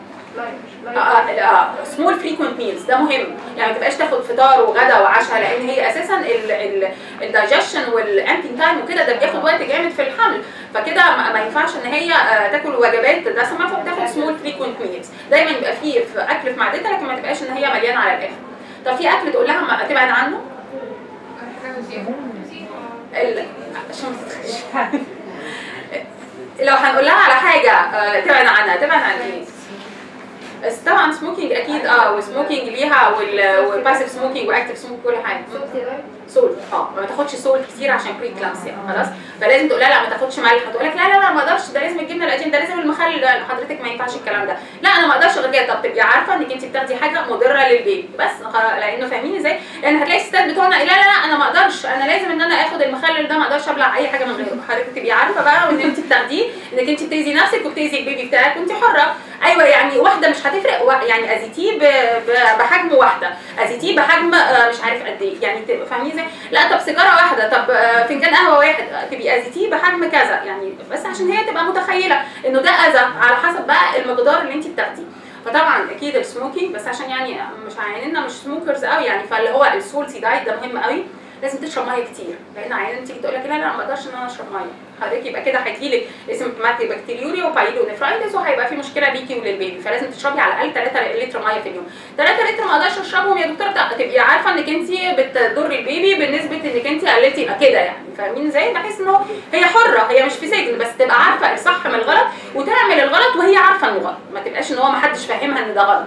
لايت مش سمول فريكوينت ميلز ده مهم يعني ما تبقاش تاخد فطار وغدا وعشاء لان هي اساسا الدايجيشن والامبينج تايم وكده ده بياخد وقت جامد في الحمل فكده ما ما ينفعش ان هي آه، تاكل وجبات دسمه فبتاخد سمول فريكوينت ميلز دايما يبقى فيه في اكل في معدتها لكن ما تبقاش ان هي مليانه على الاخر طب في اكل تقول لها ما تبعد عنه حاجة زيادة ال- عشان ما تتخش لو هنقول لها على حاجه آه، تبعد عنها تبعد عن ايه؟ بس طبعا سموكينج اكيد اه وسموكينج ليها والباسيف سموكينج واكتف سموكينج كل حاجه سولت اه ما تاخدش سولت كتير عشان بري كلامسيا خلاص فلازم تقول لها لا ما تاخدش ملح هتقول لك لا لا لا ما اقدرش ده لازم الجبنه القديم ده لازم المخلل ده حضرتك ما ينفعش الكلام ده لا انا ما اقدرش غير كده طب تبقي عارفه انك انت بتاخدي حاجه مضره للبيبي بس خلاص لانه فاهمين ازاي لان هتلاقي الستات بتوعنا لا لا لا انا ما اقدرش انا لازم ان انا اخد المخلل ده ما اقدرش ابلع اي حاجه من غيره حضرتك تبقي عارفه بقى وان انت بتاخديه انك انت بتاذي نفسك وبتاذي البيبي بتاعك وانت حره ايوه يعني واحده مش هتفرق وا- يعني اذيتيه ب- ب- بحجم واحده اذيتيه بحجم آه، مش عارف قد ايه يعني تبقى فاهمين ازاي لا طب سيجاره واحده طب آه، فنجان قهوه واحد آه، تبقي اذيتيه بحجم كذا يعني بس عشان هي تبقى متخيله انه ده اذى على حسب بقى المقدار اللي انت بتاخديه فطبعا اكيد السموكينج بس عشان يعني مش عيننا مش سموكرز قوي يعني فاللي هو السولتي دايت ده مهم قوي لازم تشرب ميه كتير لان عيان تيجي تقول لك لا لا ما اقدرش ان انا اشرب ميه حضرتك يبقى كده هيجيلك اسمبتوماتيك بكتيريوريا وبايلونيفرايتس وهيبقى في مشكله بيكي وللبيبي فلازم تشربي على الاقل 3 لتر ميه في اليوم 3 لتر ما اقدرش اشربهم يا دكتوره لا، تبقي عارفه انك انت بتضري البيبي بالنسبه انك انت قللتي يبقى كده يعني فاهمين ازاي بحس ان هو هي حره هي مش في سجن بس تبقى عارفه الصح من الغلط وتعمل الغلط وهي عارفه انه غلط ما تبقاش ان هو ما حدش فاهمها ان ده غلط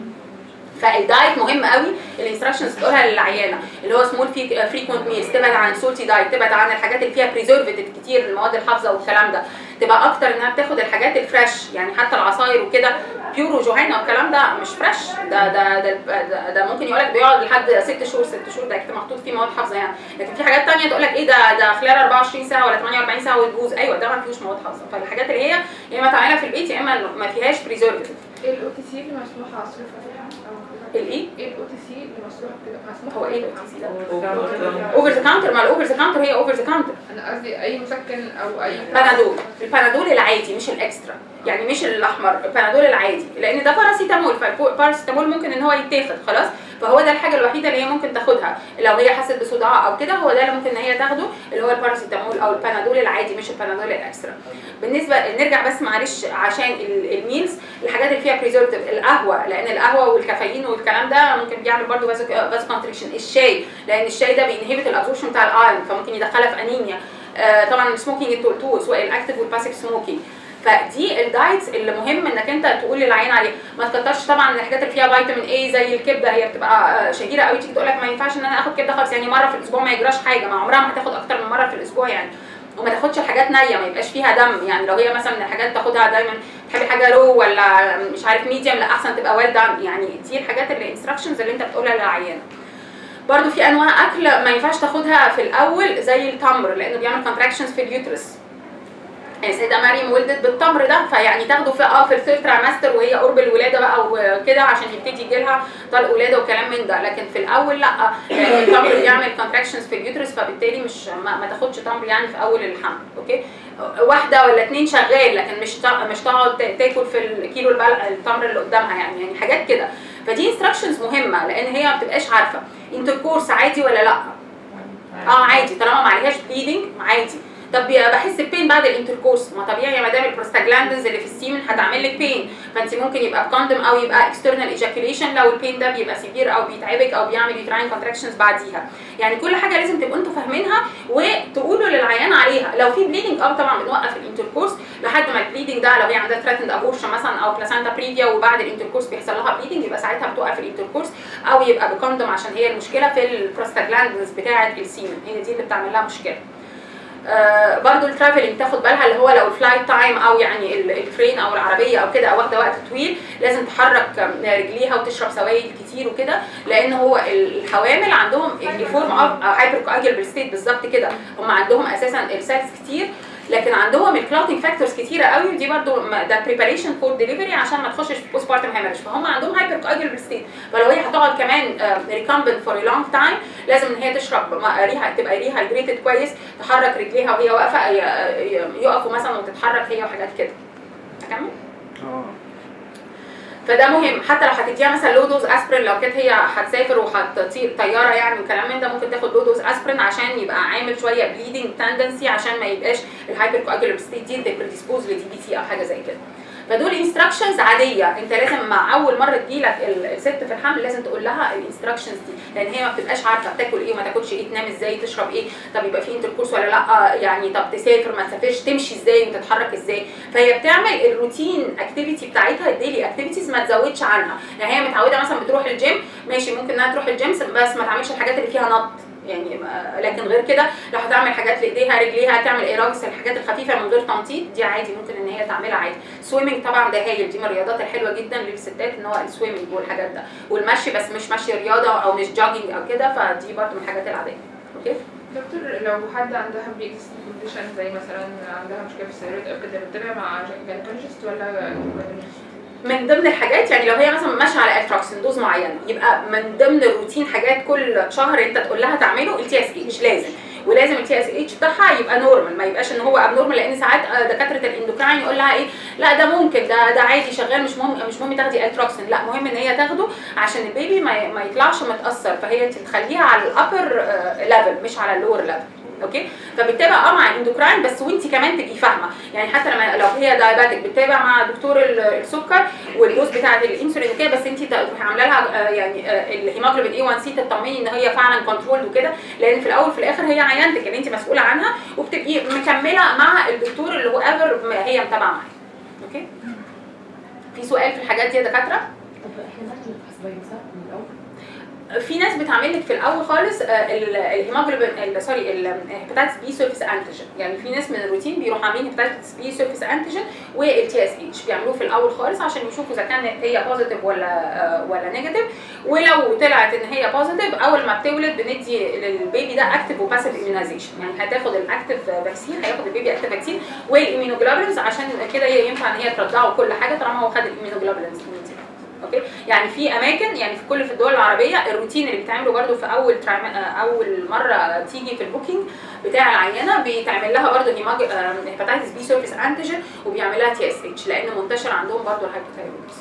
فالدايت مهم قوي الانستراكشنز تقولها للعيانه اللي هو سمول فريكونت ميلز تبعد عن سولتي دايت تبعد عن الحاجات اللي فيها بريزرفيتيف كتير المواد الحافظه والكلام ده تبقى اكتر انها بتاخد الحاجات الفريش يعني حتى العصاير وكده بيور وجوهينا والكلام ده مش فريش ده ده ده, ده, ده ممكن يقول لك بيقعد لحد ست شهور ست شهور ده كده محطوط فيه مواد حافظه يعني لكن في حاجات تانية تقول لك ايه ده ده خلال 24 ساعه ولا 48 ساعه وتبوظ ايوه ده ما فيهوش مواد حافظه فالحاجات اللي هي يا اما تعملها في البيت يا اما ما فيهاش بريزرفيتيف ايه الاو تي سي اللي مسموح اصرفها فيها الايه ايه الاو تي سي اللي مسموح كده مسموح هو ايه بالأو TC ده؟ اوفر ذا كاونتر ما الاوفر ذا كاونتر هي اوفر ذا كاونتر انا قصدي اي مسكن او اي بنادول البنادول العادي مش الاكسترا يعني مش الاحمر البنادول العادي لان ده باراسيتامول فالباراسيتامول ممكن ان هو يتاخد خلاص فهو ده الحاجه الوحيده اللي هي ممكن تاخدها لو هي حست بصداع او كده هو ده اللي ممكن ان هي تاخده اللي هو الباراسيتامول او البنادول العادي مش البنادول الاكسترا بالنسبه نرجع بس معلش عشان ال- الميلز الحاجات اللي فيها بريزرفتيف القهوه لان القهوه والكافيين والكلام ده ممكن بيعمل برضه فازو كونتريكشن الشاي لان الشاي ده بينهبت الابزوربشن بتاع الايرون فممكن يدخلها في انيميا آه، طبعا السموكينج التو سواء الاكتف والباسيف سموكينج فدي الدايتس اللي مهم انك انت تقول للعيان عليها ما تكترش طبعا الحاجات اللي فيها فيتامين اي زي الكبده هي بتبقى آه، شهيره قوي تيجي تقول لك ما ينفعش ان انا اخد كبده خالص يعني مره في الاسبوع ما يجراش حاجه ما عمرها ما هتاخد اكتر من مره في الاسبوع يعني وما تاخدش الحاجات نيه ما يبقاش فيها دم يعني لو هي مثلا من الحاجات تاخدها دايما تحبي حاجه رو ولا مش عارف ميديم لا احسن تبقى ويل دان يعني دي الحاجات اللي الانستراكشنز اللي انت بتقولها للعيان برضو في انواع اكل ما ينفعش تاخدها في الاول زي التمر لانه بيعمل كونتراكشنز في اليوترس يعني السيده مريم ولدت بالتمر ده فيعني تاخده في اه في الثيرد ترايمستر وهي قرب الولاده بقى وكده عشان يبتدي يجي لها طلق ولاده وكلام من ده لكن في الاول لا لان التمر بيعمل كونتراكشنز في اليوترس فبالتالي مش ما, ما تاخدش تمر يعني في اول الحمل اوكي واحده ولا اتنين شغال لكن مش تا- مش تقعد تا- تاكل في الكيلو البلق التمر اللي قدامها يعني يعني حاجات كده فدي انستراكشنز مهمه لان هي ما بتبقاش عارفه انتركورس عادي ولا لا اه عادي طالما ما عليهاش بليدنج عادي طب يا بحس ببين بعد الانتركورس ما طبيعي يا مدام البروستاجلاندنز اللي في السيمن هتعمل لك بين فانت ممكن يبقى بكوندوم او يبقى اكسترنال ايجاكيوليشن لو البين ده بيبقى سيفير او بيتعبك او بيعمل يوتراين كونتراكشنز بعديها يعني كل حاجه لازم تبقوا انتوا فاهمينها وتقولوا للعيان عليها لو في بليدنج اه طبعا بنوقف الانتركورس لحد ما البليدنج ده لو هي عندها ثريتند ابورشن مثلا او بلاسانتا بريفيا وبعد الانتركورس بيحصل لها بليدنج يبقى ساعتها بتوقف الانتركورس او يبقى بكوندوم عشان هي المشكله في البروستاجلاندنز بتاعه السيمن هي دي اللي بتعمل لها مشكله آه برضو الترافلنج تاخد بالها اللي هو لو الفلايت تايم او يعني ال- الترين او العربيه او كده او واخده وقت طويل لازم تحرك آم، رجليها وتشرب سوائل كتير وكده لان هو ال- الحوامل عندهم الفورم اوف هايبر كواجل ستيت بالظبط كده هم عندهم اساسا السيلز كتير لكن عندهم الكلوتنج فاكتورز كتيره قوي ودي برضو م- ده بريباريشن فور ديليفري عشان ما تخشش في بوست بارتم هيمرج فهم عندهم هايبر كواجل ستيت فلو هي هتقعد كمان ريكامبنت فور لونج تايم لازم ان هي تشرب ما- ريها تبقى ريهايدريتد كويس تحرك رجليها وهي واقفه ي- ي- يقفوا مثلا وتتحرك هي وحاجات كده اكمل اه فده مهم حتى لو هتديها مثلا لو دوز اسبرين لو كانت هي هتسافر وهتطير طياره يعني وكلام من ده ممكن تاخد لو دوز اسبرين عشان يبقى عامل شويه بليدنج تندنسي عشان ما يبقاش الهايبر كواجولار ستيت دي بريديسبوز لدي بي تي او حاجه زي كده فدول انستراكشنز عاديه انت لازم مع اول مره تجيلك ال- الست في الحمل لازم تقول لها الانستراكشنز دي لان هي ما بتبقاش عارفه تاكل ايه وما تاكلش ايه تنام ازاي تشرب ايه طب يبقى في انتركورس ولا لا يعني طب تسافر ما تسافرش تمشي ازاي وتتحرك ازاي فهي بتعمل الروتين اكتيفيتي بتاعتها الديلي اكتيفيتيز ما تزودش عنها يعني هي متعوده مثلا بتروح الجيم ماشي ممكن انها تروح الجيم بس ما تعملش الحاجات اللي فيها نط يعني ما- لكن غير كده لو هتعمل حاجات لايديها رجليها تعمل ايروبكس الحاجات الخفيفه من غير تنطيط دي عادي ممكن ان هي تعملها عادي سويمنج طبعا ده هايل دي من الرياضات الحلوه جدا للستات ان هو السويمنج والحاجات ده والمشي بس مش مشي رياضه او مش جوجينج او كده فدي برضه من الحاجات العاديه اوكي دكتور لو حد عندها بري اكزيستنج كونديشن زي مثلا عندها مشكله في الثيرويد او كده بتتابع مع جينيكولوجيست ولا جينيكولوجيست؟ من ضمن الحاجات يعني لو هي مثلا ماشيه على التراكسين دوز معينه يبقى من ضمن الروتين حاجات كل شهر انت تقول لها تعمله التي اس اتش لازم ولازم التي اس اتش بتاعها يبقى نورمال ما يبقاش ان هو اب نورمال لان ساعات آه، دكاتره الاندوكراين يقول لها ايه لا ده ممكن ده ده عادي شغال مش مهم مش مهم تاخدي التراكسين لا مهم ان هي تاخده عشان البيبي ما ما يطلعش متاثر فهي تخليها على الابر ليفل مش على اللور ليفل اوكي فبتتابع اه مع اندوكراين بس وانت كمان تبقي فاهمه يعني حتى لما لو هي داياباتيك بتتابع مع دكتور ال- السكر والدوز بتاعه الانسولين وكده بس انت تروحي عامله لها آه، يعني آه، الهيموجلوبين اي 1 سي تطمني ان هي فعلا كنترول وكده لان في الاول في الاخر هي عيانتك اللي انت مسؤوله عنها وبتبقي مكمله مع الدكتور اللي هو ايفر هي متابعه معاه اوكي في سؤال في الحاجات دي يا دكاتره طب احنا ناخد الحسبايه صح من الاول في ناس بتعمل لك في الاول خالص آه، ال- الهيموجلوبين ال- سوري الهيباتيتس بي سيرفيس انتيجين يعني في ناس من الروتين بيروحوا عاملين هيباتيتس بي سيرفيس انتيجين والتي اس اتش بيعملوه في الاول خالص عشان يشوفوا اذا كانت هي بوزيتيف ولا آه، ولا نيجاتيف ولو طلعت ان هي بوزيتيف اول ما بتولد بندي للبيبي ده اكتف وباسيف immunization يعني هتاخد الاكتف فاكسين هياخد البيبي اكتف فاكسين والاميونوجلوبولينز عشان كده هي ينفع ان هي ترضعه كل حاجه طالما هو خد الاميونوجلوبولينز اوكي يعني في اماكن يعني في كل في الدول العربيه الروتين اللي بيتعمله برده في اول ترايم... آه، اول مره تيجي في البوكينج بتاع العينه بيتعمل لها برده هيباتيتس بي سيرفيس انتيجين وبيعمل لها تي اس اتش لان منتشر عندهم برده الهايبوثايرويدز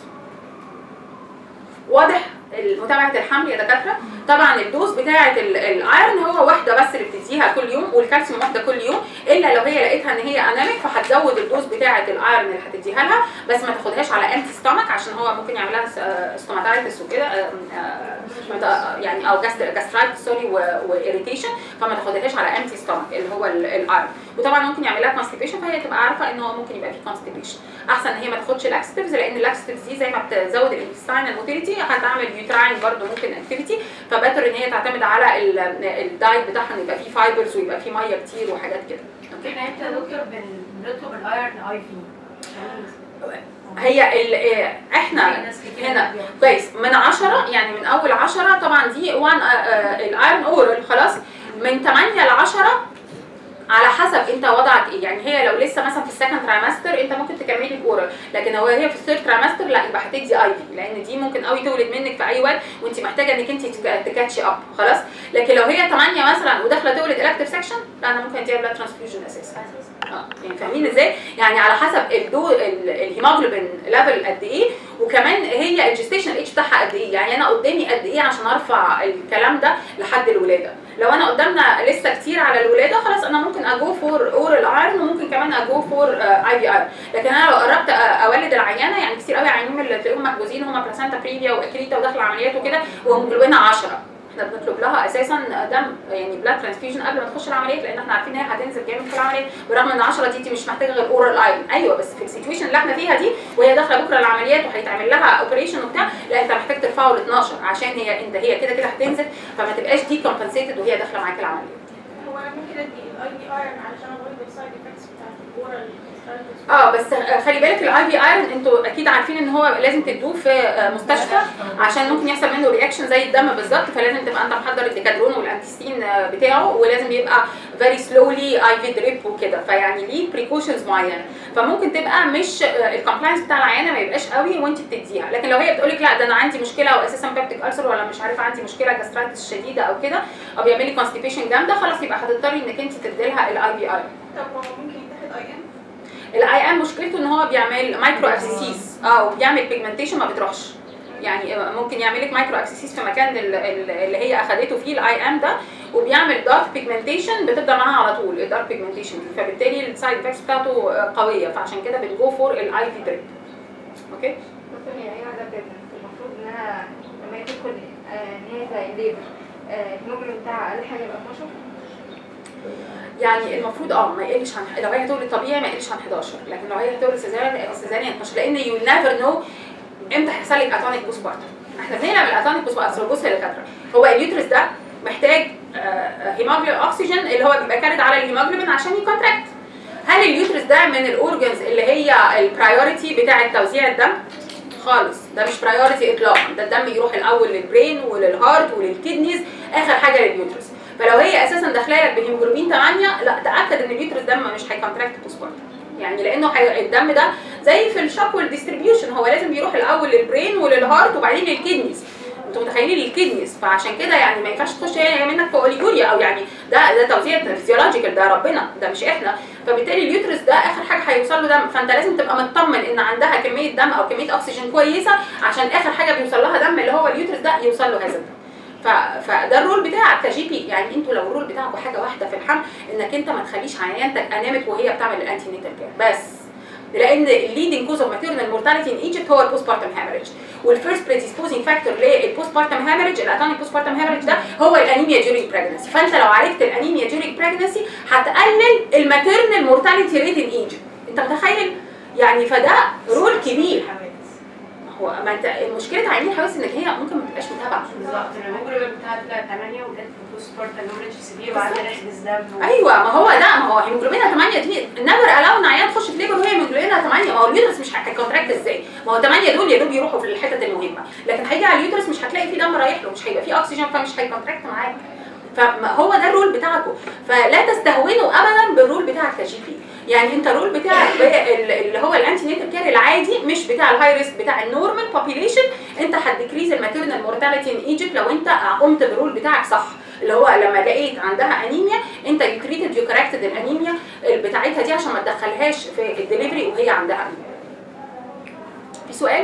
واضح متابعه الحمل يا دكاتره طبعا الدوز بتاعه ال- الايرون هو واحده بس اللي بتديها كل يوم والكالسيوم واحده كل يوم الا لو هي لقيتها ان هي اناميك فهتزود الدوز بتاعه الايرون اللي هتديها لها بس ما تاخدهاش على انتي ستومك عشن هو ممكن يعمل لها ستوماتايتس وكده آه، آه، آه، يعني او جاسترايت سوري واريتيشن فما تاخدهاش على انتي ستومك اللي هو ال- الايرون وطبعا ممكن يعمل لها كونستيبيشن فهي تبقى عارفه ان هو ممكن يبقى في كونستيبيشن احسن ان هي ما تاخدش لاكستيفز لان الاكستيفز دي زي ما بتزود الانتستاينال موتيليتي هتعمل يوتراين برضو ممكن اكتيفيتي فبتر ان هي تعتمد على ال- الدايت بتاعها ان يبقى فيه فايبرز ويبقى فيه ميه كتير وحاجات كده اوكي احنا امتى يا دكتور بن- بنطلب الايرن اي في هي ال- آه، احنا في ناس كتير هنا بياخدوا. كويس من 10 يعني من اول 10 طبعا دي 1 الايرون اورال خلاص من 8 ل 10 على حسب انت وضعك ايه يعني هي لو لسه مثلا في السكند ترايمستر انت ممكن تكملي الاورال لكن لو هي في الثيرد ترايمستر لا يبقى هتدي اي في لان دي ممكن قوي تولد منك في اي وقت وانت محتاجه انك انت تكاتش اب خلاص لكن لو هي 8 مثلا وداخله تولد الكتف سكشن لا انا ممكن اديها بلاد ترانسفيوجن اساسا اه يعني فاهمين ازاي؟ يعني على حسب الدو ال- الهيموجلوبين ليفل قد ايه وكمان هي الجستيشن اتش بتاعها قد ايه يعني انا قدامي قد ايه عشان ارفع الكلام ده لحد الولاده لو انا قدامنا لسه كتير على الولاده خلاص انا ممكن اجو فور اورال ايرون وممكن كمان اجو فور اي بي ايرون لكن انا لو قربت أ- اولد العيانه يعني كتير قوي عيانين اللي تلاقيهم محجوزين هم بلاسنتا بريفيا واكريتا وداخله عمليات وكده وهيموجلوبينها 10 احنا بنطلب لها اساسا دم يعني بلاد ترانسفيوجن قبل ما تخش العمليات لان احنا عارفين ان هي هتنزل جامد في العمليات برغم ان 10 دي انت مش محتاجه غير اورال ايرون ايوه بس في السيتويشن اللي احنا فيها دي وهي داخله بكره العمليات وهيتعمل لها اوبريشن وبتاع لا انت محتاج ترفعه ل 12 عشان هي انت هي كده كده هتنزل فما تبقاش دي كومبنسيتد وهي داخله معاك العمليات هو انا ممكن ادي الاي بي ايرون علشان اغير السايد افكتس بتاعت الاورال اه بس آه، خلي بالك الاي في ايرون انتوا اكيد عارفين ان هو لازم تدوه في آه، مستشفى عشان ممكن يحصل منه رياكشن زي الدم بالظبط فلازم تبقى انت محضر الديكادرون والانتيستين آه، بتاعه ولازم يبقى فيري سلولي اي في دريب وكده فيعني ليه بريكوشنز معينه فممكن تبقى مش الكومبلاينس بتاع العيانه ما يبقاش قوي وانت بتديها لكن لو هي بتقول لك لا ده انا عندي مشكله واساسا بيبتيك ألسر ولا مش عارفه عندي مشكله جاسترايتس شديده او كده او بيعمل لي كونستيبيشن جامده خلاص يبقى هتضطري انك انت تدي لها الاي في ايرون طب هو ممكن يتاخد اي ام الاي ام مشكلته ان هو بيعمل مايكرو اكسسيس اه وبيعمل بيجمنتيشن ما بتروحش يعني ممكن يعمل لك مايكرو اكسسيس في مكان ال- ال- اللي هي اخدته فيه الاي ام ده وبيعمل دارك بيجمنتيشن بتفضل معاها على طول الدارك بيجمنتيشن دي فبالتالي السايد افكتس بتاعته قويه فعشان كده بنجو فور الاي في دريب اوكي مثلا يعني ايه عدد pregnancy؟ المفروض انها لما هي تدخل آه، ان هي زي ليبر الهيموجلوبين بتاعها اقل حاجه يبقى 12 يعني المفروض اه ما يقلش عن لو هي هتولد طبيعي ما يقلش عن 11 لكن لو هي هتولد سيزاريان سيزاريان 12 لان يو نيفر نو امتى هيحصل لك اتونيك بوست بارتم احنا بنعمل الاتونيك بوست بارتم بص يا دكاتره هو اليوترس ده محتاج هيموجلوبين اكسجين اللي هو بيبقى كارد على الهيموجلوبين عشان يكونتراكت هل اليوترس ده من الاورجنز اللي هي البرايورتي بتاعه توزيع الدم خالص ده مش برايورتي اطلاقا ده الدم يروح الاول للبرين وللهارت وللكدنيز اخر حاجه لليوترس فلو هي اساسا داخله لك بهيموجلوبين 8 لا تاكد ان اليوترس دم مش هيكونتراكت بوسبارتم يعني لانه حي... الدم ده زي في الشوك والديستريبيوشن هو لازم يروح الاول للبرين وللهارت وبعدين للكدنيز انتوا متخيلين الكدنيز فعشان كده يعني ما ينفعش تخش هي منك في اوليجوريا او يعني ده ده توزيع فيزيولوجيكال ده ربنا ده مش احنا فبالتالي اليوترس ده اخر حاجه هيوصل له دم فانت لازم تبقى مطمن ان عندها كميه دم او كميه اكسجين كويسه عشان اخر حاجه بيوصل لها دم اللي هو اليوترس ده يوصل له هذا الدم ف... فده الرول بتاعك كجي بي يعني انتوا لو الرول بتاعكم حاجه واحده في الحمل انك انت ما تخليش عيانتك انامت وهي بتعمل الانتي نيتال كير بس لان الليدنج كوز اوف ماتيرنال مورتاليتي ان ايجيبت هو البوست بارتم هامرج والفيرست بريديسبوزنج فاكتور للبوست بارتم هامرج الاتونيك بوست بارتم هامرج ده هو الانيميا during pregnancy فانت لو عالجت الانيميا during pregnancy هتقلل الماتيرنال مورتاليتي ريت ان ايجيبت انت متخيل يعني فده رول كبير هو ما انت مشكله عينين الحواس انك هي ممكن ما تبقاش متابعه بالظبط الهيموجلوبين بتاعها طلع 8 وجت في بوست بارتم هيموريدج سيفير وقعدنا نحجز دم ايوه ما هو ده ما هو هيموجلوبينها 8 دي نيفر الاو ان عيان تخش في ليبر وهي هيموجلوبينها 8 ما هو اليوترس مش هيكونتراكت ازاي؟ ما هو 8 دول يا دوب يروحوا في الحتت المهمه لكن هيجي على اليوترس مش هتلاقي فيه دم رايح له مش هيبقى فيه اكسجين فمش هيكونتراكت معاك فهو ده الرول بتاعكم فلا تستهونوا ابدا بالرول بتاعك كجي بي يعني انت الرول بتاعك ال- اللي هو الانتي نيتال كير العادي مش بتاع الهاي ريسك بتاع النورمال بوبيليشن انت هتديكريز الماتيرنال مورتاليتي ان ايجيبت لو انت قمت بالرول بتاعك صح اللي هو لما لقيت عندها انيميا انت يو تريتد يو كوركتد الانيميا بتاعتها دي عشان ما تدخلهاش في الدليفري وهي عندها انيميا في سؤال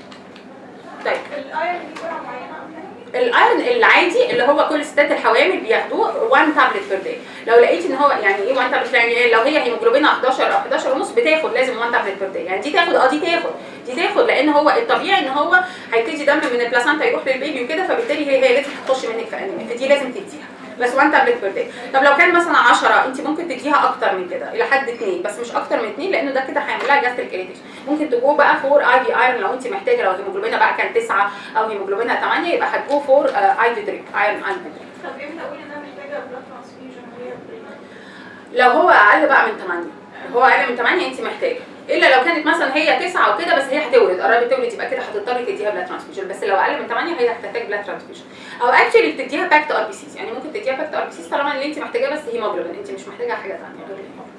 طيب الايرون دي جرعه معينه أو حاجة؟ الايرون العادي اللي هو كل ستات الحوامل بياخدوه 1 تابلت بير داي لو لقيت ان هو يعني ايه 1 تابلت يعني إيه؟ لو هي هيموجلوبينها 11 او 11 ونص بتاخد لازم 1 تابلت بير داي يعني دي تاخد اه دي تاخد دي تاخد لان هو الطبيعي ان هو هيبتدي دم من البلاسنتا يروح للبيبي وكده فبالتالي هي هي لازم تخش منك في انيميا فدي لازم تديها بس 1 تابلت بير داي طب لو كان مثلا 10 انت ممكن تديها اكتر من كده الى حد 2 بس مش اكتر من 2 لانه ده كده هيعمل لها جاستريك اريتيشن ممكن تجو بقى فور اي في ايرون لو انت محتاجه لو هيموجلوبينها بقى كان 9 او هيموجلوبينها 8 يبقى هتجو فور اي في دريب ايرون اي في دريب طب امتى اقول انها محتاجه بلاد ترانسفيوجن وهي pregnant؟ لو هو اقل بقى من 8 هو اقل من 8 انت محتاجه الا لو كانت مثلا هي 9 وكده بس هي هتولد قربت تولد يبقى كده هتضطري تديها بلاد ترانسفيوجن بس لو اقل من 8 هي هتحتاج بلاد ترانسفيوجن او اكشلي بتديها باكت ار بي سيز يعني ممكن تديها باكت ار بي سيز طالما اللي انت محتاجاه بس هيموجلوبين انت مش محتاجه حاجه ثانيه غير الهيموجلوبين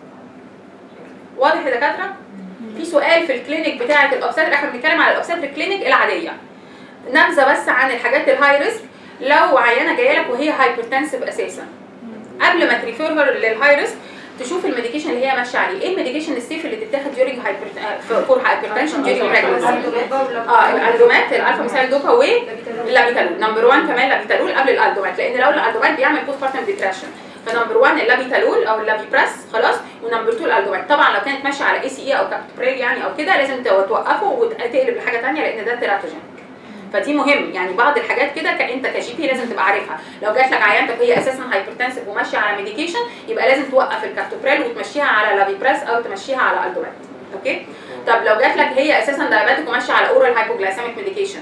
واضح يا دكاتره في سؤال في الكلينيك بتاعه الاوبستاتريك احنا بنتكلم على الاوبستاتريك كلينيك العاديه نبذه بس عن الحاجات الهاي ريسك لو عيانه جايه لك وهي هايبرتنسيف اساسا قبل ما تريفيرها للهاي ريسك تشوف الميديكيشن اللي هي ماشيه عليه ايه الميديكيشن السيف اللي تتاخد ديورنج فور هايبرتنشن ديورنج بريجنسي اه الالدومات الالفا مثال دوبا واللابيتالول نمبر 1 كمان لابيتالول قبل الالدومات لان لو الالدومات بيعمل بوست بارتم ديبريشن فنمبر 1 اللابيتالول او اللابيبريس خلاص ونمبر 2 الالدومات طبعا لو كانت ماشيه على اي سي اي او كابتوبريل يعني او كده لازم توقفه وتقلب لحاجه ثانيه لان ده تيراتوجين فدي مهم يعني بعض الحاجات كده ك- انت كجي بي لازم تبقى عارفها لو جات لك عيانتك وهي اساسا هايبرتنسيف وماشيه على ميديكيشن يبقى لازم توقف الكابتوبريل وتمشيها على لافيبريس او تمشيها على الدومات اوكي طب لو جات لك هي اساسا دايابيتك وماشيه على اورال هايبوجلايسيميك ميديكيشن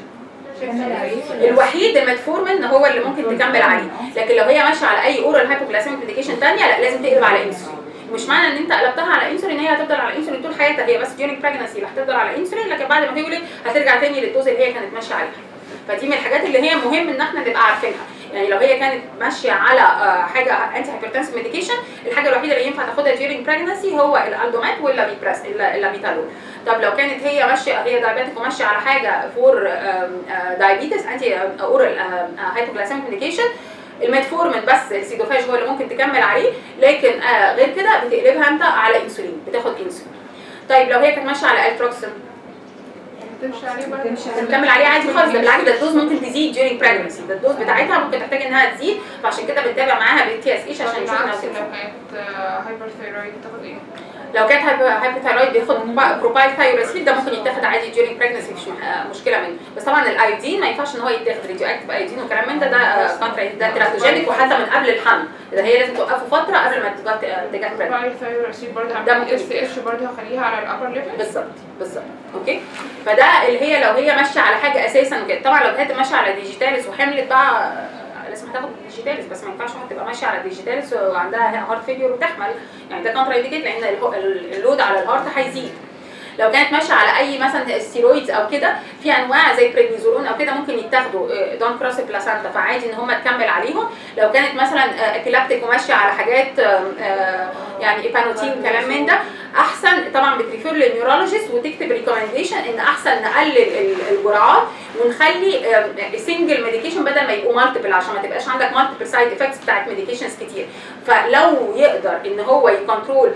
الوحيد المتفورمين هو اللي ممكن تكمل عليه لكن لو هي ماشيه على اي اورال هايبوجلايسيميك ميديكيشن ثانيه لا لازم تقلب على انسولين مش معنى ان انت قلبتها على انسولين هي هتفضل على انسولين طول حياتها هي بس ديورنج بريجنسي اللي هتفضل على انسولين لكن بعد ما تولد هترجع تاني للدوز اللي هي كانت ماشيه عليها فدي من الحاجات اللي هي مهم ان احنا نبقى عارفينها يعني لو هي كانت ماشيه على آه، حاجه انتي هايبرتنسيف ميديكيشن الحاجه الوحيده اللي ينفع تاخدها ديورنج بريجنسي هو الالدومات واللابيبريس اللابيتالول طب لو كانت هي ماشيه هي دايابيتك وماشيه على حاجه فور دايابيتس انتي اورال هايبوجلايسيميك ميديكيشن الميتفورمين بس السيدوفاج هو اللي ممكن تكمل عليه لكن آه غير كده بتقلبها انت على انسولين بتاخد انسولين طيب لو هي كانت ماشيه على التروكسين تمشي عليه برضه بنكمل عليه عادي خالص ده بالعكس ده الدوز ممكن تزيد during pregnancy ده الدوز بتاعتها ممكن تحتاج انها تزيد فعشان كده بنتابع معاها بالتي اس ايش عشان نشوف بالعكس انها لو كانت هايبر ثايرويد تاخد ايه؟ لو كانت هايبوثايرويد بياخد بروبايل ثايروسيد ده ممكن يتاخد عادي during pregnancy مش مح- مشكله منه بس طبعا الايودين ما ينفعش ان هو يتاخد راديو اكتيف ايودين وكلام من ده ده كونترا ده تيراتوجينيك وحتى من قبل الحمل ده هي لازم توقفه فتره قبل ما تبقى تجاه pregnant. باي ثايروسيد برضه ده هعمل ممكن اس اتش برضه هخليها على الابر ليفل بالظبط بالظبط اوكي فده اللي هي لو هي ماشيه على حاجه اساسا كده طبعا لو كانت ماشيه على ديجيتاليس وحملت بقى آه، لازم هتاخد ديجيتاليس بس ما ينفعش واحده تبقى ماشيه على ديجيتاليس وعندها هارت فيلير وتحمل يعني ده كونترا انديكيت لان الهو- اللود على الهارت هيزيد لو كانت ماشيه على اي مثلا ستيرويدز او كده في انواع زي بريدنيزولون او كده ممكن يتاخدوا دون كروس بلاسانتا فعادي ان هم تكمل عليهم لو كانت مثلا ابيلابتيك وماشيه على حاجات آم، آه، يعني ايبانوتين كلام من ده احسن طبعا بتريفير للنيورولوجيست وتكتب ريكومنديشن ان احسن نقلل ال- الجرعات ونخلي سنجل ميديكيشن بدل ما يبقوا مالتيبل عشان ما تبقاش عندك مالتيبل سايد افكتس بتاعت ميديكيشنز كتير فلو يقدر ان هو يكنترول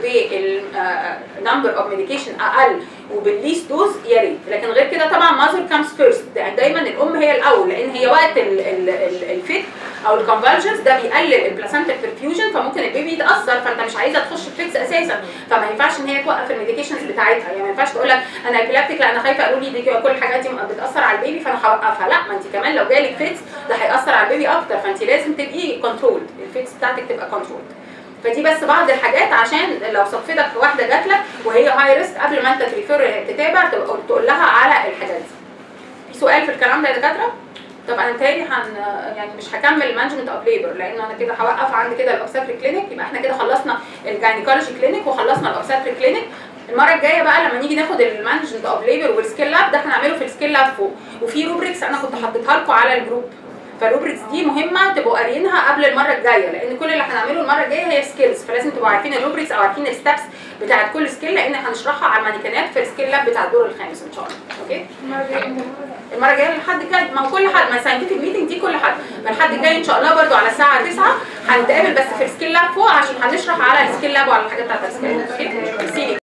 بالنمبر اوف ميديكيشن اقل وبالليست دوز يا ريت لكن غير كده طبعا ماذر كامز فيرست يعني دايما الام هي الاول لان هي وقت ال- ال- ال- الفيت او الكونفرجنس ده بيقلل البلاسنتا برفيوجن فممكن البيبي يتاثر فانت مش عايزه تخش في فيكس اساسا فما ينفعش ان هي توقف الميديكيشنز بتاعتها يعني ما ينفعش تقول لك انا ابيلابتيك لا انا خايفه قالوا لي دي كل الحاجات دي بتاثر على البيبي فانا هوقفها لا ما انت كمان لو جالك فيكس ده هياثر على البيبي اكتر فانت لازم تبقي كنترول الفيكس بتاعتك تبقى كنترول فدي بس بعض الحاجات عشان لو صدفتك واحده جات لك وهي هاي ريسك قبل ما انت تريفير تتابع تبقى تقول لها على الحاجات دي. في سؤال في الكلام ده يا دكاتره؟ طب انا متهيألي هن يعني مش هكمل مانجمنت اوف ليبر لان انا كده هوقف عند كده الاوبستريك كلينيك يبقى احنا كده خلصنا الجاينيكولوجي كلينيك وخلصنا الاوبستريك كلينيك المره الجايه بقى لما نيجي ناخد المانجمنت اوف ليبر والسكيل لاب ده هنعمله في السكيل لاب فوق وفي روبريكس انا كنت حطيتها لكم على الجروب فالروبريكس دي مهمه تبقوا قاريينها قبل المره الجايه لان كل اللي هنعمله المره الجايه هي سكيلز فلازم تبقوا عارفين الروبريكس او عارفين الستبس بتاعت كل سكيل لان هنشرحها على المانيكانات في السكيل لاب بتاع الدور الخامس ان شاء الله اوكي المره الجايه امتى؟ المره الجايه لحد الجاي ما هو كل حد ما ساينتفك ميتنج دي كل حد فالحد الجاي ان شاء الله برضو على الساعه 9 هنتقابل بس في السكيل لاب فوق عشان هنشرح على السكيل لاب وعلى الحاجات بتاعت السكيل لاب اوكي